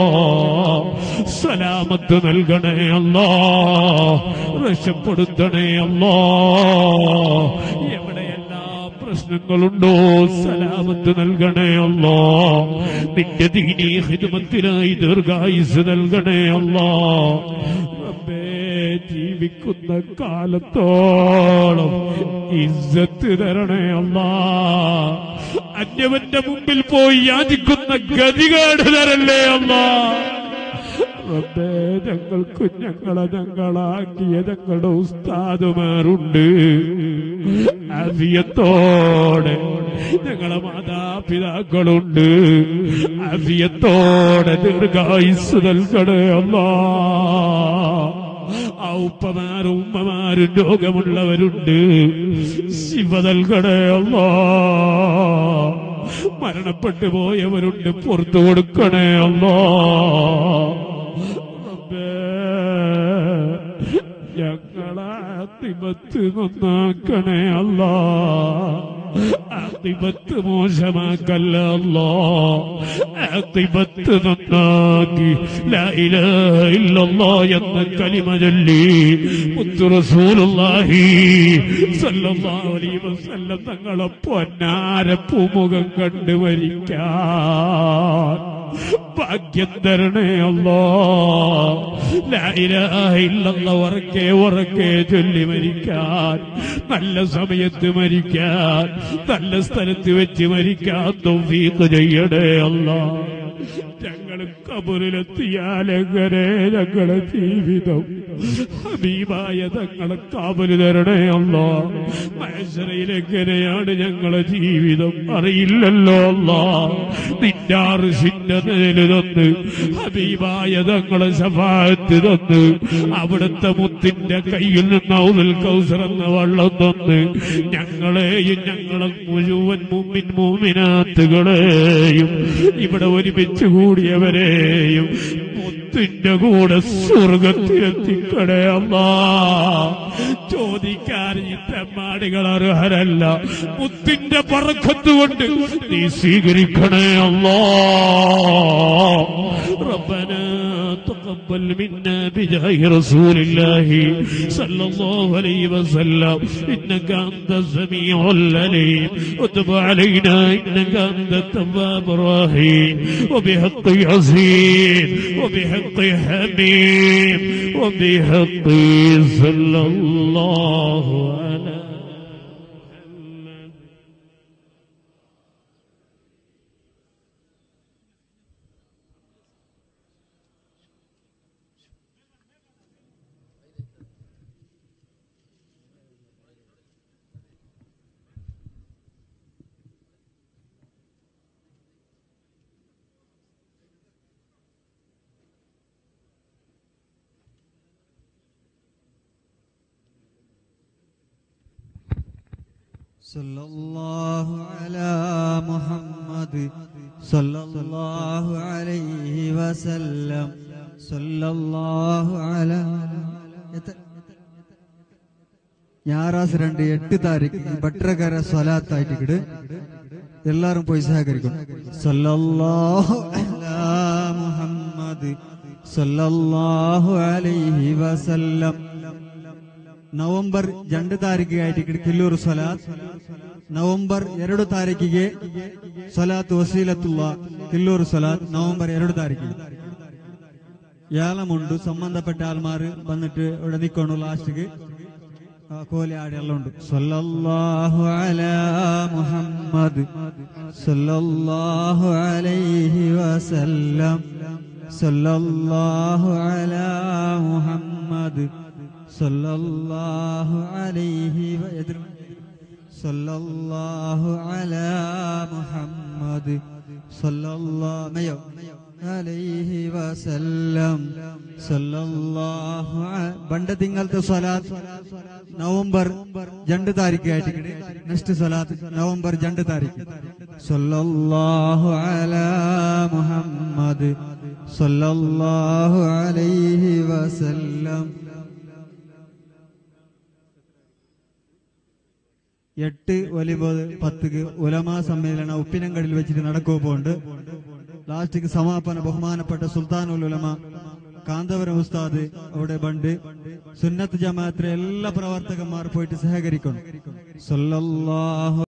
സലാമത്ത് നൽകണേ അല്ലാ രക്ഷപ്പെടുത്തണേ അല്ലാ എവിടെയെല്ലാം പ്രശ്നങ്ങളുണ്ടോ സലാമത്ത് നൽകണേ അല്ലാ നിന്റെ ദീനീ ഹിദ്മത്തിനായി ദീർഘായുസ് നൽകണേ അല്ലാ റബ്ബേ ജീവിക്കുന്ന കാലത്തോളം ഇജ്ജത്ത് തരണേ അല്ലാ അന്യവന്റെ മുമ്പിൽ പോയി യാചിക്കുന്ന ഗതികേട് തരല്ലേ അല്ലാ റബ്ബേ ഞങ്ങൾക്ക് ഞങ്ങളെ ഞങ്ങളാക്കിയ ഞങ്ങളുടെ ഉസ്താദുമാരുണ്ട് അവിയത്തോടെ ഞങ്ങളെ മാതാപിതാക്കളുണ്ട് അവിയത്തോടെ ദീർഘായുസ് നൽകണേ അല്ലാ ആ ഉപ്പമാരും ഉമ്മമാരും രോഗമുള്ളവരുണ്ട് ശിവ നൽകണേ അല്ലാ മരണപ്പെട്ടു പോയവരുണ്ട് പുറത്തു കൊടുക്കണേ അല്ലാ റബ്ബേ ഞങ്ങളെ ആത്തിപത്ത് നന്നാക്കണേ അല്ലാ ആത്തിപത്ത് മോശമാക്കല്ല അല്ലാ ആത്തിപത്ത് നന്നാക്കി ലാ ഇലാഹ ഇല്ലല്ലാ എന്ന കലിമ ചൊല്ലി മുത്തു റസൂലുള്ളാഹി സല്ലല്ലാഹു അലൈഹി വസല്ലം തങ്ങളെ പൊന്നാര പൂമുഖം കണ്ടു മരിക്കാൻ ഭാഗ്യം തരണേ അല്ലോ ലായില്ല ഉറക്കെ ഉറക്കെ ചൊല്ലി മരിക്കാൻ നല്ല സമയത്ത് മരിക്കാൻ നല്ല സ്ഥലത്ത് വെച്ച് മരിക്കാൻ തൗഫീഖ് ചെയ്യണേ അല്ലോ ഞങ്ങൾ കബറിലെത്തിയാലെങ്ങനെ ഞങ്ങളെ ജീവിതം ഹബീബായ തങ്ങളെ കാവല് തരണേ അല്ലോ മൈസറയിൽ എങ്ങനെയാണ് ഞങ്ങളെ ജീവിതം അറിയില്ലല്ലോ അല്ലോ നിന്നാറ് സിന്നതില് തന്ന് ഹബീബായ തങ്ങളെ സഫായത്ത് തന്ന് അവിടുത്തെ മുത്തിന്റെ കയ്യിൽ നിന്ന് ഔദുൽ കൗസർ എന്ന വള്ളം തന്ന് ഞങ്ങളെയും ഞങ്ങളെ മുഴുവൻ മുമ്മിൻ മൂമിനാത്തുകളെയും ഇവിടെ ഒരുമിച്ച് കൂടിയവരെയും മുത്തിന്റെ കൂടെ സ്വർഗത്തിലെത്തിക്കണേ അല്ലാ ചോദിക്കാൻ ഈ തെമ്മാടികൾ അർഹരല്ല മുത്തിന്റെ പറക്കത്ത് കൊണ്ട് നീ സ്വീകരിക്കണേ അല്ലാ ربنا تقبل منا بجاه رسول الله صلى الله عليه وسلم إنك أنت السميع العليم وتب علينا إنك أنت التواب الرحيم وبحق عزيز وبحق حبيب وبحق صلى الله على محمد صلى الله على محمد صلى الله عليه وسلم صلى الله على ഞായറാഴ്ച രണ്ട് എട്ട് താരീഖ് ഭട്ടകര സ്വലാത്തായിട്ട് എല്ലാരും പോയി സഹകരിക്കണം സല്ലല്ലാഹു അലാ മുഹമ്മദ് സല്ലല്ലാഹു അലൈഹി വസല്ലം ನವೆಂಬರ್ ಜಂಡು ತಾರೀಕಿಗೆ ಆಯ್ತು ಕಿಲ್ಲೂರು ಸಲಾತ್ ನವೆಂಬರ್ ಎರಡು ತಾರೀಕಿಗೆ ಸಲಾತ್ ವಸೀಲತುಲ್ಲ ಕಿಲ್ಲೂರು ಸಲಾತ್ നവംബർ ಎರಡು ತಾರೀಕಿಗೆ ഏലമുണ്ട് സംബന്ധപ്പെട്ട ആൾമാർ വന്നിട്ട് ഇവിടെ നിൽക്കണു ലാസ്റ്റിക്ക് കോലി ആടി എല്ലാം ഉണ്ട് സല്ലല്ലാഹു അലാ മുഹമ്മദ് സല്ലല്ലാഹു അലൈഹി വസല്ലം സല്ലല്ലാഹു അലാ മുഹമ്മദ് സല്ലല്ലാഹു അലൈഹി വ- എതിർ- സല്ലല്ലാഹു അലാ മുഹമ്മദ് സല്ലല്ലാഹു മയോ അലൈഹി വസല്ലം സല്ലല്ലാഹു അ- പണ്ട് തിങ്കളത്തെ സ്വലാത്ത് നവംബർ രണ്ട് താരീഖ് ആയിട്ട് നെക്സ്റ്റ് സ്വലാത്ത് നവംബർ രണ്ട് താരീഖ് സല്ലല്ലാഹു അലാ മുഹമ്മദ് സല്ലല്ലാഹു അലൈഹി വസല്ലം എട്ട് ഒലിമ്പത് പത്തുക്ക് ഉലമാ സമ്മേളന ഉപ്പിനങ്കടിൽ വെച്ചിട്ട് നടക്കുക പോണ്ട് ലാസ്റ്റിക്ക് സമാപന ബഹുമാനപ്പെട്ട സുൽത്താനുൽ ഉലമ കാന്തപുരം ഉസ്താദ് അവിടെ ബണ്ട് സുന്നത്ത് ജമാഅത്തിലെ എല്ലാ പ്രവർത്തകന്മാർ പോയിട്ട് സഹകരിക്കണം സല്ലല്ലാഹു